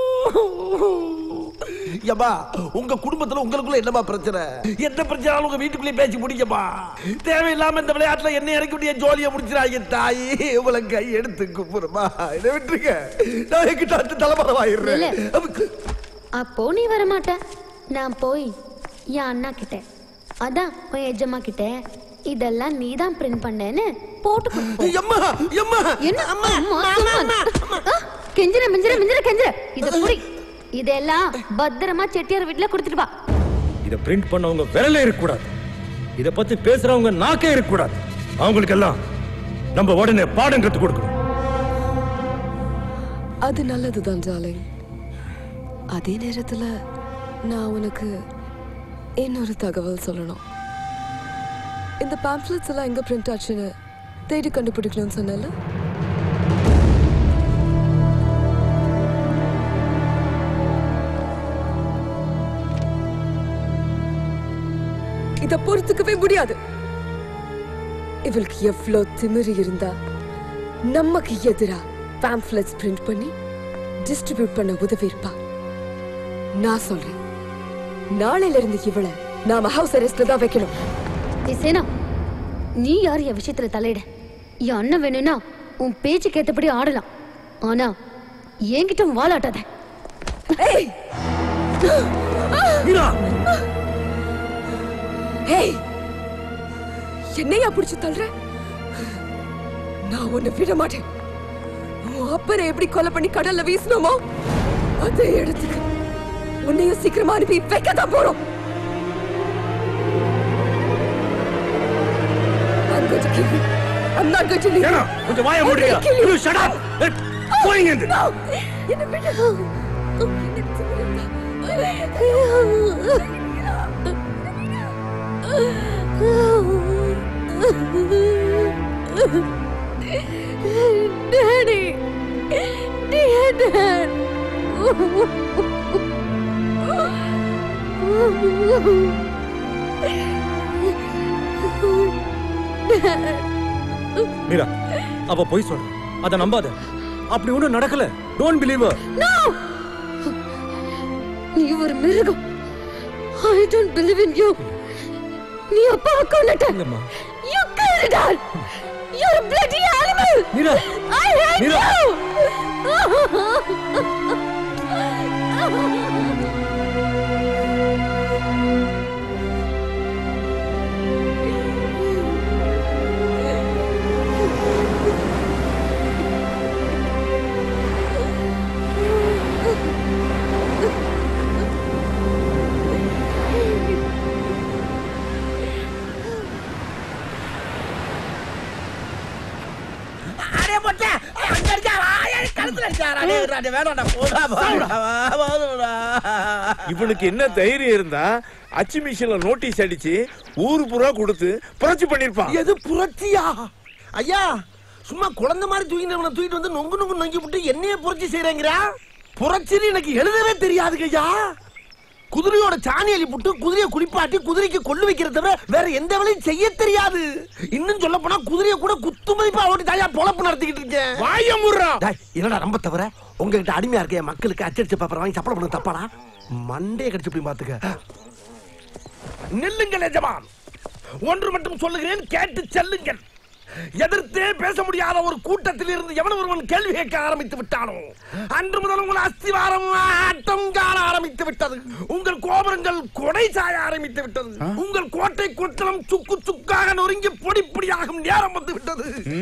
S14: ஏம்மா உங்க குடும்பத்துல உங்களுக்குள்ள என்னமா பிரச்சனை என்ன பிரச்சனை உங்க வீட்டுக்குள்ளே பேசி முடியுமா தேவையில்லாம இந்த விளையாட்டுல என்ன இறக்கி விட்டு என் ஜோலியை முடிச்சிடாங்க தாயி உங்களை கை எடுத்து குப்புறமா இதை விட்டுருங்க நான் எங்கிட்ட தலைமறைவாயிடுறேன்
S13: அப்போ நீ வர மாட்ட நான் போய் என் அண்ணா கிட்ட அதான் உன் எஜமா கிட்ட இதெல்லாம் நீ தான் பிரிண்ட் பண்ணேன்னு போட்டு கொடுப்போம். என்ன அம்மா, சும்மா. ஆ, கெஞ்சுற மிஞ்சுற மிஞ்சுற கெஞ்சுற இத புடி இதெல்லாம் பத்திரமா செட்டியார் வீட்டுல கொடுத்துட்டு வா
S10: இத பிரிண்ட் பண்ணவங்க விரலே இருக்கக்கூடாது இத பத்தி பேசுறவங்க நாக்கே இருக்கக்கூடாது அவங்களுக்கு எல்லாம் நம்ம உடனே பாடம் கத்து கொடுக்கணும்
S15: அது நல்லதுதான் டார்லிங் அதே நேரத்துல நான் உனக்கு இன்னொரு தகவல் சொல்லணும் இந்த pamphlets எல்லாம் எங்க பிரிண்ட் ஆச்சுன்னு தேடி கண்டுபிடிக்கணும்னு சொன்னல இத பொறுத்துக்கவே முடியாது இவளுக்கு எவ்வளோ திமிரு இருந்தா நமக்கு எதிரா pamphlets பிரிண்ட் பண்ணி டிஸ்ட்ரிபியூட் பண்ண உதவி இருப்பா நான் சொல்றேன் நாளையில இருந்து இவளை நாம ஹவுஸ் அரெஸ்ட்ல தான் வைக்கணும்
S13: ஏய் சேனா நீ யார் என் விஷயத்துல தலையிட என் அண்ணன் வேணும்னா உன் பேச்சுக்கு ஏத்தபடி ஆடலாம் ஆனா என்கிட்ட உன் வாலாட்டாத
S15: ஏய் ஏய் என்னையா பிடிச்சு தள்ளுற நான் உன்னை விட மாட்டேன் உன் அப்பனை எப்படி கொலை பண்ணி கடல்ல வீசணுமோ அதே இடத்துக்கு உன்னையும் சீக்கிரமா அனுப்பி வைக்கத்தான் போறோம் I'm going to kill you. I'm not going to leave you.
S10: கொஞ்சம் வாயை
S15: I'm
S10: மூடுறியா?
S15: going to kill you.
S10: You shut up. Hey, போயிங்க இருந்து.
S15: No. என்னை விடு.
S13: Daddy, dear Dad.
S10: மீரா அவ போய் சொல்ற அத நம்பாத அப்படி ஒண்ணும் நடக்கல டோன்ட் பிலீவ்
S13: No! நீ ஒரு மிருகம் I don't believe in you நீ அப்பாவை கொன்னுட்ட
S10: இல்லம்மா
S13: you killed her you're a bloody animal
S10: Meera
S13: i hate
S10: மீரா.
S13: you
S14: அடே பொட்டே அங்க இருக்கா ஆயா கழுத்துல இருக்காரா டேய் டேய் வேணாம்டா போடா போடா போடா
S6: இவனுக்கு என்ன தைரியம் இருந்தா அச்சு மிஷின்ல நோட்டீஸ் அடிச்சு ஊரு பூரா கொடுத்து புரட்சி பண்ணிருப்பான்
S14: எது புரட்சியா ஐயா சும்மா குழந்தை மாதிரி தூக்கினவனை தூக்கிட்டு வந்து நொங்கு நொங்கு நொங்கி விட்டு என்னைய புரட்சி செய்றேங்கிறா புரட்சின்னு எனக்கு எழுதவே தெரியாதுங்க ஐயா குதிரையோட சாணி அள்ளி புட்டு குதிரையை குளிப்பாட்டி குதிரைக்கு கொள்ளு வைக்கிற தவிர வேற எந்த வேலையும் செய்ய தெரியாது இன்னும் சொல்ல போனா குதிரையை கூட குத்து மதிப்பா ஓட்டி தாயா பொழப்பு நடத்திக்கிட்டு இருக்கேன்
S6: வாய முடுறா
S14: என்னடா ரொம்ப தவிர உங்ககிட்ட அடிமையா இருக்க என் மக்களுக்கு அச்சடிச்ச பேப்பர் வாங்கி சப்பளம் பண்ண தப்பாடா மண்டையை கடிச்சு போய் பாத்துக்க
S6: நில்லுங்கள் எஜமான் ஒன்று மட்டும் சொல்லுகிறேன் கேட்டு செல்லுங்கள்
S14: எதிர்த்தே பேச முடியாத ஒரு கூட்டத்தில் இருந்து எவன் ஒருவன் கேள்வி கேட்க ஆரம்பித்து விட்டானோ அன்று முதல் உங்கள் அஸ்திவாரம் ஆட்டம் காண ஆரம்பித்து விட்டது உங்கள் கோபுரங்கள் கொடை சாய ஆரம்பித்து விட்டது உங்கள் கோட்டை குற்றலம் சுக்கு சுக்காக நொறுங்கி பொடி பொடியாகும் நேரம் வந்து விட்டது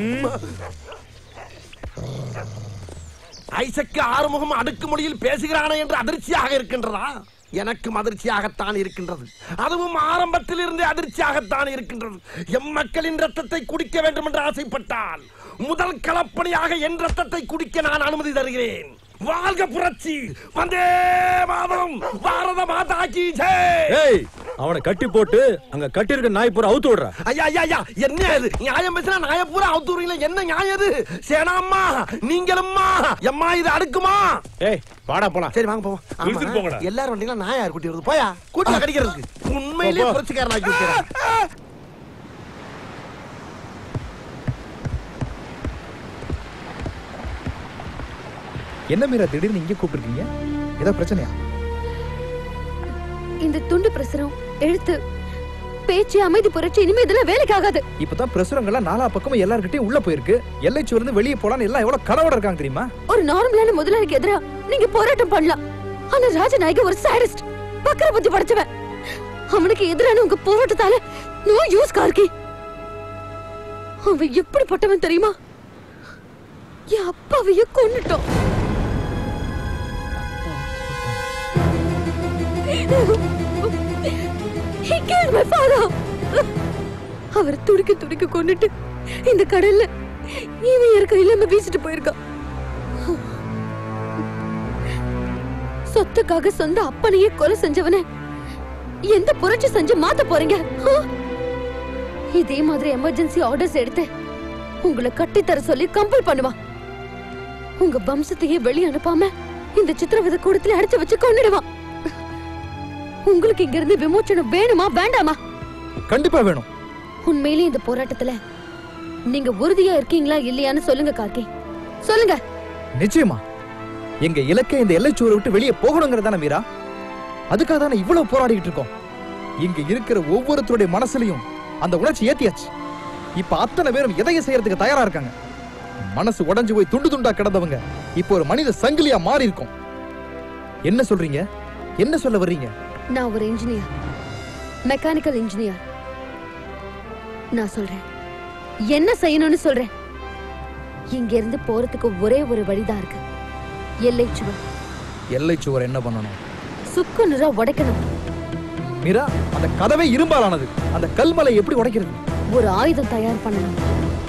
S14: ஐசக்கு ஆறுமுகம் அடுக்குமொழியில் பேசுகிறானே என்று அதிர்ச்சியாக இருக்கின்றதா எனக்கும் அதிர்ச்சியாகத்தான் இருக்கின்றது அதுவும் ஆரம்பத்தில் இருந்தே அதிர்ச்சியாகத்தான் இருக்கின்றது எம் மக்களின் ரத்தத்தை குடிக்க வேண்டும் என்று ஆசைப்பட்டால் முதல் களப்பணியாக என் ரத்தத்தை குடிக்க நான் அனுமதி தருகிறேன் வாழ்க புரட்சி வந்தே மாதம் பாரத மாதா கி ஜெய்
S10: ஏய் அவனை கட்டி போட்டு அங்க கட்டி இருக்க நாய் பூரா அவுத்து விடுற
S14: ஐயா ஐயா ஐயா என்ன இது நியாயம் பேசினா நாய பூரா அவுத்துறீங்களா என்ன நியாயம் இது சேனாம்மா நீங்களும்மா எம்மா இது அடுக்குமா
S6: ஏய் வாடா போலாம்
S14: சரி வாங்க போவோம் ஆமா,
S6: இழுத்துட்டு போங்கடா.
S14: எல்லாரும் வந்தீங்களா நாயா குட்டி வருது போயா கூட்டில கடிக்கிறதுக்கு உண்மையிலேயே
S6: போ, போ.
S14: புரட்சிக்காரன் ஆக்கி விட்டுறேன்
S1: என்ன மீரா திடீர்னு இங்கே கூப்பிட்டுருக்கீங்க ஏதாவது பிரச்சனையா
S11: இந்த துண்டு பிரசுரம் எழுத்து பேச்சு அமைதி புரட்சி இனிமே இதெல்லாம் வேலைக்கு ஆகாது
S1: இப்பதான் பிரசுரங்கள்லாம் நாலா பக்கமும் எல்லார்கிட்டயும் உள்ள போயிருக்கு எல்லைச்சுவர் இருந்து வெளியே போலான்னு எல்லாம் எவ்வளவு கனவோட இருக்காங்க தெரியுமா
S11: ஒரு நார்மலான முதலாளிக்கு எதிரா நீங்க போராட்டம் பண்ணலாம் ஆனா ராஜநாயக ஒரு சாடிஸ்ட் பக்கர புத்தி படைச்சவன் அவனுக்கு எதிரான உங்க போராட்டத்தால நோ யூஸ் கார்கி அவன் எப்படிப்பட்டவன் தெரியுமா என் அப்பாவையே கொன்னுட்டோம் He killed my father. அவர் துடிக்க துடிக்க கொன்னுட்டு இந்த கடல்ல இவன் இருக்க இல்லாம வீசிட்டு போயிருக்கான் சொத்துக்காக சொந்த அப்பனையே கொலை செஞ்சவன எந்த புரட்சி செஞ்சு மாத்த போறீங்க ஆ? இதே மாதிரி எமர்ஜென்சி ஆர்டர்ஸ் எடுத்து உங்களை கட்டித்தர சொல்லி கம்பல் பண்ணுவான் உங்க வம்சத்தையே வெளிய அனுப்பாம இந்த சித்திரவதை கூடத்துல அடைச்சு வச்சு கொன்னுடுவான் உங்களுக்கு இங்க இருந்து விமோச்சனம் வேணுமா வேண்டாமா
S1: கண்டிப்பா வேணும்
S11: உண்மையிலேயே இந்த போராட்டத்துல நீங்க உறுதியா இருக்கீங்களா இல்லையான்னு சொல்லுங்க கார்கி சொல்லுங்க
S1: நிச்சயமா எங்க இலக்கை இந்த எல்லைச்சுவரை விட்டு வெளியே போகணுங்கிறது தானே மீரா அதுக்காக தானே இவ்வளவு போராடிக்கிட்டு இருக்கோம் இங்க இருக்கிற ஒவ்வொருத்தருடைய மனசுலயும் அந்த உணர்ச்சி ஏத்தியாச்சு இப்ப அத்தனை பேரும் எதையும் செய்யறதுக்கு தயாரா இருக்காங்க மனசு உடைஞ்சு போய் துண்டு துண்டா கிடந்தவங்க இப்போ ஒரு மனித சங்கிலியா மாறி இருக்கும் என்ன சொல்றீங்க என்ன சொல்ல வர்றீங்க
S11: நான் ஒரு இன்ஜினியர் மெக்கானிக்கல் இன்ஜினியர் நான் சொல்றேன் என்ன செய்யணும்னு சொல்றேன் இங்க இருந்து போறதுக்கு ஒரே ஒரு வழிதான் இருக்கு எல்லை சுவர்
S1: எல்லைச்சுவர் என்ன பண்ணணும்
S11: சுக்கு நிறா உடைக்கணும்
S1: மீரா அந்த கதவே இரும்பாலானது அந்த கல்மலை எப்படி உடைக்கிறது
S11: ஒரு ஆயுதம் தயார் பண்ணணும்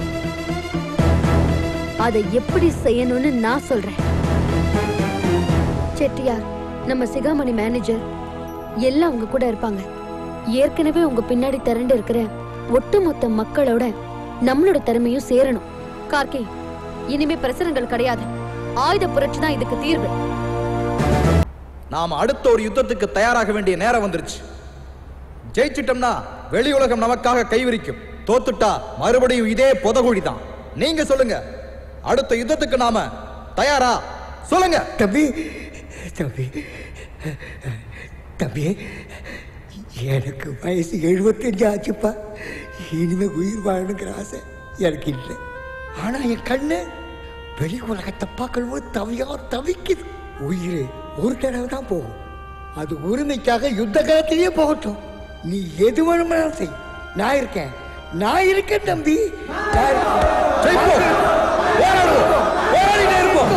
S11: அதை எப்படி செய்யணும்னு நான் சொல்றேன் செட்டியார் நம்ம சிகாமணி மேனேஜர் எல்லாம் உங்க கூட இருப்பாங்க ஏற்கனவே உங்க பின்னாடி திரண்டு இருக்கிற ஒட்டுமொத்த மக்களோட நம்மளோட திறமையும் சேரணும் கார்கே இனிமே பிரசுரங்கள் கிடையாது ஆயுத புரட்சி தான் இதுக்கு தீர்வு
S1: நாம அடுத்த ஒரு யுத்தத்துக்கு தயாராக வேண்டிய நேரம் வந்துருச்சு ஜெயிச்சிட்டோம்னா வெளி உலகம் நமக்காக கைவிரிக்கும் தோத்துட்டா மறுபடியும் இதே புதகுழி தான் நீங்க சொல்லுங்க அடுத்த யுத்தத்துக்கு நாம தயாரா சொல்லுங்க
S3: தம்பி தம்பி தம்பி எனக்கு வயசு எழுபத்தஞ்சு ஆச்சுப்பா இனிமே உயிர் வாழணுங்கிற ஆசை எனக்கு இல்லை ஆனா என் கண்ணு வெளி உலகத்தை பார்க்கணும் தவியா தவிக்குது உயிர் ஒரு தடவை தான் போகும் அது உரிமைக்காக யுத்த காலத்திலேயே போகட்டும் நீ எது வேணுமானாலும் செய் நான் இருக்கேன் நான் இருக்கேன் தம்பி நான் இருக்கேன்.
S1: போராடிட்டே இருப்போம்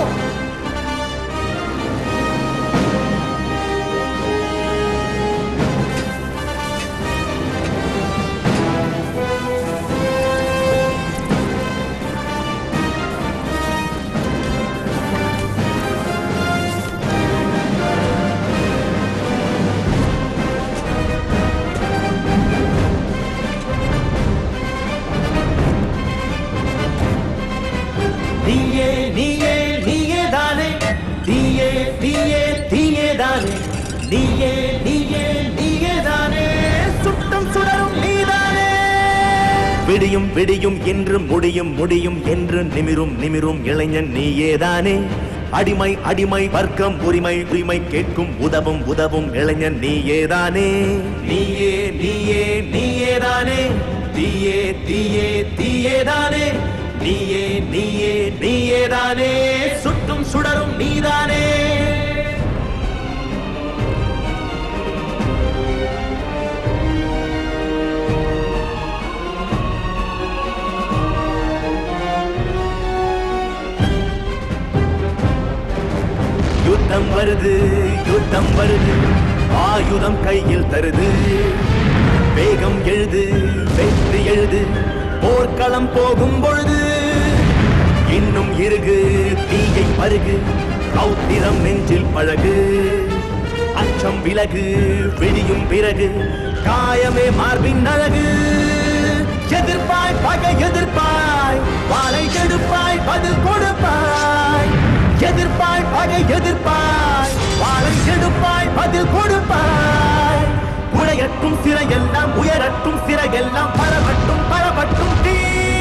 S12: நீயே நீயே நீயே தானே நீயே நீயே நீயே தானே நீயே நீயே நீயே தானே சுட்டம் சுடரும் நீதானே விடியும் விடியும் என்று முடியும் முடியும் என்று நிமிரும் நிமிரும் இளைஞன் நீயேதானே அடிமை அடிமை வர்க்கம் உரிமை உரிமை கேட்கும் உதவும் உதவும் இளைஞன் நீயேதானே நீயே நீயே நீயேதானே தீயே தீயே தீயே தானே நீயே நீயே நீயே தானே சுட்டும் சுடரும் நீதானே யுத்தம் வருது யுத்தம் வருது ஆயுதம் கையில் தருது வேகம் எழுது வெற்றி எழுது போர்க்களம் போகும் பொழுது இன்னும் இருகு தீயை பருகு கௌத்திரம் நெஞ்சில் பழகு அச்சம் விலகு விடியும் பிறகு காயமே மார்பின் அழகு எதிர்ப்பாய் பகை எதிர்ப்பாய் வாளை எடுப்பாய் பதில் கொடுப்பாய் எதிர்ப்பாய் பகை எதிர்ப்பாய் வாளை எடுப்பாய் பதில் கொடுப்பாய் உடையட்டும் சிறையெல்லாம் உயரட்டும் சிறையெல்லாம் பரவட்டும் பரவட்டும் தீ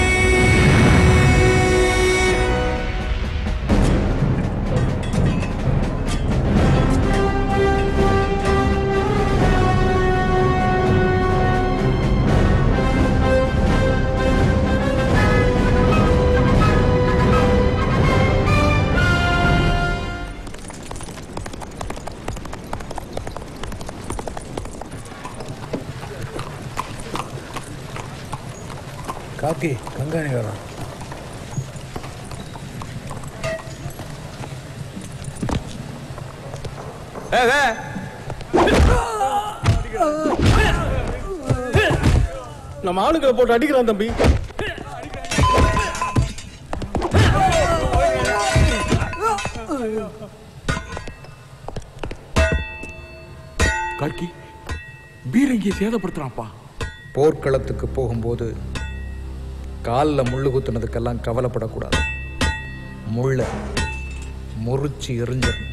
S10: காக்கி கங்காணி வரான் நம்ம ஆளுங்களை போட்டு அடிக்கிறான் தம்பி
S6: கார்கி பீரங்கியை சேதப்படுத்துறான்ப்பா
S1: போர்க்களத்துக்கு போகும்போது காலில் முள்ளு குத்துனதுக்கெல்லாம் கவலைப்படக்கூடாது முள்ள முறிச்சு எறிஞ்சிடணும்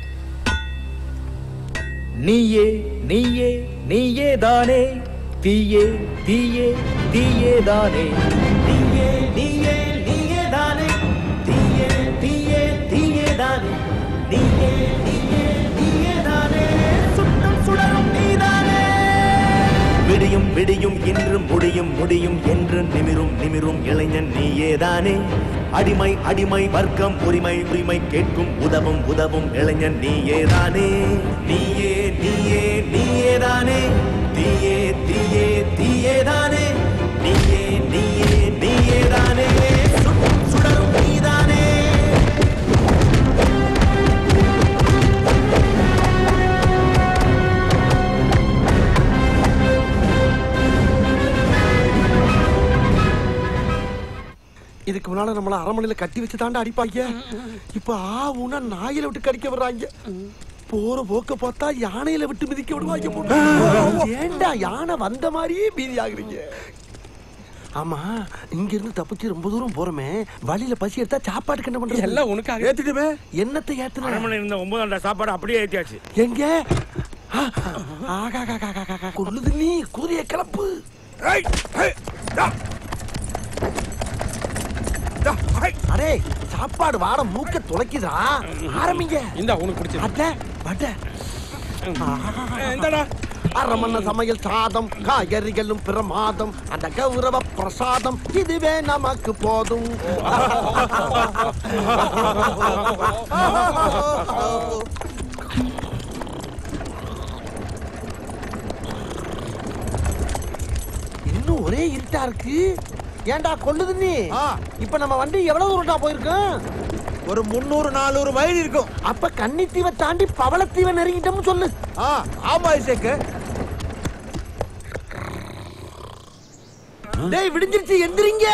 S1: நீயே நீயே நீயே தானே தீயே தீயே தீயே தானே
S12: நீயே நீயே நீயே தானே தீயே தீயே தீயே தானே நீயே நீயே நீயே தானே சுட்டம் சுடரும் நீதானே விடியும் விடியும் இன்று முடியும் முடியும் என்று நிமிரும் நிமிரும் இளைஞன் நீயேதானே அடிமை அடிமை வர்க்கம் உரிமை உரிமை கேட்கும் உதவும் உதவும் இளைஞன் நீயேதானே நீயே நீயே நீயேதானே தீயே தீயே தீயேதானே நீயே நீயே நீயேதானே சுட்டும் சுடரும் நீதானே
S14: இதுக்கு முன்னால நம்மள அரமனையில கட்டி வச்சு தாண்டா அடிப்பாங்க இப்ப ஆ ஊனா நாயில விட்டு கடிக்க வர்றாங்க போற போக்க பார்த்தா யானையில விட்டு மிதிக்க விடுவாங்க போட்டு. ஏன்டா யானை வந்த மாதிரியே பீதி ஆகுறீங்க ஆமா இங்க இருந்து தப்பிச்சு ரொம்ப தூரம் போறோமே வழியில பசி எடுத்தா சாப்பாட்டுக்கு என்ன பண்றது
S6: எல்லாம் உனக்காக.
S14: ஏத்திட்டுமே என்னத்தை ஏத்துன
S6: அரண்மனை இருந்த ஒன்பதாண்டா சாப்பாடு அப்படியே ஏத்தியாச்சு
S14: எங்க ஆ, ஆகா, ஆகா, ஆகா, ஆகா, ஆகா. கொல்லுது நீ குதிரைய கிளப்பு அடே சாப்பாடு வாட மூக்க துளைக்குதா ஆரம்பிங்க
S6: இந்த உனக்கு பிடிச்சது
S14: அட்ட வட்ட அரமண்ண சமையல் சாதம் காய்கறிகளும் பிரமாதம் அந்த கௌரவ பிரசாதம் இதுவே நமக்கு போதும் இன்னும் ஒரே இருட்டா இருக்கு ஏன்டா கொல்லுது நீ இப்ப நம்ம வண்டி எவ்வளவு தூரம்டா போயிருக்கோம் ஒரு முந்நூறு நானூறு மைல் இருக்கும் அப்ப கன்னித்தீவை தாண்டி பவளத்தீவை நெருங்கிட்டோம்னு சொல்லு ஆமா இசேக்கு டேய் விடிஞ்சிருச்சு எந்திரிங்க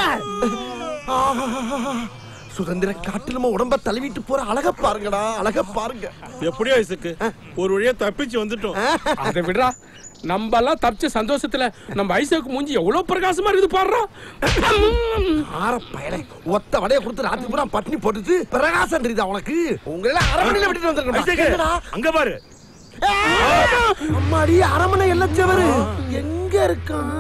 S14: சுதந்திர காட்டு நம்ம உடம்ப தழுவிட்டு போற அழக பாருங்கடா அழக பாருங்க
S6: எப்படியோ இசுக்கு ஒரு வழியா தப்பிச்சு வந்துட்டோம் அதை விடுறா நம்ம எல்லாம் தப்பிச்ச சந்தோஷத்துல நம்ம ஐசக்கு மூஞ்சி எவ்வளவு பிரகாசமா இருக்குது பாடுறோம்
S14: ஆற பயலே ஒத்த வடைய கொடுத்து ராத்திரி பூரா பட்னி போட்டுட்டு பிரகாசம் தெரியுதா உனக்கு உங்களை அரமனையில விட்டுட்டு
S6: ஐசக்கு,
S14: வந்திருக்கேன்
S6: அங்க பாரு
S14: அம்மாடி அரமனை எல்லச்சவரு எங்க இருக்கான்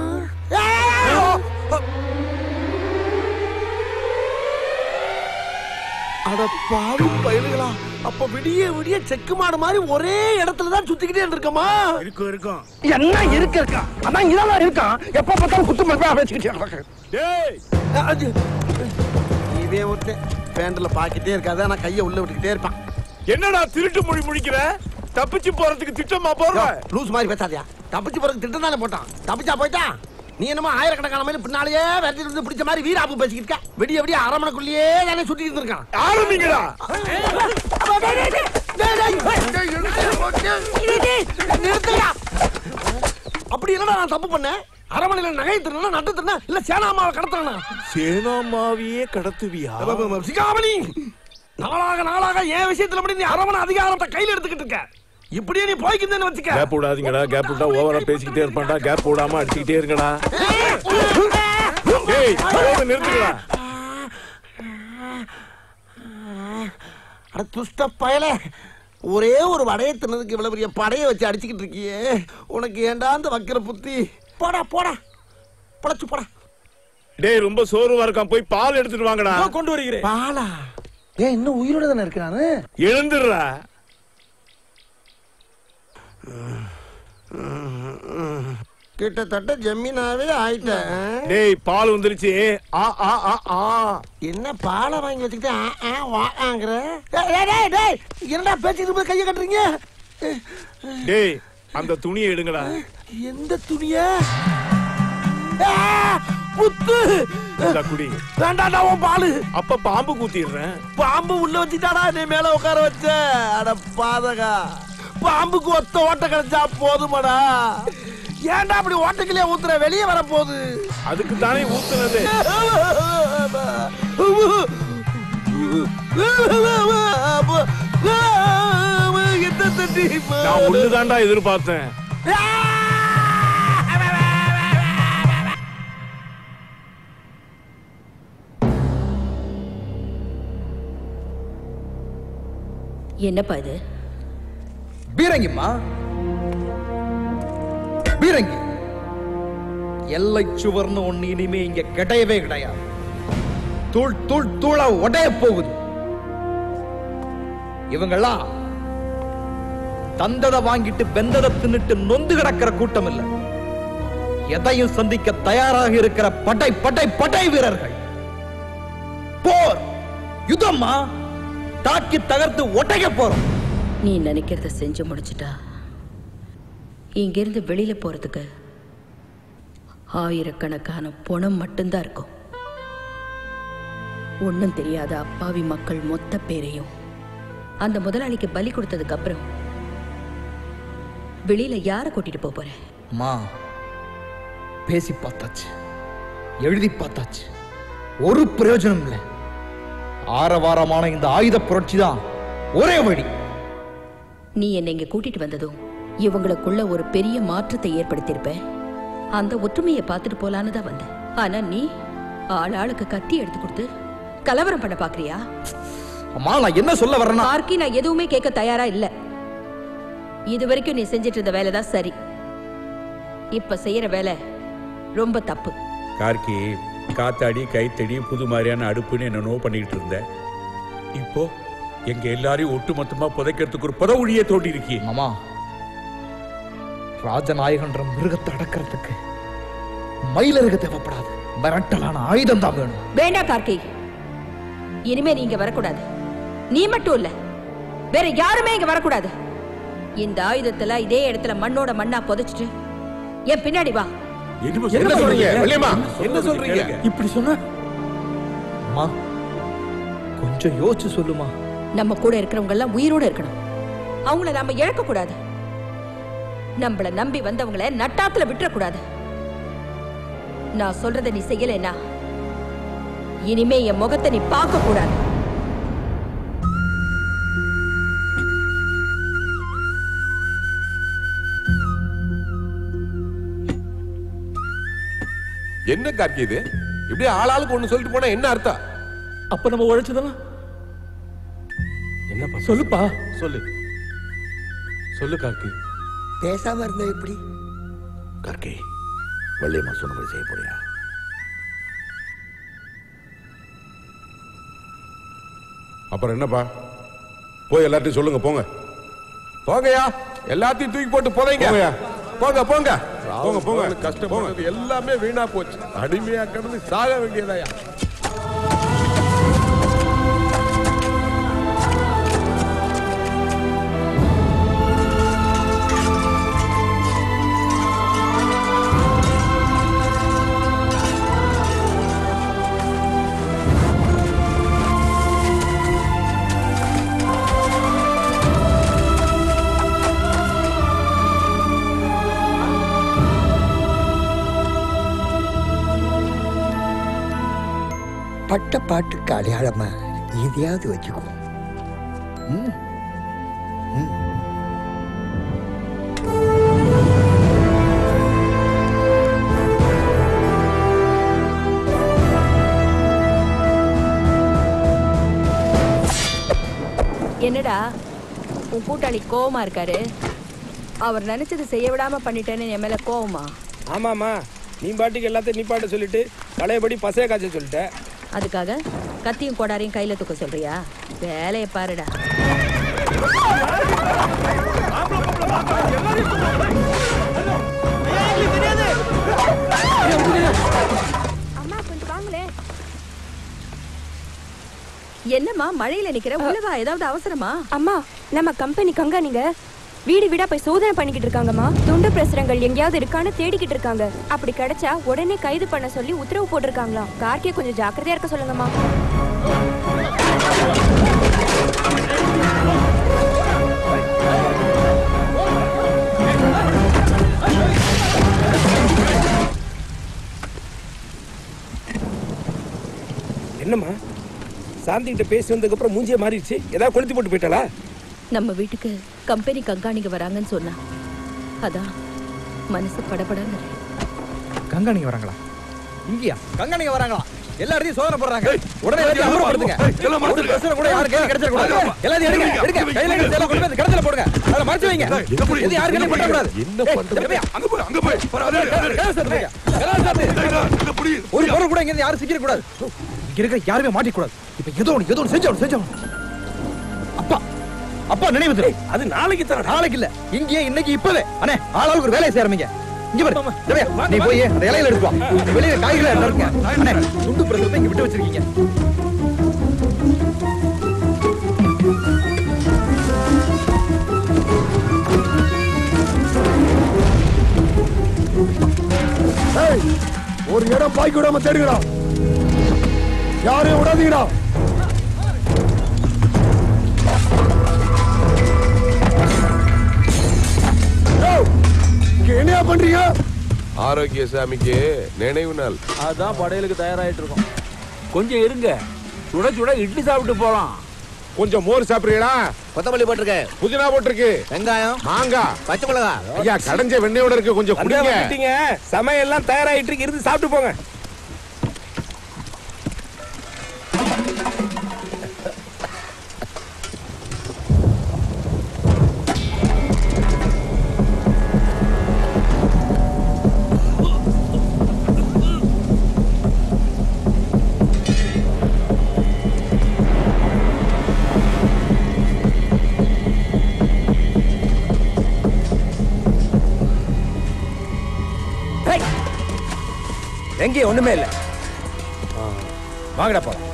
S14: ஏய்! அட பாவி பயலுகளா அப்ப விடிய விடிய செக்கு மாடு மாதிரி ஒரே இடத்துல தான் சுத்திக்கிட்டே இருக்கமா
S6: இருக்கும் இருக்கும்
S14: என்ன இருக்கு இருக்கா அதான் இதான் இருக்கான் எப்ப பார்த்தாலும் குத்து மதிப்பா வச்சுக்கிட்டே
S6: டேய்
S14: இதே ஒருத்தன் பேண்ட்ல பாக்கிட்டே இருக்காத நான் கையை உள்ள விட்டுக்கிட்டே இருப்பான்
S6: என்னடா திருட்டு மொழி முடிக்கிற தப்பிச்சு போறதுக்கு திட்டமா போற
S14: லூஸ் மாதிரி பேசாதியா தப்பிச்சு போறதுக்கு திட்டம் தானே போட்டான் தப்பிச்சா போயிட்டான் நீ என்னமோ ஆயிரக்கணக்கான மைல் பின்னாலேயே விரட்டி இருந்து பிடிச்ச மாதிரி வீராப்பு பேசிக்கிட்டு இருக்க விடிய விடிய அரமனைக்குள்ளேயே தானே சுத்தி இருந்திருக்கான்
S6: ஆரம்பிங்களா
S14: நிறுத்துடா. அப்படி இல்லடா நான் தப்பு பண்ணேன் அரமனையில நகை திருநா நட்டு திருநா இல்ல சேனாமாவை கடத்துறா
S4: சேனாமாவியே கடத்துவியா
S14: சிகாமணி நாளாக நாளாக என் விஷயத்துல மட்டும் நீ அரமனை அதிகாரத்தை கையில எடுத்துக்கிட்டு இருக்க இப்படியே நீ போய்க்கிந்தேன்னு வச்சுக்க
S6: கேப் விடாதீங்கடா கேப் விட்டா ஓவரா பேசிக்கிட்டே இருப்பான்டா கேப் விடாம அடிச்சுக்கிட்டே இருங்கடா டேய் போதும் நிறுத்துடா
S14: அட துஷ்ட பயல ஒரே ஒரு வடையை தின்னதுக்கு இவ்வளவு பெரிய படையை வச்சு அடிச்சுக்கிட்டு இருக்கியே உனக்கு ஏண்டா அந்த வக்கிர புத்தி போடா போடா பழச்சு போடா
S6: டேய் ரொம்ப சோர்வா இருக்கான் போய் பால் எடுத்துட்டு வாங்கடா
S14: கொண்டு வருகிறேன் பாலா ஏன் இன்னும் உயிரோட தானே இருக்கிறானு
S6: எழுந்துடுறா
S14: கிட்டத்தட்ட ஜமீனாவே ஆயிட்டேன்
S6: டேய் பால் வந்துருச்சு ஆ ஆ ஆ ஆ
S14: என்ன பாலை வாங்கி வச்சுக்கிட்டு ஆ, ஆ, வாங்கிற டேய் டேய், டேய் என்னடா பேச்சுக்கிட்டு போய் கையை கட்டுறீங்க
S6: டேய் அந்த துணியை எடுங்கடா
S14: எந்த துணிய ஆ, புத்து
S6: இந்தா குடி
S14: வேண்டாடா உன் பாலு
S6: அப்ப பாம்பு கூத்திடுறேன்
S14: பாம்பு உள்ள வச்சுட்டாடா நீ மேல உட்கார வச்ச அட பாதகா பாம்புக்கு ஒத்த ஓட்ட கிடைச்சா போதுமாடா ஏன்டா அப்படி ஓட்டைக்கிலே ஊத்துற வெளியே வர போகுது
S6: அதுக்கு தானே ஊத்துனது
S14: எந்த தட்டி
S6: நான் ஒண்ணுதான்டா எதிர்பார்த்தேன்
S8: என்னப்பா இது
S1: பீரங்கிம்மா பீரங்கி எல்லை சுவர்னு ஒண்ணு இனிமே இங்க கிடையவே கிடையாது தூள் தூள் தூளா உடைய போகுது இவங்கெல்லாம் தந்தத வாங்கிட்டு வெந்தத தின்னுட்டு நொந்து கிடக்கிற கூட்டம் இல்ல எதையும் சந்திக்க தயாராக இருக்கிற படை படை படை வீரர்கள் போர் யுத்தம்மா தாக்கி தகர்த்து ஒட்டைக்க போறோம்
S8: நீ நினைக்கிறத செஞ்சு முடிச்சிட்டா இங்கிருந்து வெளியில போறதுக்கு ஆயிரக்கணக்கான பணம் மட்டும்தான் இருக்கும் ஒண்ணும் தெரியாத அப்பாவி மக்கள் மொத்த பேரையும் அந்த முதலாளிக்கு பலி கொடுத்ததுக்கு அப்புறம் வெளியில யாரை கூட்டிட்டு போப் போற
S1: அம்மா பேசி பார்த்தாச்சு எழுதி பார்த்தாச்சு ஒரு பிரயோஜனம் இல்லை ஆரவாரமான இந்த ஆயுத புரட்சி தான் ஒரே வழி
S8: நீ என்னை இங்க கூட்டிட்டு வந்ததும் இவங்களுக்குள்ள ஒரு பெரிய மாற்றத்தை ஏற்படுத்தியிருப்ப அந்த ஒற்றுமையை பார்த்துட்டு போலான்னு தான் வந்தேன் ஆனா நீ ஆள் ஆளுக்கு கத்தி எடுத்து கொடுத்து கலவரம் பண்ண பாக்குறியா
S1: அம்மா நான் என்ன சொல்ல வரேன்னா
S8: பார்க்கி நான் எதுவுமே கேட்க தயாரா இல்ல இது வரைக்கும் நீ செஞ்சிட்டு இருந்த வேலை தான் சரி இப்ப செய்யற வேலை ரொம்ப தப்பு
S17: கார்கி காத்தாடி கைத்தடி புது மாதிரியான அடுப்புன்னு என்னென்னோ பண்ணிக்கிட்டு இருந்தேன் இப்போ எங்க எல்லாரையும் ஒட்டு மொத்தமா புதைக்கிறதுக்கு ஒரு புதவுழியை தோண்டி இருக்கி
S1: மாமா ராஜநாயகன்ற மிருகத்தை அடக்கிறதுக்கு மயிலருக தேவைப்படாது மிரட்டலான ஆயுதம் தான் வேணும்
S8: வேண்டாம் கார்கி இனிமே நீ இங்க வரக்கூடாது நீ மட்டும் இல்ல வேற யாருமே இங்க வரக்கூடாது இந்த ஆயுதத்துல இதே இடத்துல மண்ணோட மண்ணா புதைச்சிட்டு என் பின்னாடி வா
S6: என்ன சொல்றீங்க வள்ளியம்மா என்ன சொல்றீங்க
S1: இப்படி சொன்ன அம்மா கொஞ்சம் யோசிச்சு சொல்லுமா
S8: நம்ம கூட இருக்கிறவங்க எல்லாம் உயிரோட இருக்கணும் அவங்கள நாம இழக்க கூடாது நம்மள நம்பி வந்தவங்கள நட்டாத்துல விட்டுறக்கூடாது நான் சொல்றத நீ செய்யலைன்னா இனிமே என் முகத்தை நீ பார்க்க கூடாது
S18: என்ன கார்கி இது இப்படி ஆளாளுக்கு ஒண்ணு சொல்லிட்டு போனா என்ன அர்த்தம்
S10: அப்ப நம்ம உழைச்சதெல்லாம்
S4: என்னப்பா
S10: சொல்லுப்பா
S4: சொல்லு சொல்லு கார்கி
S3: பேசாம இருந்தா எப்படி
S2: கார்கி வள்ளியம்மா சொன்னபடி செய்ய போறியா
S18: அப்புறம் என்னப்பா போய் எல்லாத்தையும் சொல்லுங்க போங்க போங்கயா எல்லாத்தையும் தூக்கி போட்டு போதைங்க போங்க போங்க போங்க போங்க கஷ்டப்படுறது எல்லாமே வீணா போச்சு அடிமையா கிடந்து சாக வேண்டியதாயா
S3: பட்ட பாட்டுக்கு அடையாளமா எதையாவது வச்சுக்கோ ம் ம்
S8: என்னடா உன் கூட்டாளி கோவமா இருக்காரு அவர் நினைச்சது செய்ய விடாம பண்ணிட்டேன்னு என் மேல கோவமா
S9: ஆமாம்மா நீ பாட்டுக்கு எல்லாத்தையும் நிப்பாட்ட சொல்லிட்டு பழையபடி பசைய காய்ச்ச சொல்லிட்ட
S8: அதுக்காக கத்தியும் கோடாரையும் கையில தூக்க சொல்றியா வேலையை பாருடா
S11: அம்மா கொஞ்சம் வாங்களே
S8: என்னம்மா மழையில நிக்கிற உள்ளவா ஏதாவது அவசரமா
S20: அம்மா நம்ம கம்பெனி கங்காணிங்க வீடு வீடா போய் சோதனை பண்ணிக்கிட்டு இருக்காங்கம்மா துண்டு பிரசுரங்கள் எங்கேயாவது இருக்கான்னு தேடிக்கிட்டு இருக்காங்க அப்படி கிடைச்சா உடனே கைது பண்ண சொல்லி உத்தரவு போட்டிருக்காங்களாம் கார்த்தியை கொஞ்சம் ஜாக்கிரதையா இருக்க சொல்லுங்கம்மா
S9: என்னம்மா சாந்தி கிட்ட பேசி வந்ததுக்கு அப்புறம் மூஞ்சியே மாறிடுச்சு ஏதாவது கொளுத்தி போட்டு போயிட்டாளா
S8: நம்ம வீட்டுக்கு கம்பெனி கண்காணிக்க வராங்கன்னு சொன்னா அதான் மனசு படபடன்னு இருக்கு.
S1: கங்காணிங்க வராங்களா
S21: இங்கயா கங்கணிங்க வராங்களா எல்லா இடத்தையும் சோதனை போடுறாங்க உடனே எல்லாத்தையும் அப்புறப்படுத்துங்க ஒரு பிரச்சனை கூட யாரு கையில கிடைச்சிட கூடாது எல்லாத்தையும் எடுங்க எடுங்க கையில எடுத்து எல்லாம் கொண்டு போய் கடத்தல போடுங்க அதுல மறைச்சு வைங்க இது யாரு கையில பண்ண கூடாது
S18: என்ன பண்றது அங்க போய் அங்க போய்
S21: ஒரு பொருள் கூட இங்க இருந்து யாரும் சிக்கிர கூடாது
S1: இங்க இருக்கிற யாருமே மாட்டிக்கூடாது இப்ப ஏதோ ஒன்று ஏதோ ஒன்று செஞ்சவன் செஞ்சவன் அப்பா அப்பா நினைவு திரு.
S9: அது நாளைக்கு தர
S1: நாளைக்கு இல்ல இங்கேயே இன்னைக்கு இப்பவே அண்ணே ஆளாளுக்கு ஒரு வேலையை சேரமிங்க இங்க பாரு ரவியா, நீ போய் அந்த இலையில எடுத்து வா வெளியில காய்கறி இருக்கு அண்ணே துண்டு பிரசுரத்தை இங்க விட்டு வச்சிருக்கீங்க
S6: ஏய், ஒரு இடம் பாய்க்கு விடாம தேடுங்கடா யாரையும் விடாதீங்கடா யோவ், இங்க என்னையா பண்றீங்க
S18: ஆரோக்கிய சாமிக்கு நினைவு நாள்
S19: அதான் படையலுக்கு தயாராயிட்டு இருக்கோம் கொஞ்சம் இருங்க சுட சுட இட்லி சாப்பிட்டு போலாம்
S18: கொஞ்சம் மோர் சாப்பிடுறீங்களா
S14: கொத்தமல்லி போட்டிருக்கு
S18: புதினா போட்டிருக்கு
S14: வெங்காயம்
S18: மாங்காய்
S14: பச்சை மிளகா
S18: ஐயா கடைஞ்ச வெண்ணெயோட இருக்கு கொஞ்சம்
S9: அதான்
S18: குடிங்க
S9: வந்துட்டீங்க சமையல்லாம் தயாராயிட்டு இருக்கு இருந்து சாப்பிட்டு போங்க
S21: எங்கேயும் ஒண்ணுமே இல்ல வாங்கடா போலாம்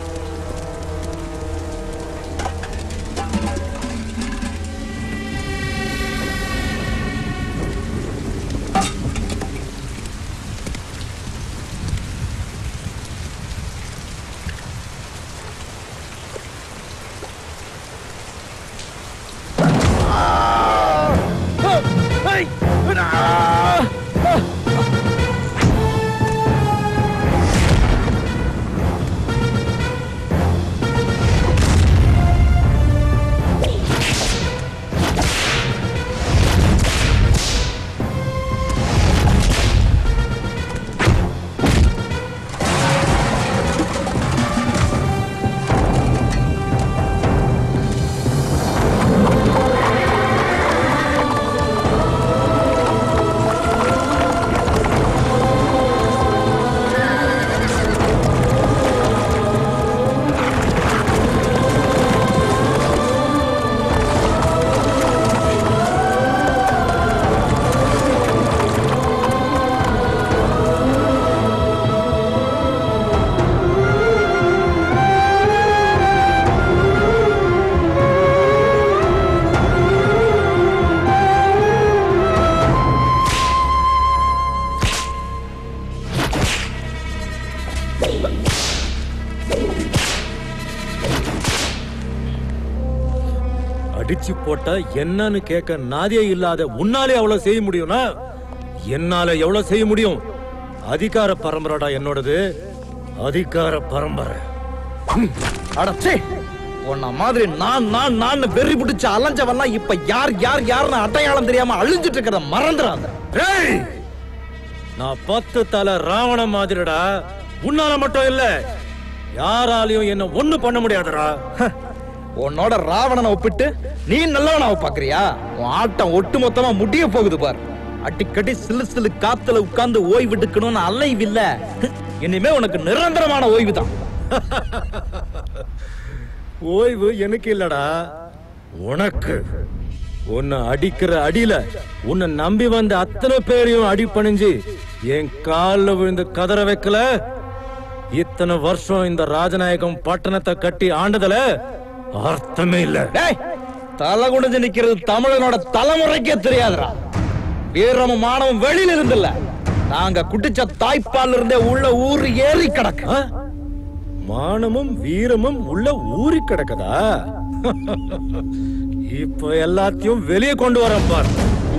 S10: போட்டா என்னன்னு கேட்க நாதியே இல்லாத உன்னாலே அவ்வளவு செய்ய முடியும்னா என்னால எவ்வளவு செய்ய முடியும் அதிகார பரம்பரைடா என்னோடது அதிகார பரம்பரை
S21: அடச்சே உன்ன மாதிரி நான் நான் நான் வெறி பிடிச்ச அலைஞ்சவெல்லாம் இப்ப யார் யார் யாருன்னு அடையாளம் தெரியாம அழிஞ்சிட்டு இருக்கிறத மறந்துடாத
S10: டேய் நான் பத்து தலை ராவண மாதிரிடா உன்னால மட்டும் இல்ல யாராலையும் என்ன ஒண்ணு பண்ண முடியாதுடா
S21: உன்னோட ராவணனை ஒப்பிட்டு நீ நல்லவனாவ பாக்குறியா உன் ஆட்டம் ஒட்டு மொத்தமா முடிய போகுது பார் அடிக்கடி சிலு சிலு காத்துல உட்கார்ந்து ஓய்வு எடுக்கணும்னு அலைவு இல்ல இனிமே உனக்கு நிரந்தரமான ஓய்வு தான்
S10: ஓய்வு எனக்கு இல்லடா உனக்கு உன்னை அடிக்கிற அடியில உன்னை நம்பி வந்த அத்தனை பேரையும் அடி பணிஞ்சு என் கால்ல விழுந்து கதற வைக்கல இத்தனை வருஷம் இந்த ராஜநாயகம் பட்டணத்தை கட்டி ஆண்டதுல அர்த்தமே இல்ல
S21: டேய் தலை குடிஞ்சு நிக்கிறது தமிழனோட தலைமுறைக்கே தெரியாதுடா வீரமும் மானமும் வெளியில இருந்தில்ல நாங்க குடிச்ச தாய்ப்பால் இருந்தே உள்ள ஊர் ஏறி கிடக்கு
S10: மானமும் வீரமும் உள்ள ஊறி கிடக்குதா இப்ப எல்லாத்தையும் வெளியே கொண்டு வரேன் பார்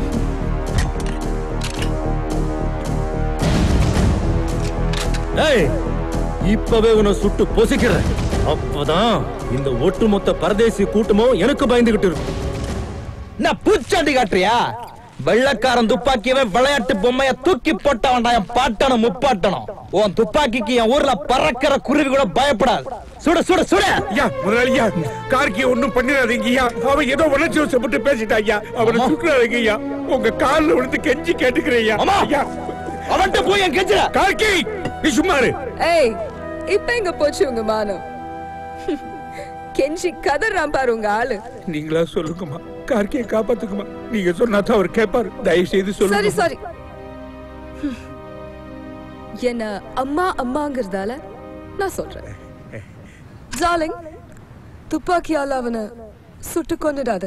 S10: ஏய் இப்பவே உன்னை சுட்டு பொசிக்கிறேன் அப்பதான் இந்த ஒட்டுமொத்த பரதேசி கூட்டமும் எனக்கு பயந்துகிட்டு இருக்கும்
S21: நான் பூச்சாண்டி காட்டுறியா வெள்ளக்காரன் துப்பாக்கியவன் விளையாட்டு பொம்மைய தூக்கி போட்டவன்டா என் பாட்டனும் முப்பாட்டனும் உன் துப்பாக்கிக்கு என் ஊர்ல பறக்கிற குருவி கூட பயப்படாது சுட சுட சுட
S6: ஐயா முதலாளியா கார்கி ஒண்ணும் பண்ணிடாதீங்க ஐயா அவன் ஏதோ உணர்ச்சி வசப்பட்டு பேசிட்டான் ஐயா அவனை சுட்டுறாதீங்க ஐயா உங்க கால்ல விழுந்து கெஞ்சி கேட்டுக்கிறேன் ஐயா ஐயா
S21: அவன்கிட்ட போய் என் கெஞ்சுற
S6: கார்கி நீ சும்மா இரு
S15: ஏய் இப்ப எங்க போச்சு உங்க மானம் கெஞ்சி கதறான் பாரு உங்க ஆளு
S6: நீங்களா சொல்லுங்கம்மா கார்கியை காப்பாத்துக்குமா நீங்க சொன்னா தான் அவர் கேட்பாரு தயவு செய்து
S15: சரி
S6: சொல்லுங்க
S15: சரி என்ன அம்மா அம்மாங்கிறதால நான் சொல்றேன் ஜாலிங் துப்பாக்கியால அவனை சுட்டு கொன்னுடாத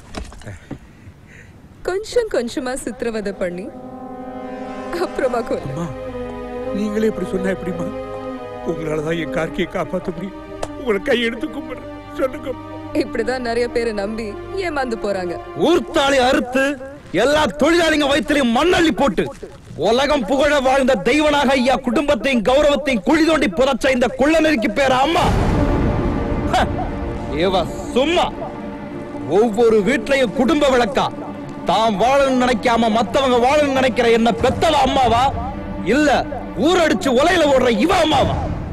S15: கொஞ்சம் கொஞ்சமா சித்திரவதை பண்ணி அப்புறமா கொல்லு
S6: நீங்களே இப்படி சொன்னா எப்படிமா உங்களாலதான் என் கார்கியை காப்பாத்த முடியும் உங்களை கையெடுத்து கும்பிடுறேன் சொல்லுங்க
S15: இப்படிதான் நிறைய பேரை நம்பி ஏமாந்து போறாங்க
S21: ஊர்த்தாளி அறுத்து எல்லா தொழிலாளிங்க வயிற்றிலையும் மண்ணள்ளி போட்டு உலகம் புகழ வாழ்ந்த தெய்வனாக ஐயா குடும்பத்தையும் கௌரவத்தையும் குழி தோண்டி புதைச்ச இந்த குள்ள நெருக்கி பேர் அம்மா ஹ, இவ சும்மா ஒவ்வொரு வீட்லயும் குடும்ப விளக்கா தாம் வாழணும்னு நினைக்காம மத்தவங்க வாழணும்னு நினைக்கிற என்ன பெத்தவ அம்மாவா இல்ல ஊரடிச்சு உலையில ஓடுற இவ அம்மாவா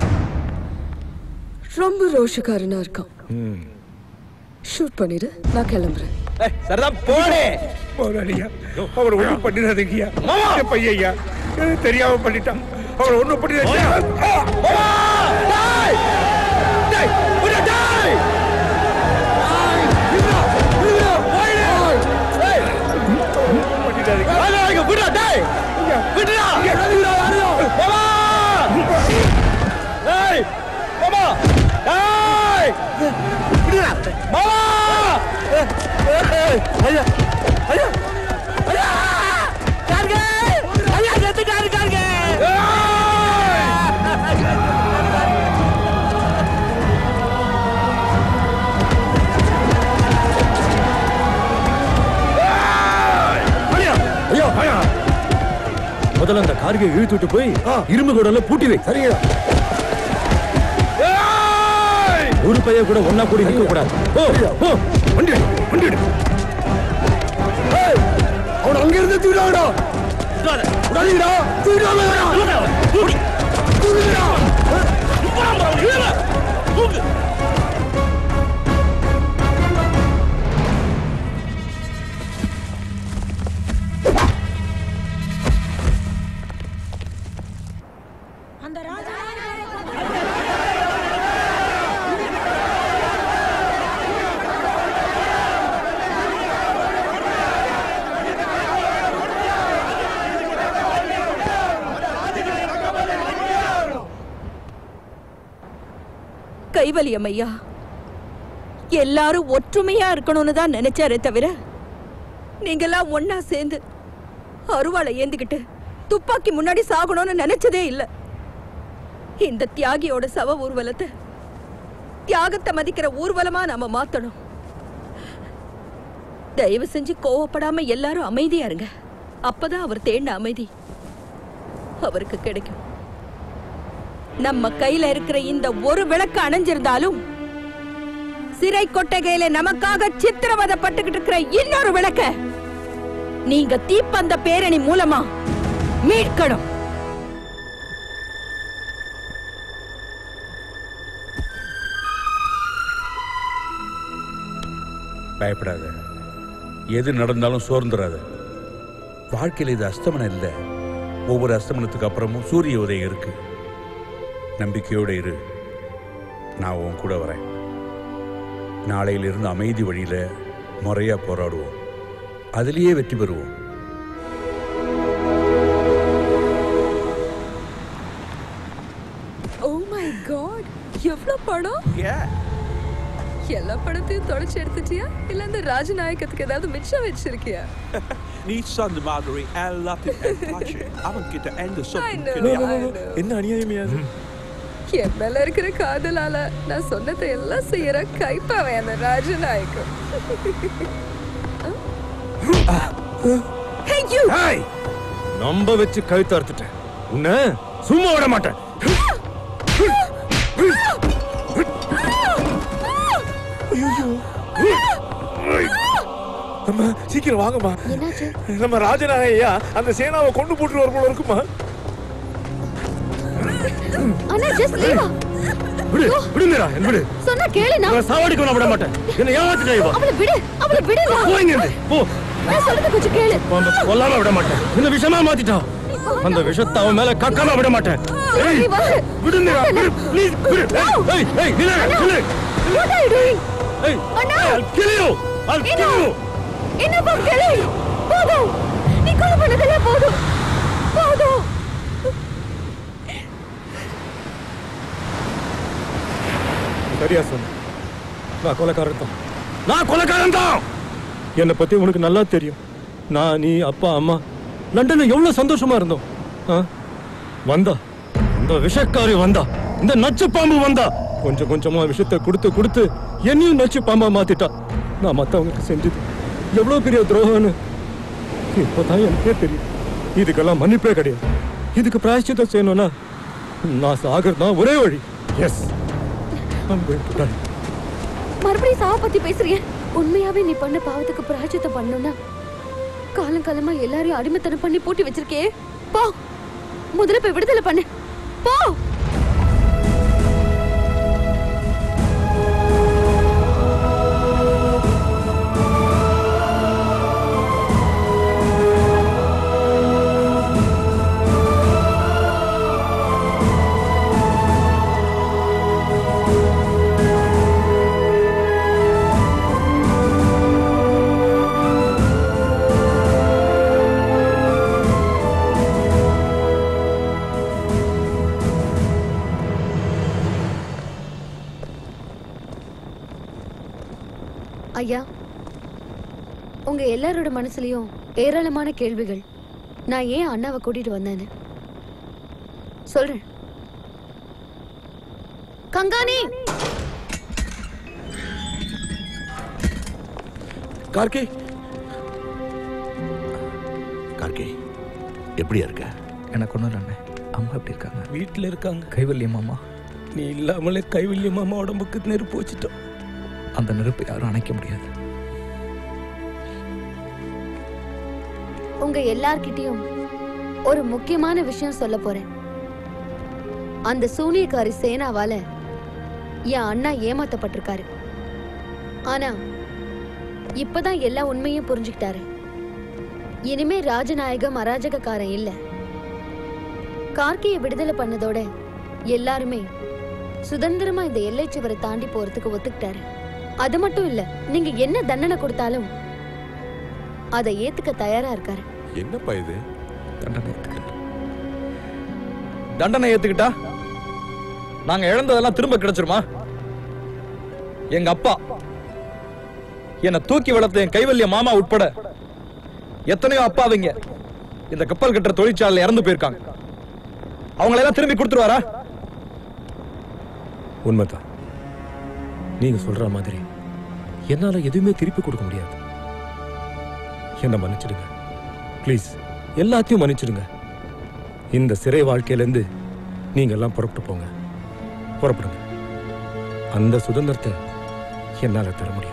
S15: ரொம்ப ரோஷக்காரனா இருக்கான் ஷூட் பண்ணிடு நான் கிளம்புறேன்
S21: சரிதான் போனே
S6: முதலாளியா அவர் ஒண்ணும் பண்ணிடாதீங்கய்யா என் பையன் ஐயா எனக்கு தெரியாம பண்ணிட்டான் அவர் ஒண்ணும் பண்ணிடாதீங்க
S10: ஐயோ முதல்ல அந்த கார்கை இழுத்துட்டு போய் இரும்பு கூடல பூட்டி வை சரியா ஒரு பைய கூட ஒன்னா கூடி நிக்க கூடாது ஓ ஓ வண்டி எடு, வண்டி எடு.
S14: அவன் அங்க இருந்து தூடாடா உடாதீங்கடா தூடாடா தூடுடா
S8: கைவலியம் ஐயா எல்லாரும் ஒற்றுமையா இருக்கணும்னு தான் நினைச்சாரே தவிர நீங்கெல்லாம் ஒன்னா சேர்ந்து அருவாளை ஏந்திக்கிட்டு துப்பாக்கி முன்னாடி சாகணும்னு நினைச்சதே இல்ல இந்த தியாகியோட சவ ஊர்வலத்தை தியாகத்தை மதிக்கிற ஊர்வலமா நாம மாத்தணும் தயவு செஞ்சு கோவப்படாம எல்லாரும் அமைதியா இருங்க அப்பதான் அவர் தேடின அமைதி அவருக்கு கிடைக்கும் நம்ம கையில இருக்கிற இந்த ஒரு விளக்கு அணைஞ்சிருந்தாலும் சிறை கொட்டகையில நமக்காக சித்திரவதைப்பட்டுக்கிட்டு இருக்கிற இன்னொரு விளக்க நீங்க தீப்பந்த பேரணி மூலமா மீட்கணும்
S4: பயப்படாத எது நடந்தாலும் சோர்ந்துடாத வாழ்க்கையில் இது அஸ்தமனம் இல்லை ஒவ்வொரு அஸ்தமனத்துக்கு அப்புறமும் சூரிய உதயம் இருக்கு நம்பிக்கையோடு இரு நான் உன் கூட வரேன் நாளையிலிருந்து அமைதி வழியில முறையா போராடுவோம் அதிலேயே வெற்றி பெறுவோம்
S15: ஓ மை காட் எவ்வளவு படம் எல்லா படத்தையும் தொடச்சு எடுத்துட்டியா இல்ல இந்த ராஜநாயகத்துக்கு ஏதாவது மிச்சம் வச்சிருக்கியா
S5: நீ சொன்ன மாதிரி எல்லாத்தையும் எடுத்தாச்சு அவன்கிட்ட எந்த
S15: I
S5: சொத்தும்
S15: know,
S5: கிடையாது.
S15: I know.
S10: என்ன அநியாயமையாது
S15: என் மேல இருக்கிற காதலால நான் சொன்னதை எல்லாம் செய்யற கைப்பாவே அந்த ராஜநாயகம் Hey, you!
S10: நம்ப வச்சு கழுத்து அறுத்துட்டேன் உன்னை சும்மா விட மாட்டேன்
S9: அம்மா சீக்கிரம் வாங்கம்மா
S11: என்னாச்சு
S9: நம்ம ராஜநாயகய்யா அந்த சேனாவை கொண்டு போட்டுருவார் போல இருக்குமா
S11: அண்ணா ஜஸ்ட் லீவ்
S10: விடு விடு மீரா என்ன விடு
S11: சொன்னா கேளுண்ணா
S10: நான் சாவடிக்க நான் விட மாட்டேன் என்ன ஏமாத்திட்டே இவ
S11: அவளை விடு அவளை விடுண்ணா
S10: போ இங்க இருந்து போ
S11: நான் சொல்றது கொஞ்சம் கேளு
S10: அவன் கொல்லாம விட மாட்டேன் இந்த விஷமா மாத்திட்டான் அந்த விஷத்தை அவன் மேல கக்காம விட மாட்டேன் ஏய்,
S11: நீ வந்து
S10: விடு மீரா விடு ப்ளீஸ் விடு ஏய், ஏய் ஏய் நில்லு நில்லு
S11: What are you doing?
S10: ஏய்
S11: அண்ணா
S10: I'll kill you I'll kill you
S11: என்ன கேளு போதும் நீ கொலை பண்ணதெல்லாம் போதும் போதும்
S10: சரியா சொன்ன நான் கொலைக்காரன் தான் நான் கொலைக்காரன் தான் என்னை பத்தி உனக்கு நல்லா தெரியும் நான் நீ அப்பா அம்மா லண்டன்ல எவ்வளவு சந்தோஷமா இருந்தோம் ஆ? வந்தா இந்த விஷக்காரி வந்தா இந்த நச்சு பாம்பு வந்தா கொஞ்சம் கொஞ்சமா விஷத்தை கொடுத்து கொடுத்து என்னையும் நச்சு பாம்பா மாத்திட்டா நான் மத்தவங்களுக்கு செஞ்சது எவ்வளவு பெரிய துரோகம்னு இப்பதான் எனக்கே தெரியும் இதுக்கெல்லாம் மன்னிப்பே கிடையாது இதுக்கு பிராயச்சித்தம் செய்யணும்னா நான் சாகர் தான் ஒரே வழி எஸ்
S11: மறுபடியும் சாவ பத்தி பேசுறிய உண்மையாவே நீ பண்ண பாவத்துக்கு பிராஜித்தம் பண்ணணும்னா காலம் காலமா எல்லாரையும் அடிமைத்தனம் பண்ணி பூட்டி வச்சிருக்கே போ முதல்ல போய் விடுதலை பண்ணு போ ஐயா உங்க எல்லாரோட மனசுலயும் ஏராளமான கேள்விகள் நான் ஏன் அண்ணாவை கூட்டிட்டு வந்தேன்னு சொல்றேன் கங்காணி
S2: கார்கே கார்கே எப்படியா இருக்க
S1: எனக்கு ஒன்றும் இல்லை அண்ணே அம்மா எப்படி இருக்காங்க
S9: வீட்டுல இருக்காங்க
S1: கைவல்யம் அம்மா
S9: நீ இல்லாமலே கைவல்யம் அம்மா உடம்புக்கு நெருப்பு வச்சுட்டோம்
S1: அந்த நெருப்பை யாரும் அணைக்க முடியாது
S11: உங்க எல்லார்கிட்டயும் ஒரு முக்கியமான விஷயம் சொல்ல போறேன் அந்த சூனியக்காரி சேனாவால என் அண்ணா ஏமாத்தப்பட்டிருக்காரு ஆனா இப்பதான் எல்லா உண்மையும் புரிஞ்சுக்கிட்டாரு இனிமே ராஜநாயகம் அராஜகக்காரன் இல்ல கார்கியை விடுதலை பண்ணதோட எல்லாருமே சுதந்திரமா இந்த எல்லை சுவரை தாண்டி போறதுக்கு ஒத்துக்கிட்டாரு அது மட்டும் இல்ல நீங்க என்ன தண்டனை கொடுத்தாலும் அதை ஏத்துக்க தயாரா இருக்காரு
S18: என்னப்பா இது
S1: தண்டனை ஏத்துக்கிறேன்
S7: தண்டனை ஏத்துக்கிட்டா நாங்க இழந்ததெல்லாம் திரும்ப கிடைச்சிருமா எங்க அப்பா என்னை தூக்கி வளர்த்த என் கைவல்ய மாமா உட்பட எத்தனையோ அப்பாவிங்க இந்த கப்பல் கட்டுற தொழிற்சாலையில இறந்து போயிருக்காங்க அவங்களெல்லாம் திரும்பி கொடுத்துருவாரா
S10: உண்மைதான் நீங்க சொல்ற மாதிரி என்னால எதுவுமே திருப்பி கொடுக்க முடியாது என்ன மன்னிச்சிடுங்க ப்ளீஸ் எல்லாத்தையும் மன்னிச்சிடுங்க இந்த சிறை வாழ்க்கையிலேருந்து நீங்க எல்லாம் புறப்பட்டு போங்க புறப்படுங்க அந்த சுதந்திரத்தை என்னால தர முடியும்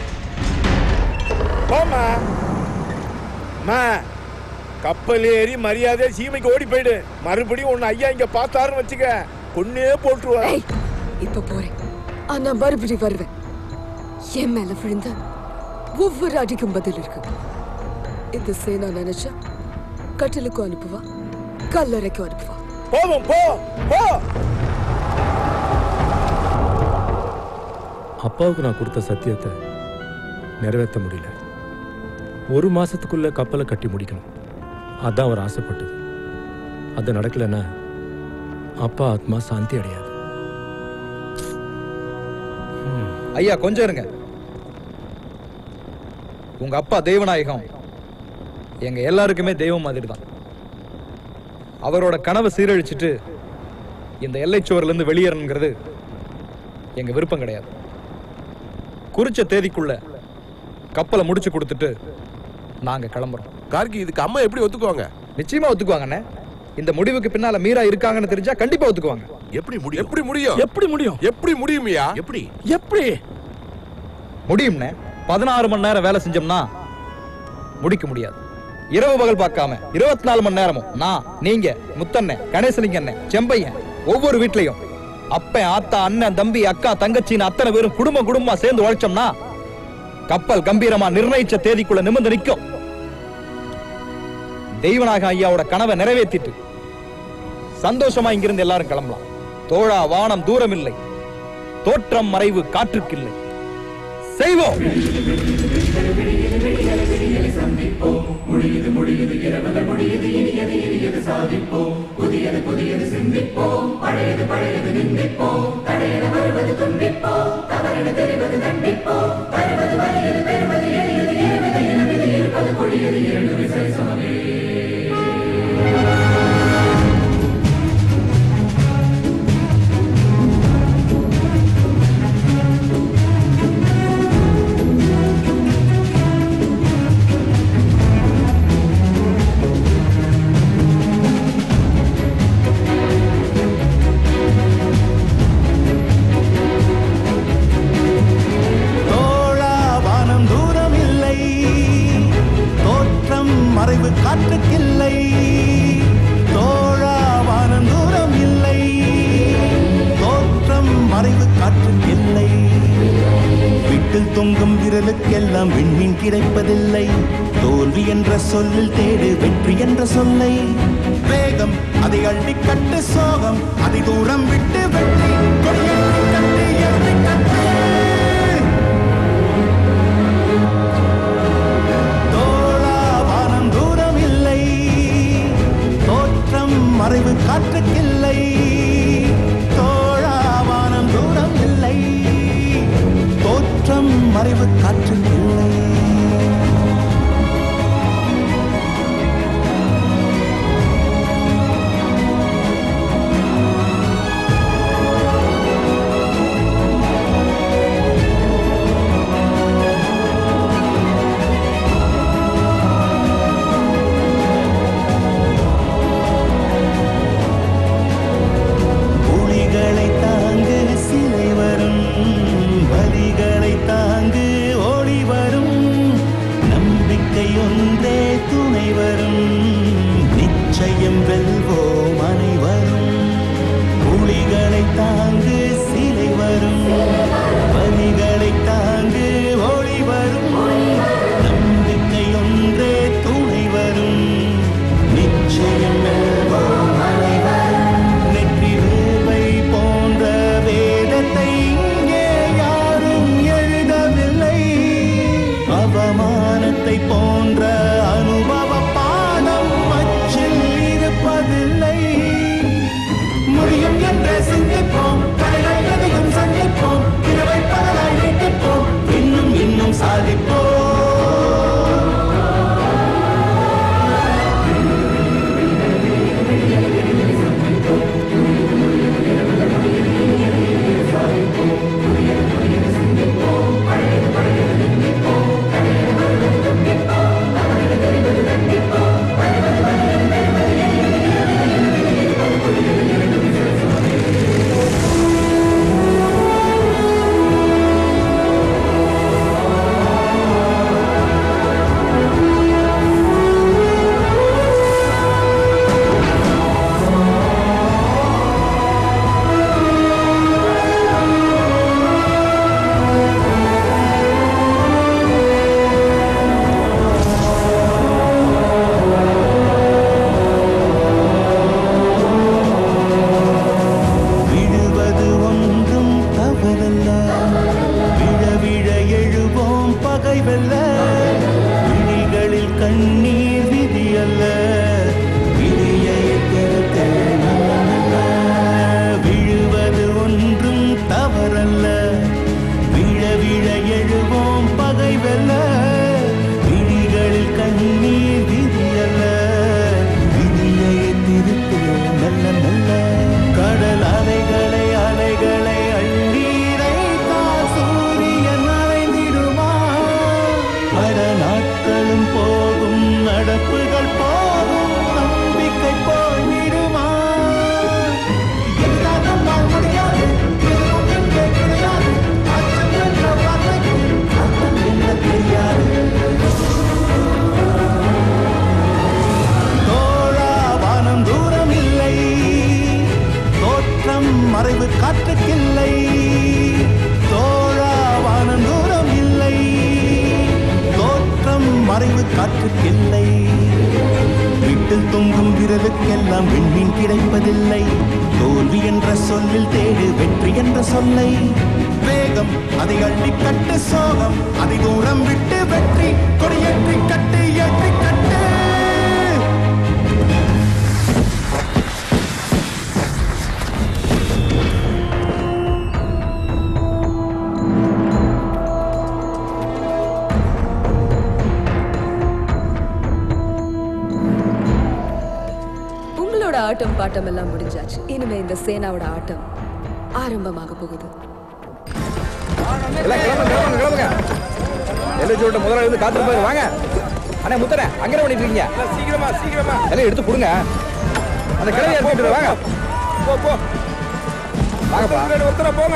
S6: போமா அம்மா கப்பல் ஏறி மரியாதை சீமைக்கு ஓடி போயிடு மறுபடியும் உன்னை ஐயா இங்க பார்த்தாருன்னு வச்சுக்க கொன்னே போட்டுருவா
S15: இப்ப போறேன் ஆனா மறுபடி வருவேன் என் மேல விழுந்த ஒவ்வொரு அடிக்கும் பதில் இருக்கு இந்த சேனா நினைச்சா கட்டிலுக்கும் அனுப்புவா கல்லறைக்கும் அனுப்புவா
S6: போவோம் போ போ
S10: அப்பாவுக்கு நான் கொடுத்த சத்தியத்தை நிறைவேற்ற முடியல ஒரு மாசத்துக்குள்ள கப்பலை கட்டி முடிக்கணும் அதான் அவர் ஆசைப்பட்டது அது நடக்கலைன்னா அப்பா ஆத்மா சாந்தி அடையாது
S7: ஐயா கொஞ்சம் இருங்க உங்க அப்பா தெய்வநாயகம் எங்க எல்லாருக்குமே தெய்வம் மாதிரி தான் அவரோட கனவை சீரழிச்சிட்டு இந்த எல்லைச்சுவர்ல இருந்து வெளியேறணுங்கிறது எங்க விருப்பம் கிடையாது குறிச்ச தேதிக்குள்ள கப்பலை முடிச்சு கொடுத்துட்டு நாங்க கிளம்புறோம்
S18: கார்கி இதுக்கு அம்மா எப்படி ஒத்துக்குவாங்க
S7: நிச்சயமா ஒத்துக்குவாங்கண்ணே இந்த முடிவுக்கு பின்னால மீரா இருக்காங்கன்னு தெரிஞ்சா கண்டிப்பா ஒத்துக்குவாங்க
S18: எப்படி முடியும் எப்படி முடியும்
S7: எப்படி முடியும்
S18: எப்படி முடியுமியா
S2: எப்படி
S7: எப்படி முடியும்னே பதினாறு மணி நேரம் வேலை செஞ்சோம்னா முடிக்க முடியாது இரவு பகல் பார்க்காம இருபத்தி நாலு மணி நேரமும் நான் நீங்க முத்தண்ணன் கணேசலிங்க அண்ணன் செம்பையன் ஒவ்வொரு வீட்லயும் அப்பன் ஆத்தா அண்ணன் தம்பி அக்கா தங்கச்சின்னு அத்தனை பேரும் குடும்பம் குடும்பமா சேர்ந்து உழைச்சோம்னா கப்பல் கம்பீரமா நிர்ணயிச்ச தேதிக்குள்ள நிமிர்ந்து நிக்கும் தெய்வநாக ஐயாவோட கனவை நிறைவேற்றிட்டு சந்தோஷமா இங்கிருந்து எல்லாரும் கிளம்பலாம் தோழா வானம் தூரம் இல்லை தோற்றம் மறைவு காற்றுக்கில்லை செய்வோம்
S12: முடியுது முடியுது இரவுகள் முடியுது இனியது இனியது சாதிப்போம் புதியது புதியது சிந்திப்போம் பழையது பழையது நிந்திப்போம் தடையென வருவது துண்டிப்போம் தவறென தெரிவது தண்டிப்போம் வருவது வலியது பெறுவது எளியது இருவது இனமிது இருப்பது கொடியது இரண்டு விசை சமமே
S16: தோழா வானம் தூரம் இல்லை தோற்றம் மறைவு காற்றுக்கில்லை தோழா வானம் தூரம் இல்லை தோற்றம் மறைவு காற்றுக்கில்லை வீட்டில் தொங்கும் விரலுக்கெல்லாம் விண்மீன் கிடைப்பதில்லை தோல்வி என்ற சொல்லில் தேடு வெற்றி என்ற சொல்லை வேகம் அதை அள்ளி கட்டு சோகம் அதை தூரம் விட்டு வெற்றி கொடியேற்றி கட்டு ஏற்றி கட்டு தோழா வானம் தூரம் இல்லை தோற்றம் மறைவு காற்றுக்கில்லை தோழா வானம் தூரம் இல்லை தோற்றம் மறைவு காற்றுக்கில்லை புலிகளை தாங்கு சிலை வரும் வலிகளை தாங்கு ஓடி வரும் நம்பிக்கை ஒன்றே துணை வரும் நிச்சயம் வெல்வோம் அனைவரும் புலிகளை தாங்கு சிலை வரும் வலிகளை தாங்கு ஓடி வரும் நம்பிக்கை ஒன்றே துணை வரும் நிச்சயம் வெல்வோம் அனைவரும் நெற்றி வேலை போன்ற வேதத்தை இங்கே யாரும் எழுதவில்லை அவமானத்தை போன்ற அனுபவ பாடத்தை ஓய்வு காற்றுக்கில்லை வீட்டில் தொங்கும் விரலுக்கெல்லாம் விண்மீன் கிடைப்பதில்லை தோல்வி என்ற சொல்லில் தேடு வெற்றி என்ற சொல்லை வேகம் அதை அள்ளி கட்டு சோகம் அதை தூரம் விட்டு வெற்றி கொடியேற்றி கட்டு ஏற்றி கட்டு
S15: உங்களோட ஆட்டம் பாட்டம் எல்லாம் முடிஞ்சாச்சு இனிமே இந்த சேனாவோட ஆட்டம் ஆரம்பமாக போகுது
S21: எல்லாம் கிளம்புங்க கிளம்புங்க கிளம்புங்க எல்லைச்சோட முதல்ல இருந்து காத்துட்டு போய் வாங்க அண்ணா முத்தரே அங்க என்ன பண்ணிட்டு இருக்கீங்க
S9: சீக்கிரமா சீக்கிரமா
S21: எல்லாம் எடுத்து கொடுங்க அந்த கிளவியை எடுத்துட்டு வாங்க
S9: போ போ
S21: வாங்கப்பா
S9: ஒருத்தர போங்க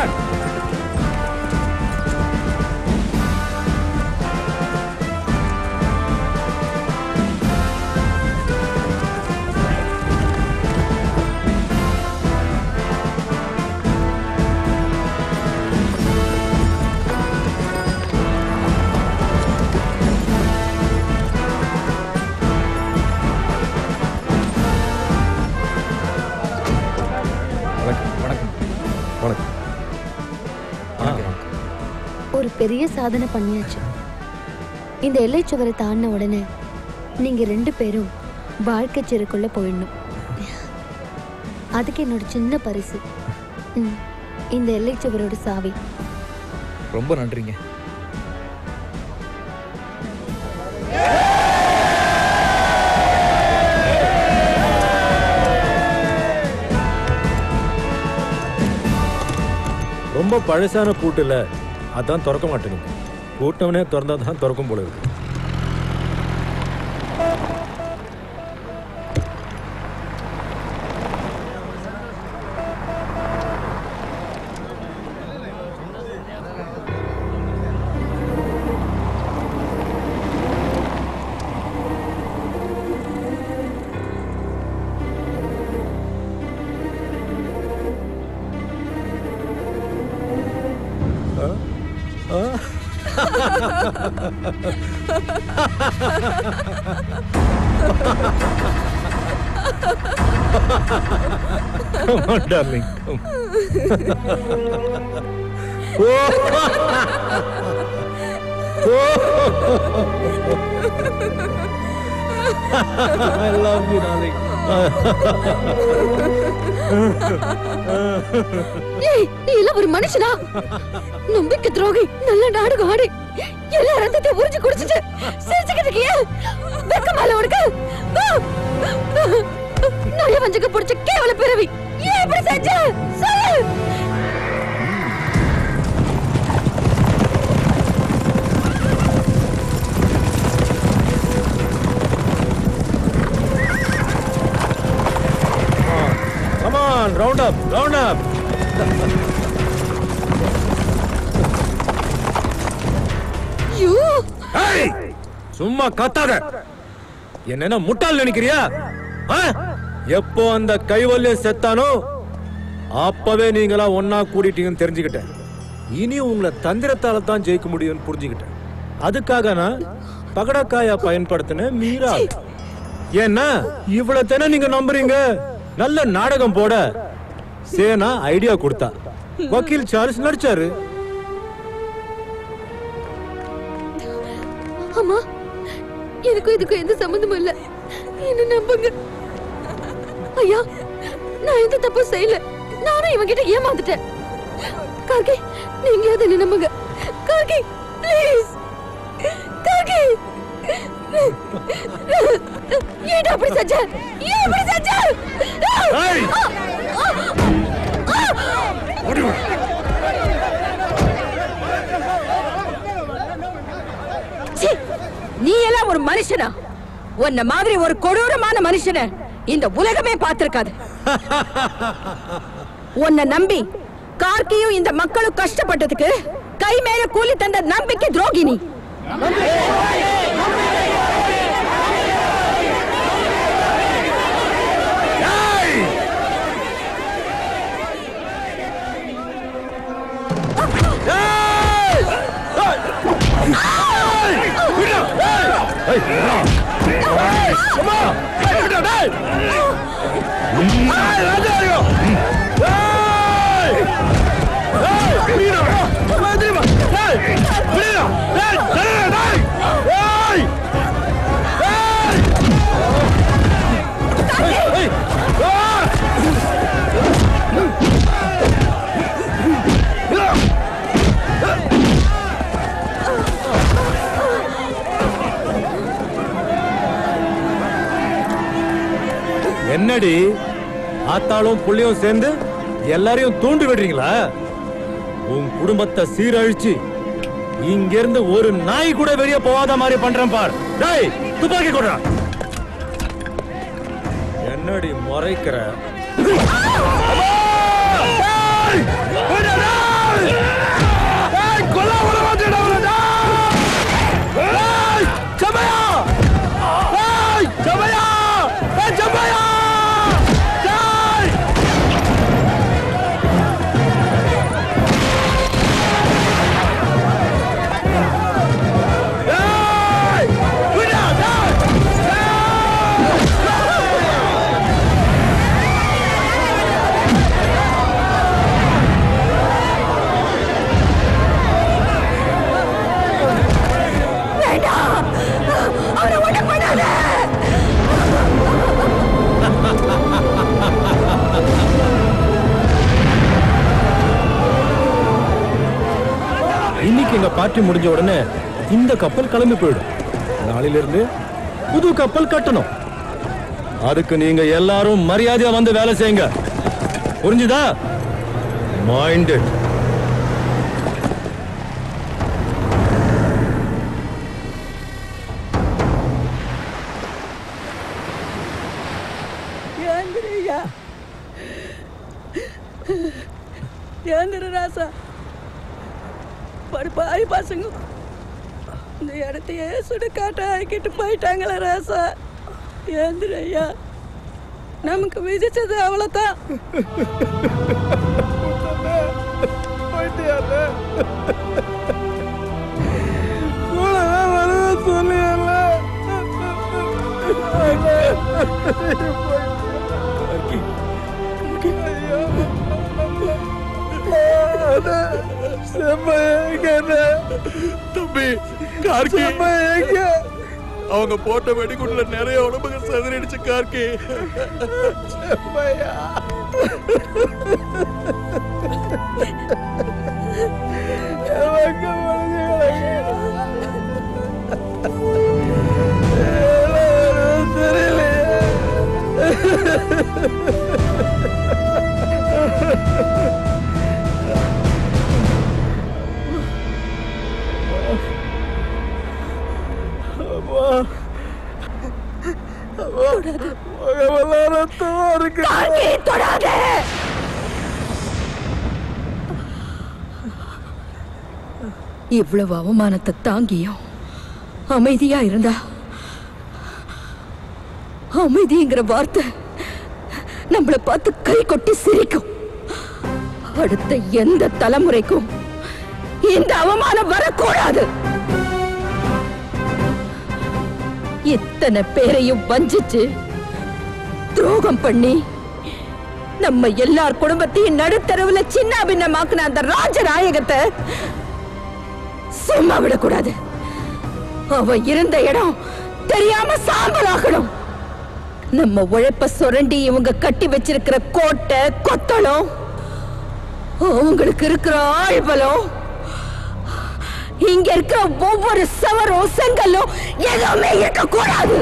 S21: வணக்கம் வணக்கம் வணக்கம்
S13: ஒரு பெரிய சாதனை பண்ணியாச்சு இந்த எல்லைச் சுவரை தாண்டின உடனே நீங்க ரெண்டு பேரும் வாழ்க்கை சிறைக்குள்ள போயிடணும் அதுக்கு என்னோட சின்ன பரிசு ம், இந்த எல்லைச் சுவரோட சாவி
S7: ரொம்ப நன்றிங்க
S10: ரொம்ப பழசான பூட்டு இல்ல அதான் திறக்க மாட்டேங்குது பூட்டவனே திறந்தா தான் திறக்கும் போல இருக்கு Come on, darling. Come. I love you, darling.
S13: ஏய் நீ எல்லாம் ஒரு மனுஷனா நம்பிக்கை துரோகி நல்ல நாடகம் ஆடி எல்லா ரத்தத்தையும் உறிஞ்சு குடிச்சிட்டு சிரிச்சுக்கிட்டு இருக்கியே வெக்கமால உனக்கு ஆ! நல்ல வஞ்சக பிடிச்ச கேவல பிறவி ஏன் இப்படி செஞ்ச சொல்லு
S10: Come on, round up, round up.
S13: You
S10: Hey! சும்மா கத்தாத என்ன முட்டாள் நினைக்கிறியா ஆ? எப்போ அந்த கைவல்யம் செத்தானோ அப்பவே நீங்களா ஒன்னா கூடிட்டீங்கன்னு தெரிஞ்சுக்கிட்டேன் இனி உங்களை தந்திரத்தால தான் ஜெயிக்க முடியும்னு புரிஞ்சுக்கிட்டேன் அதுக்காக நான் பகடக்காயா பயன்படுத்தின மீரா ஏன்னா இவ்வளவு தானே நீங்க நம்புறீங்க நல்ல நாடகம் போட சேனா ஐடியா கொடுத்தா வக்கீல் சார்ல்ஸ் நடிச்சாரு
S13: அம்மா எனக்கும் இதுக்கும் எந்த சம்பந்தமும் இல்ல என்ன நம்புங்க ஐயா நான் எந்த தப்பும் செய்யல நானும் இவன் கிட்ட ஏமாந்துட்டேன் கார்கி நீங்க அதை என்ன நம்புங்க கார்கி ப்ளீஸ் கார்கி ஏன் அப்படி செஞ்ச ஏன் அப்படி செஞ்ச
S10: ஏய்!
S8: சீ! நீ எல்லாம் ஒரு மனுஷனா உன்ன மாதிரி ஒரு கொடூரமான மனுஷனை இந்த உலகமே பார்த்திருக்காது உன்னை நம்பி கார்கியும் இந்த மக்களும் கஷ்டப்பட்டதுக்கு கை மேல கூலி தந்த நம்பிக்கை துரோகினி
S10: ஏய்! என்னடி ஆத்தாளும் புள்ளியும் சேர்ந்து எல்லாரையும் தூண்டி விடுறீங்களா உன் குடும்பத்தை சீரழிச்சு இங்க இருந்து ஒரு நாய் கூட வெளியே போகாத மாதிரி பண்றேன் பார் டேய் துப்பாக்கி கொடுறா என்னடி முறைக்கிற
S12: வேண்டாம் அவரை ஒண்ணும் பண்ணாத
S10: இன்னைக்கு எங்க பார்ட்டி முடிஞ்ச உடனே இந்த கப்பல் கிளம்பி போயிடும் நாளையில இருந்து புது கப்பல் கட்டணும் அதுக்கு நீங்க எல்லாரும் மரியாதையா வந்து வேலை செய்யுங்க புரிஞ்சுதா மைண்ட்
S17: ஏந்திரியா ஏந்திர ராசா பருப்பாய் பசங்க இந்த இடத்தையே சுடுகாட்ட ஆக்கிட்டு போயிட்டாங்களே ராசா ஏந்திரையா நமக்கு விதிச்சது அவ்வளோதான்
S6: தம்பி கார்கி அவங்க போட்ட வெடிகுண்டுல நிறைய உடம்புங்க சதுரிடுச்சு கார்கி
S12: கார்கி, தொடாத
S8: இவ்வளவு அவமானத்தை தாங்கியும் அமைதியா இருந்தா அமைதிங்கிற வார்த்தை நம்மள பார்த்து கை கொட்டி சிரிக்கும் அடுத்த எந்த தலைமுறைக்கும் இந்த அவமானம் வரக்கூடாது இத்தனை பேரையும் வஞ்சிச்சு துரோகம் பண்ணி நம்ம எல்லார் குடும்பத்தையும் நடுத்தரவுல சின்ன பின்னமாக்குன அந்த ராஜநாயகத்தை சும்மா விடக்கூடாது அவ இருந்த இடம் தெரியாம சாம்பலாகணும் நம்ம உழைப்ப சுரண்டி இவங்க கட்டி வச்சிருக்கிற கோட்டை கொத்தளம் அவங்களுக்கு இருக்கிற ஆழ்வலம் இங்க இருக்கிற ஒவ்வொரு சவரும் செங்கல்லும் எதுவுமே இருக்கக்கூடாது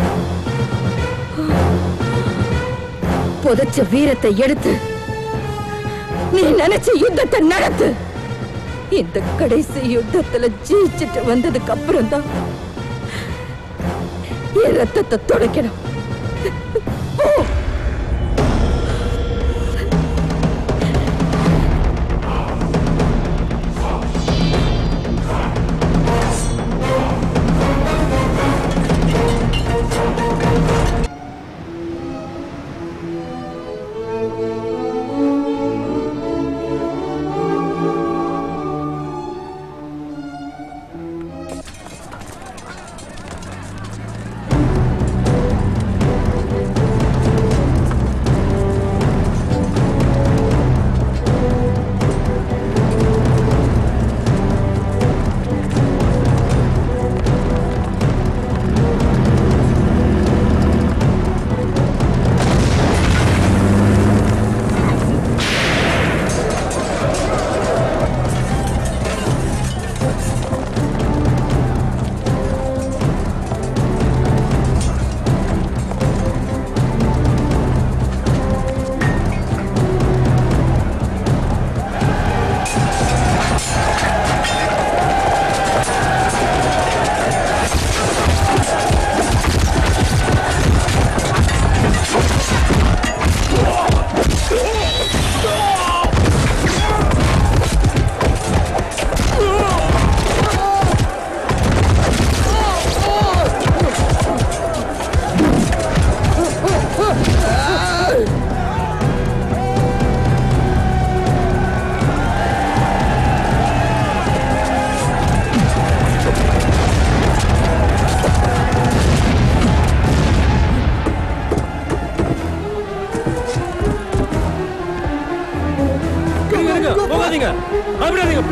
S8: புதைச்ச வீரத்தை எடுத்து நீ நினைச்ச யுத்தத்தை நடத்து இந்த கடைசி யுத்தத்துல ஜெயிச்சிட்டு வந்ததுக்கு அப்புறம் தான் என் ரத்தத்தை துடைக்கணும் போ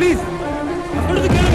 S10: ப்ளீஸ் சொல்றது கேளுங்க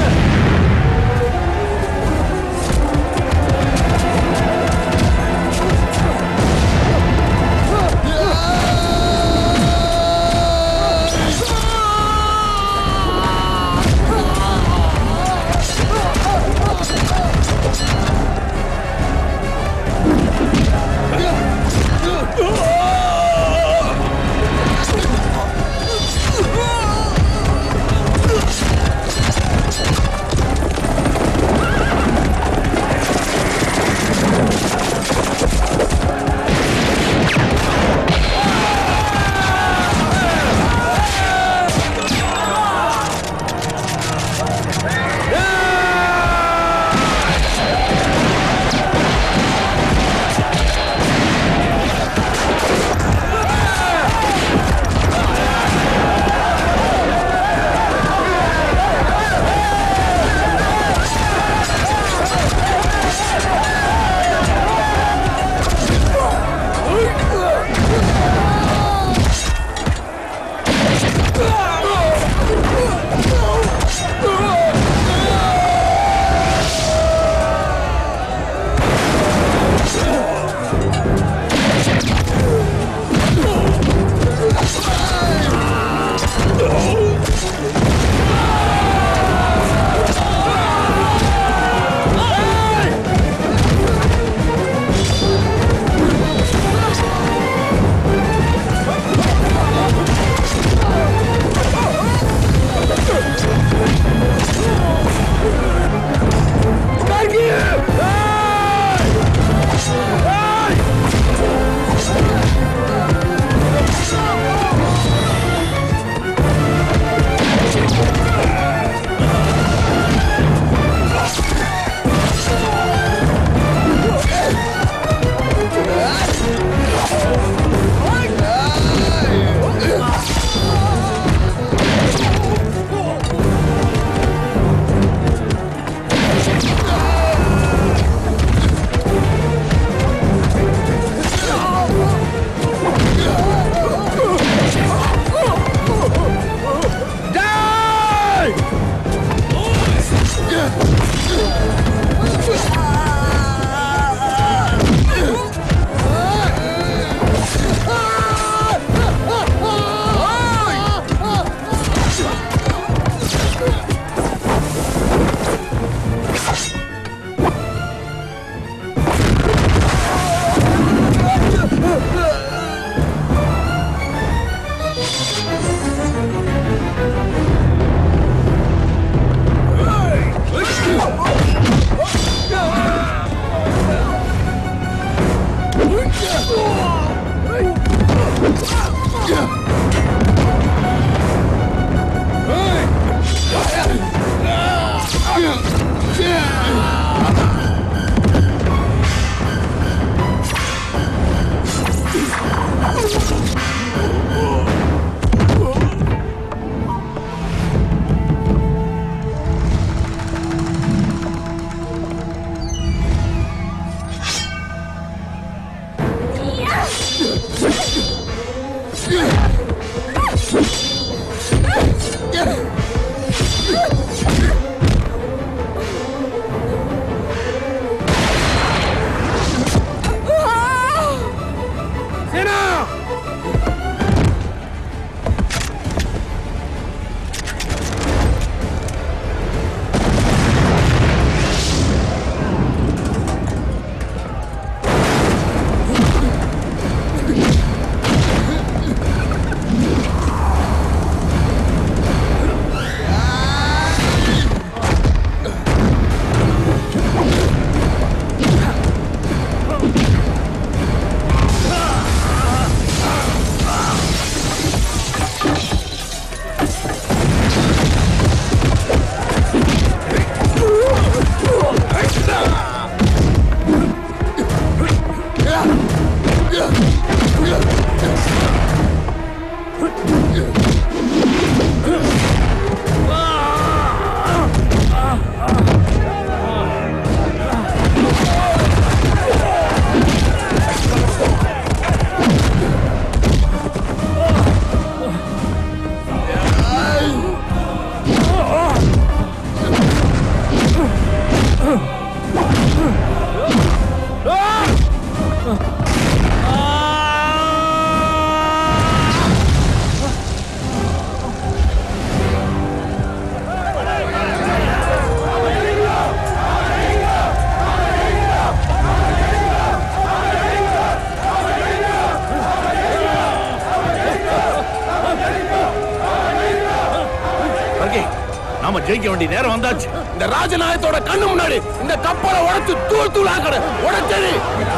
S6: வர்கி, நாம ஜெயிக்க வேண்டிய நேரம் வந்தாச்சு இந்த ராஜநாயகத்தோட கண்ணு முன்னாடி இந்த கப்பலை உடைச்சு தூள் தூள் ஆக்கணும் உடைச்சடி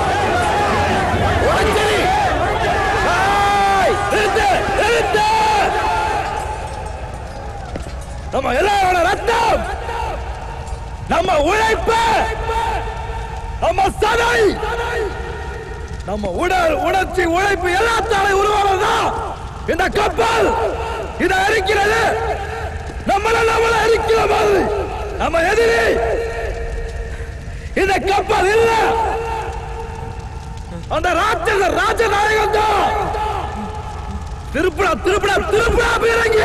S6: உடைச்சடி ஏய், நிறுத்து நிறுத்து நம்ம எல்லாரோட ரத்தம் நம்ம உழைப்பு நம்ம சதை நம்ம உடல் உணர்ச்சி உழைப்பு எல்லாத்தாலே உருவானதுதான் இந்த கப்பல் இதை அரிக்கிறது நம்மள நம்மள அரிக்கிற மாதிரி நம்ம எதிரி இந்த கப்பல் இல்ல அந்த ராட்சச ராஜநாயகம் தான் திருப்படா திருப்படா திருப்படா பீரங்க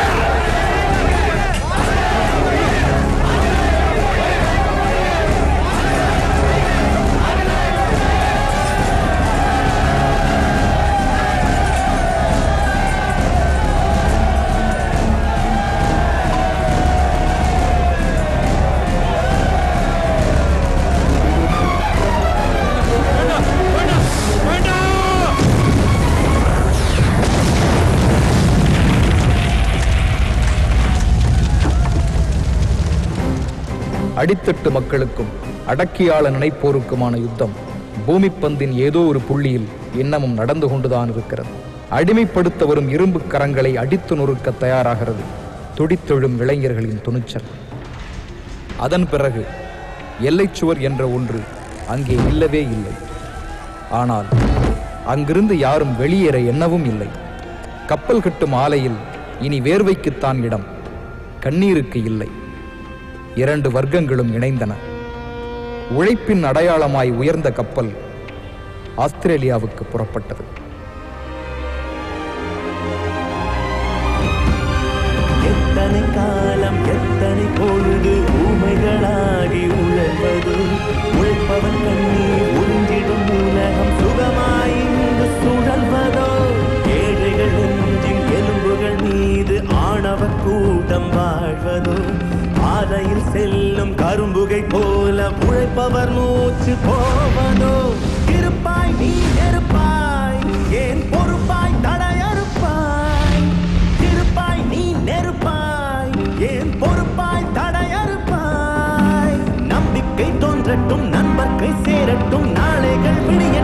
S1: அடித்தட்டு மக்களுக்கும் அடக்கியாள நினைப்போருக்குமான யுத்தம் பூமிப்பந்தின் ஏதோ ஒரு புள்ளியில் இன்னமும் நடந்து கொண்டுதான் இருக்கிறது அடிமைப்படுத்த வரும் இரும்பு கரங்களை அடித்து நொறுக்க தயாராகிறது துடித்தெழும் இளைஞர்களின் துணிச்சல் அதன் பிறகு எல்லைச்சுவர் என்ற ஒன்று அங்கே இல்லவே இல்லை ஆனால் அங்கிருந்து யாரும் வெளியேற எண்ணவும் இல்லை கப்பல் கட்டும் ஆலையில் இனி வேர்வைக்குத்தான் இடம் கண்ணீருக்கு இல்லை இரண்டு வர்க்கங்களும் இணைந்தன உழைப்பின் அடையாளமாய் உயர்ந்த கப்பல் ஆஸ்திரேலியாவுக்கு புறப்பட்டது
S12: எத்தனை காலம் எத்தனை பொழுது ஊமைகளாகி உழல்வது உழைப்பவன் கண்ணீர் உறிஞ்சிடும் உலகம் சுகமாய் இங்கு சுழல்வதோ ஏழைகள் நெஞ்சின் எலும்புகள் மீது ஆணவ கூட்டம் வாழ்வதோ பாதையில் செல்லும் கரும்புகை போல உழைப்பவர் மூச்சு போவதோ இருப்பாய் நீ நெருப்பாய் ஏன் பொறுப்பாய் தடையறுப்பாய் இருப்பாய் நீ நெருப்பாய் ஏன் பொறுப்பாய் தடையறுப்பாய் நம்பிக்கை தோன்றட்டும் நண்பர்க்கை சேரட்டும் நாளைகள் விடிய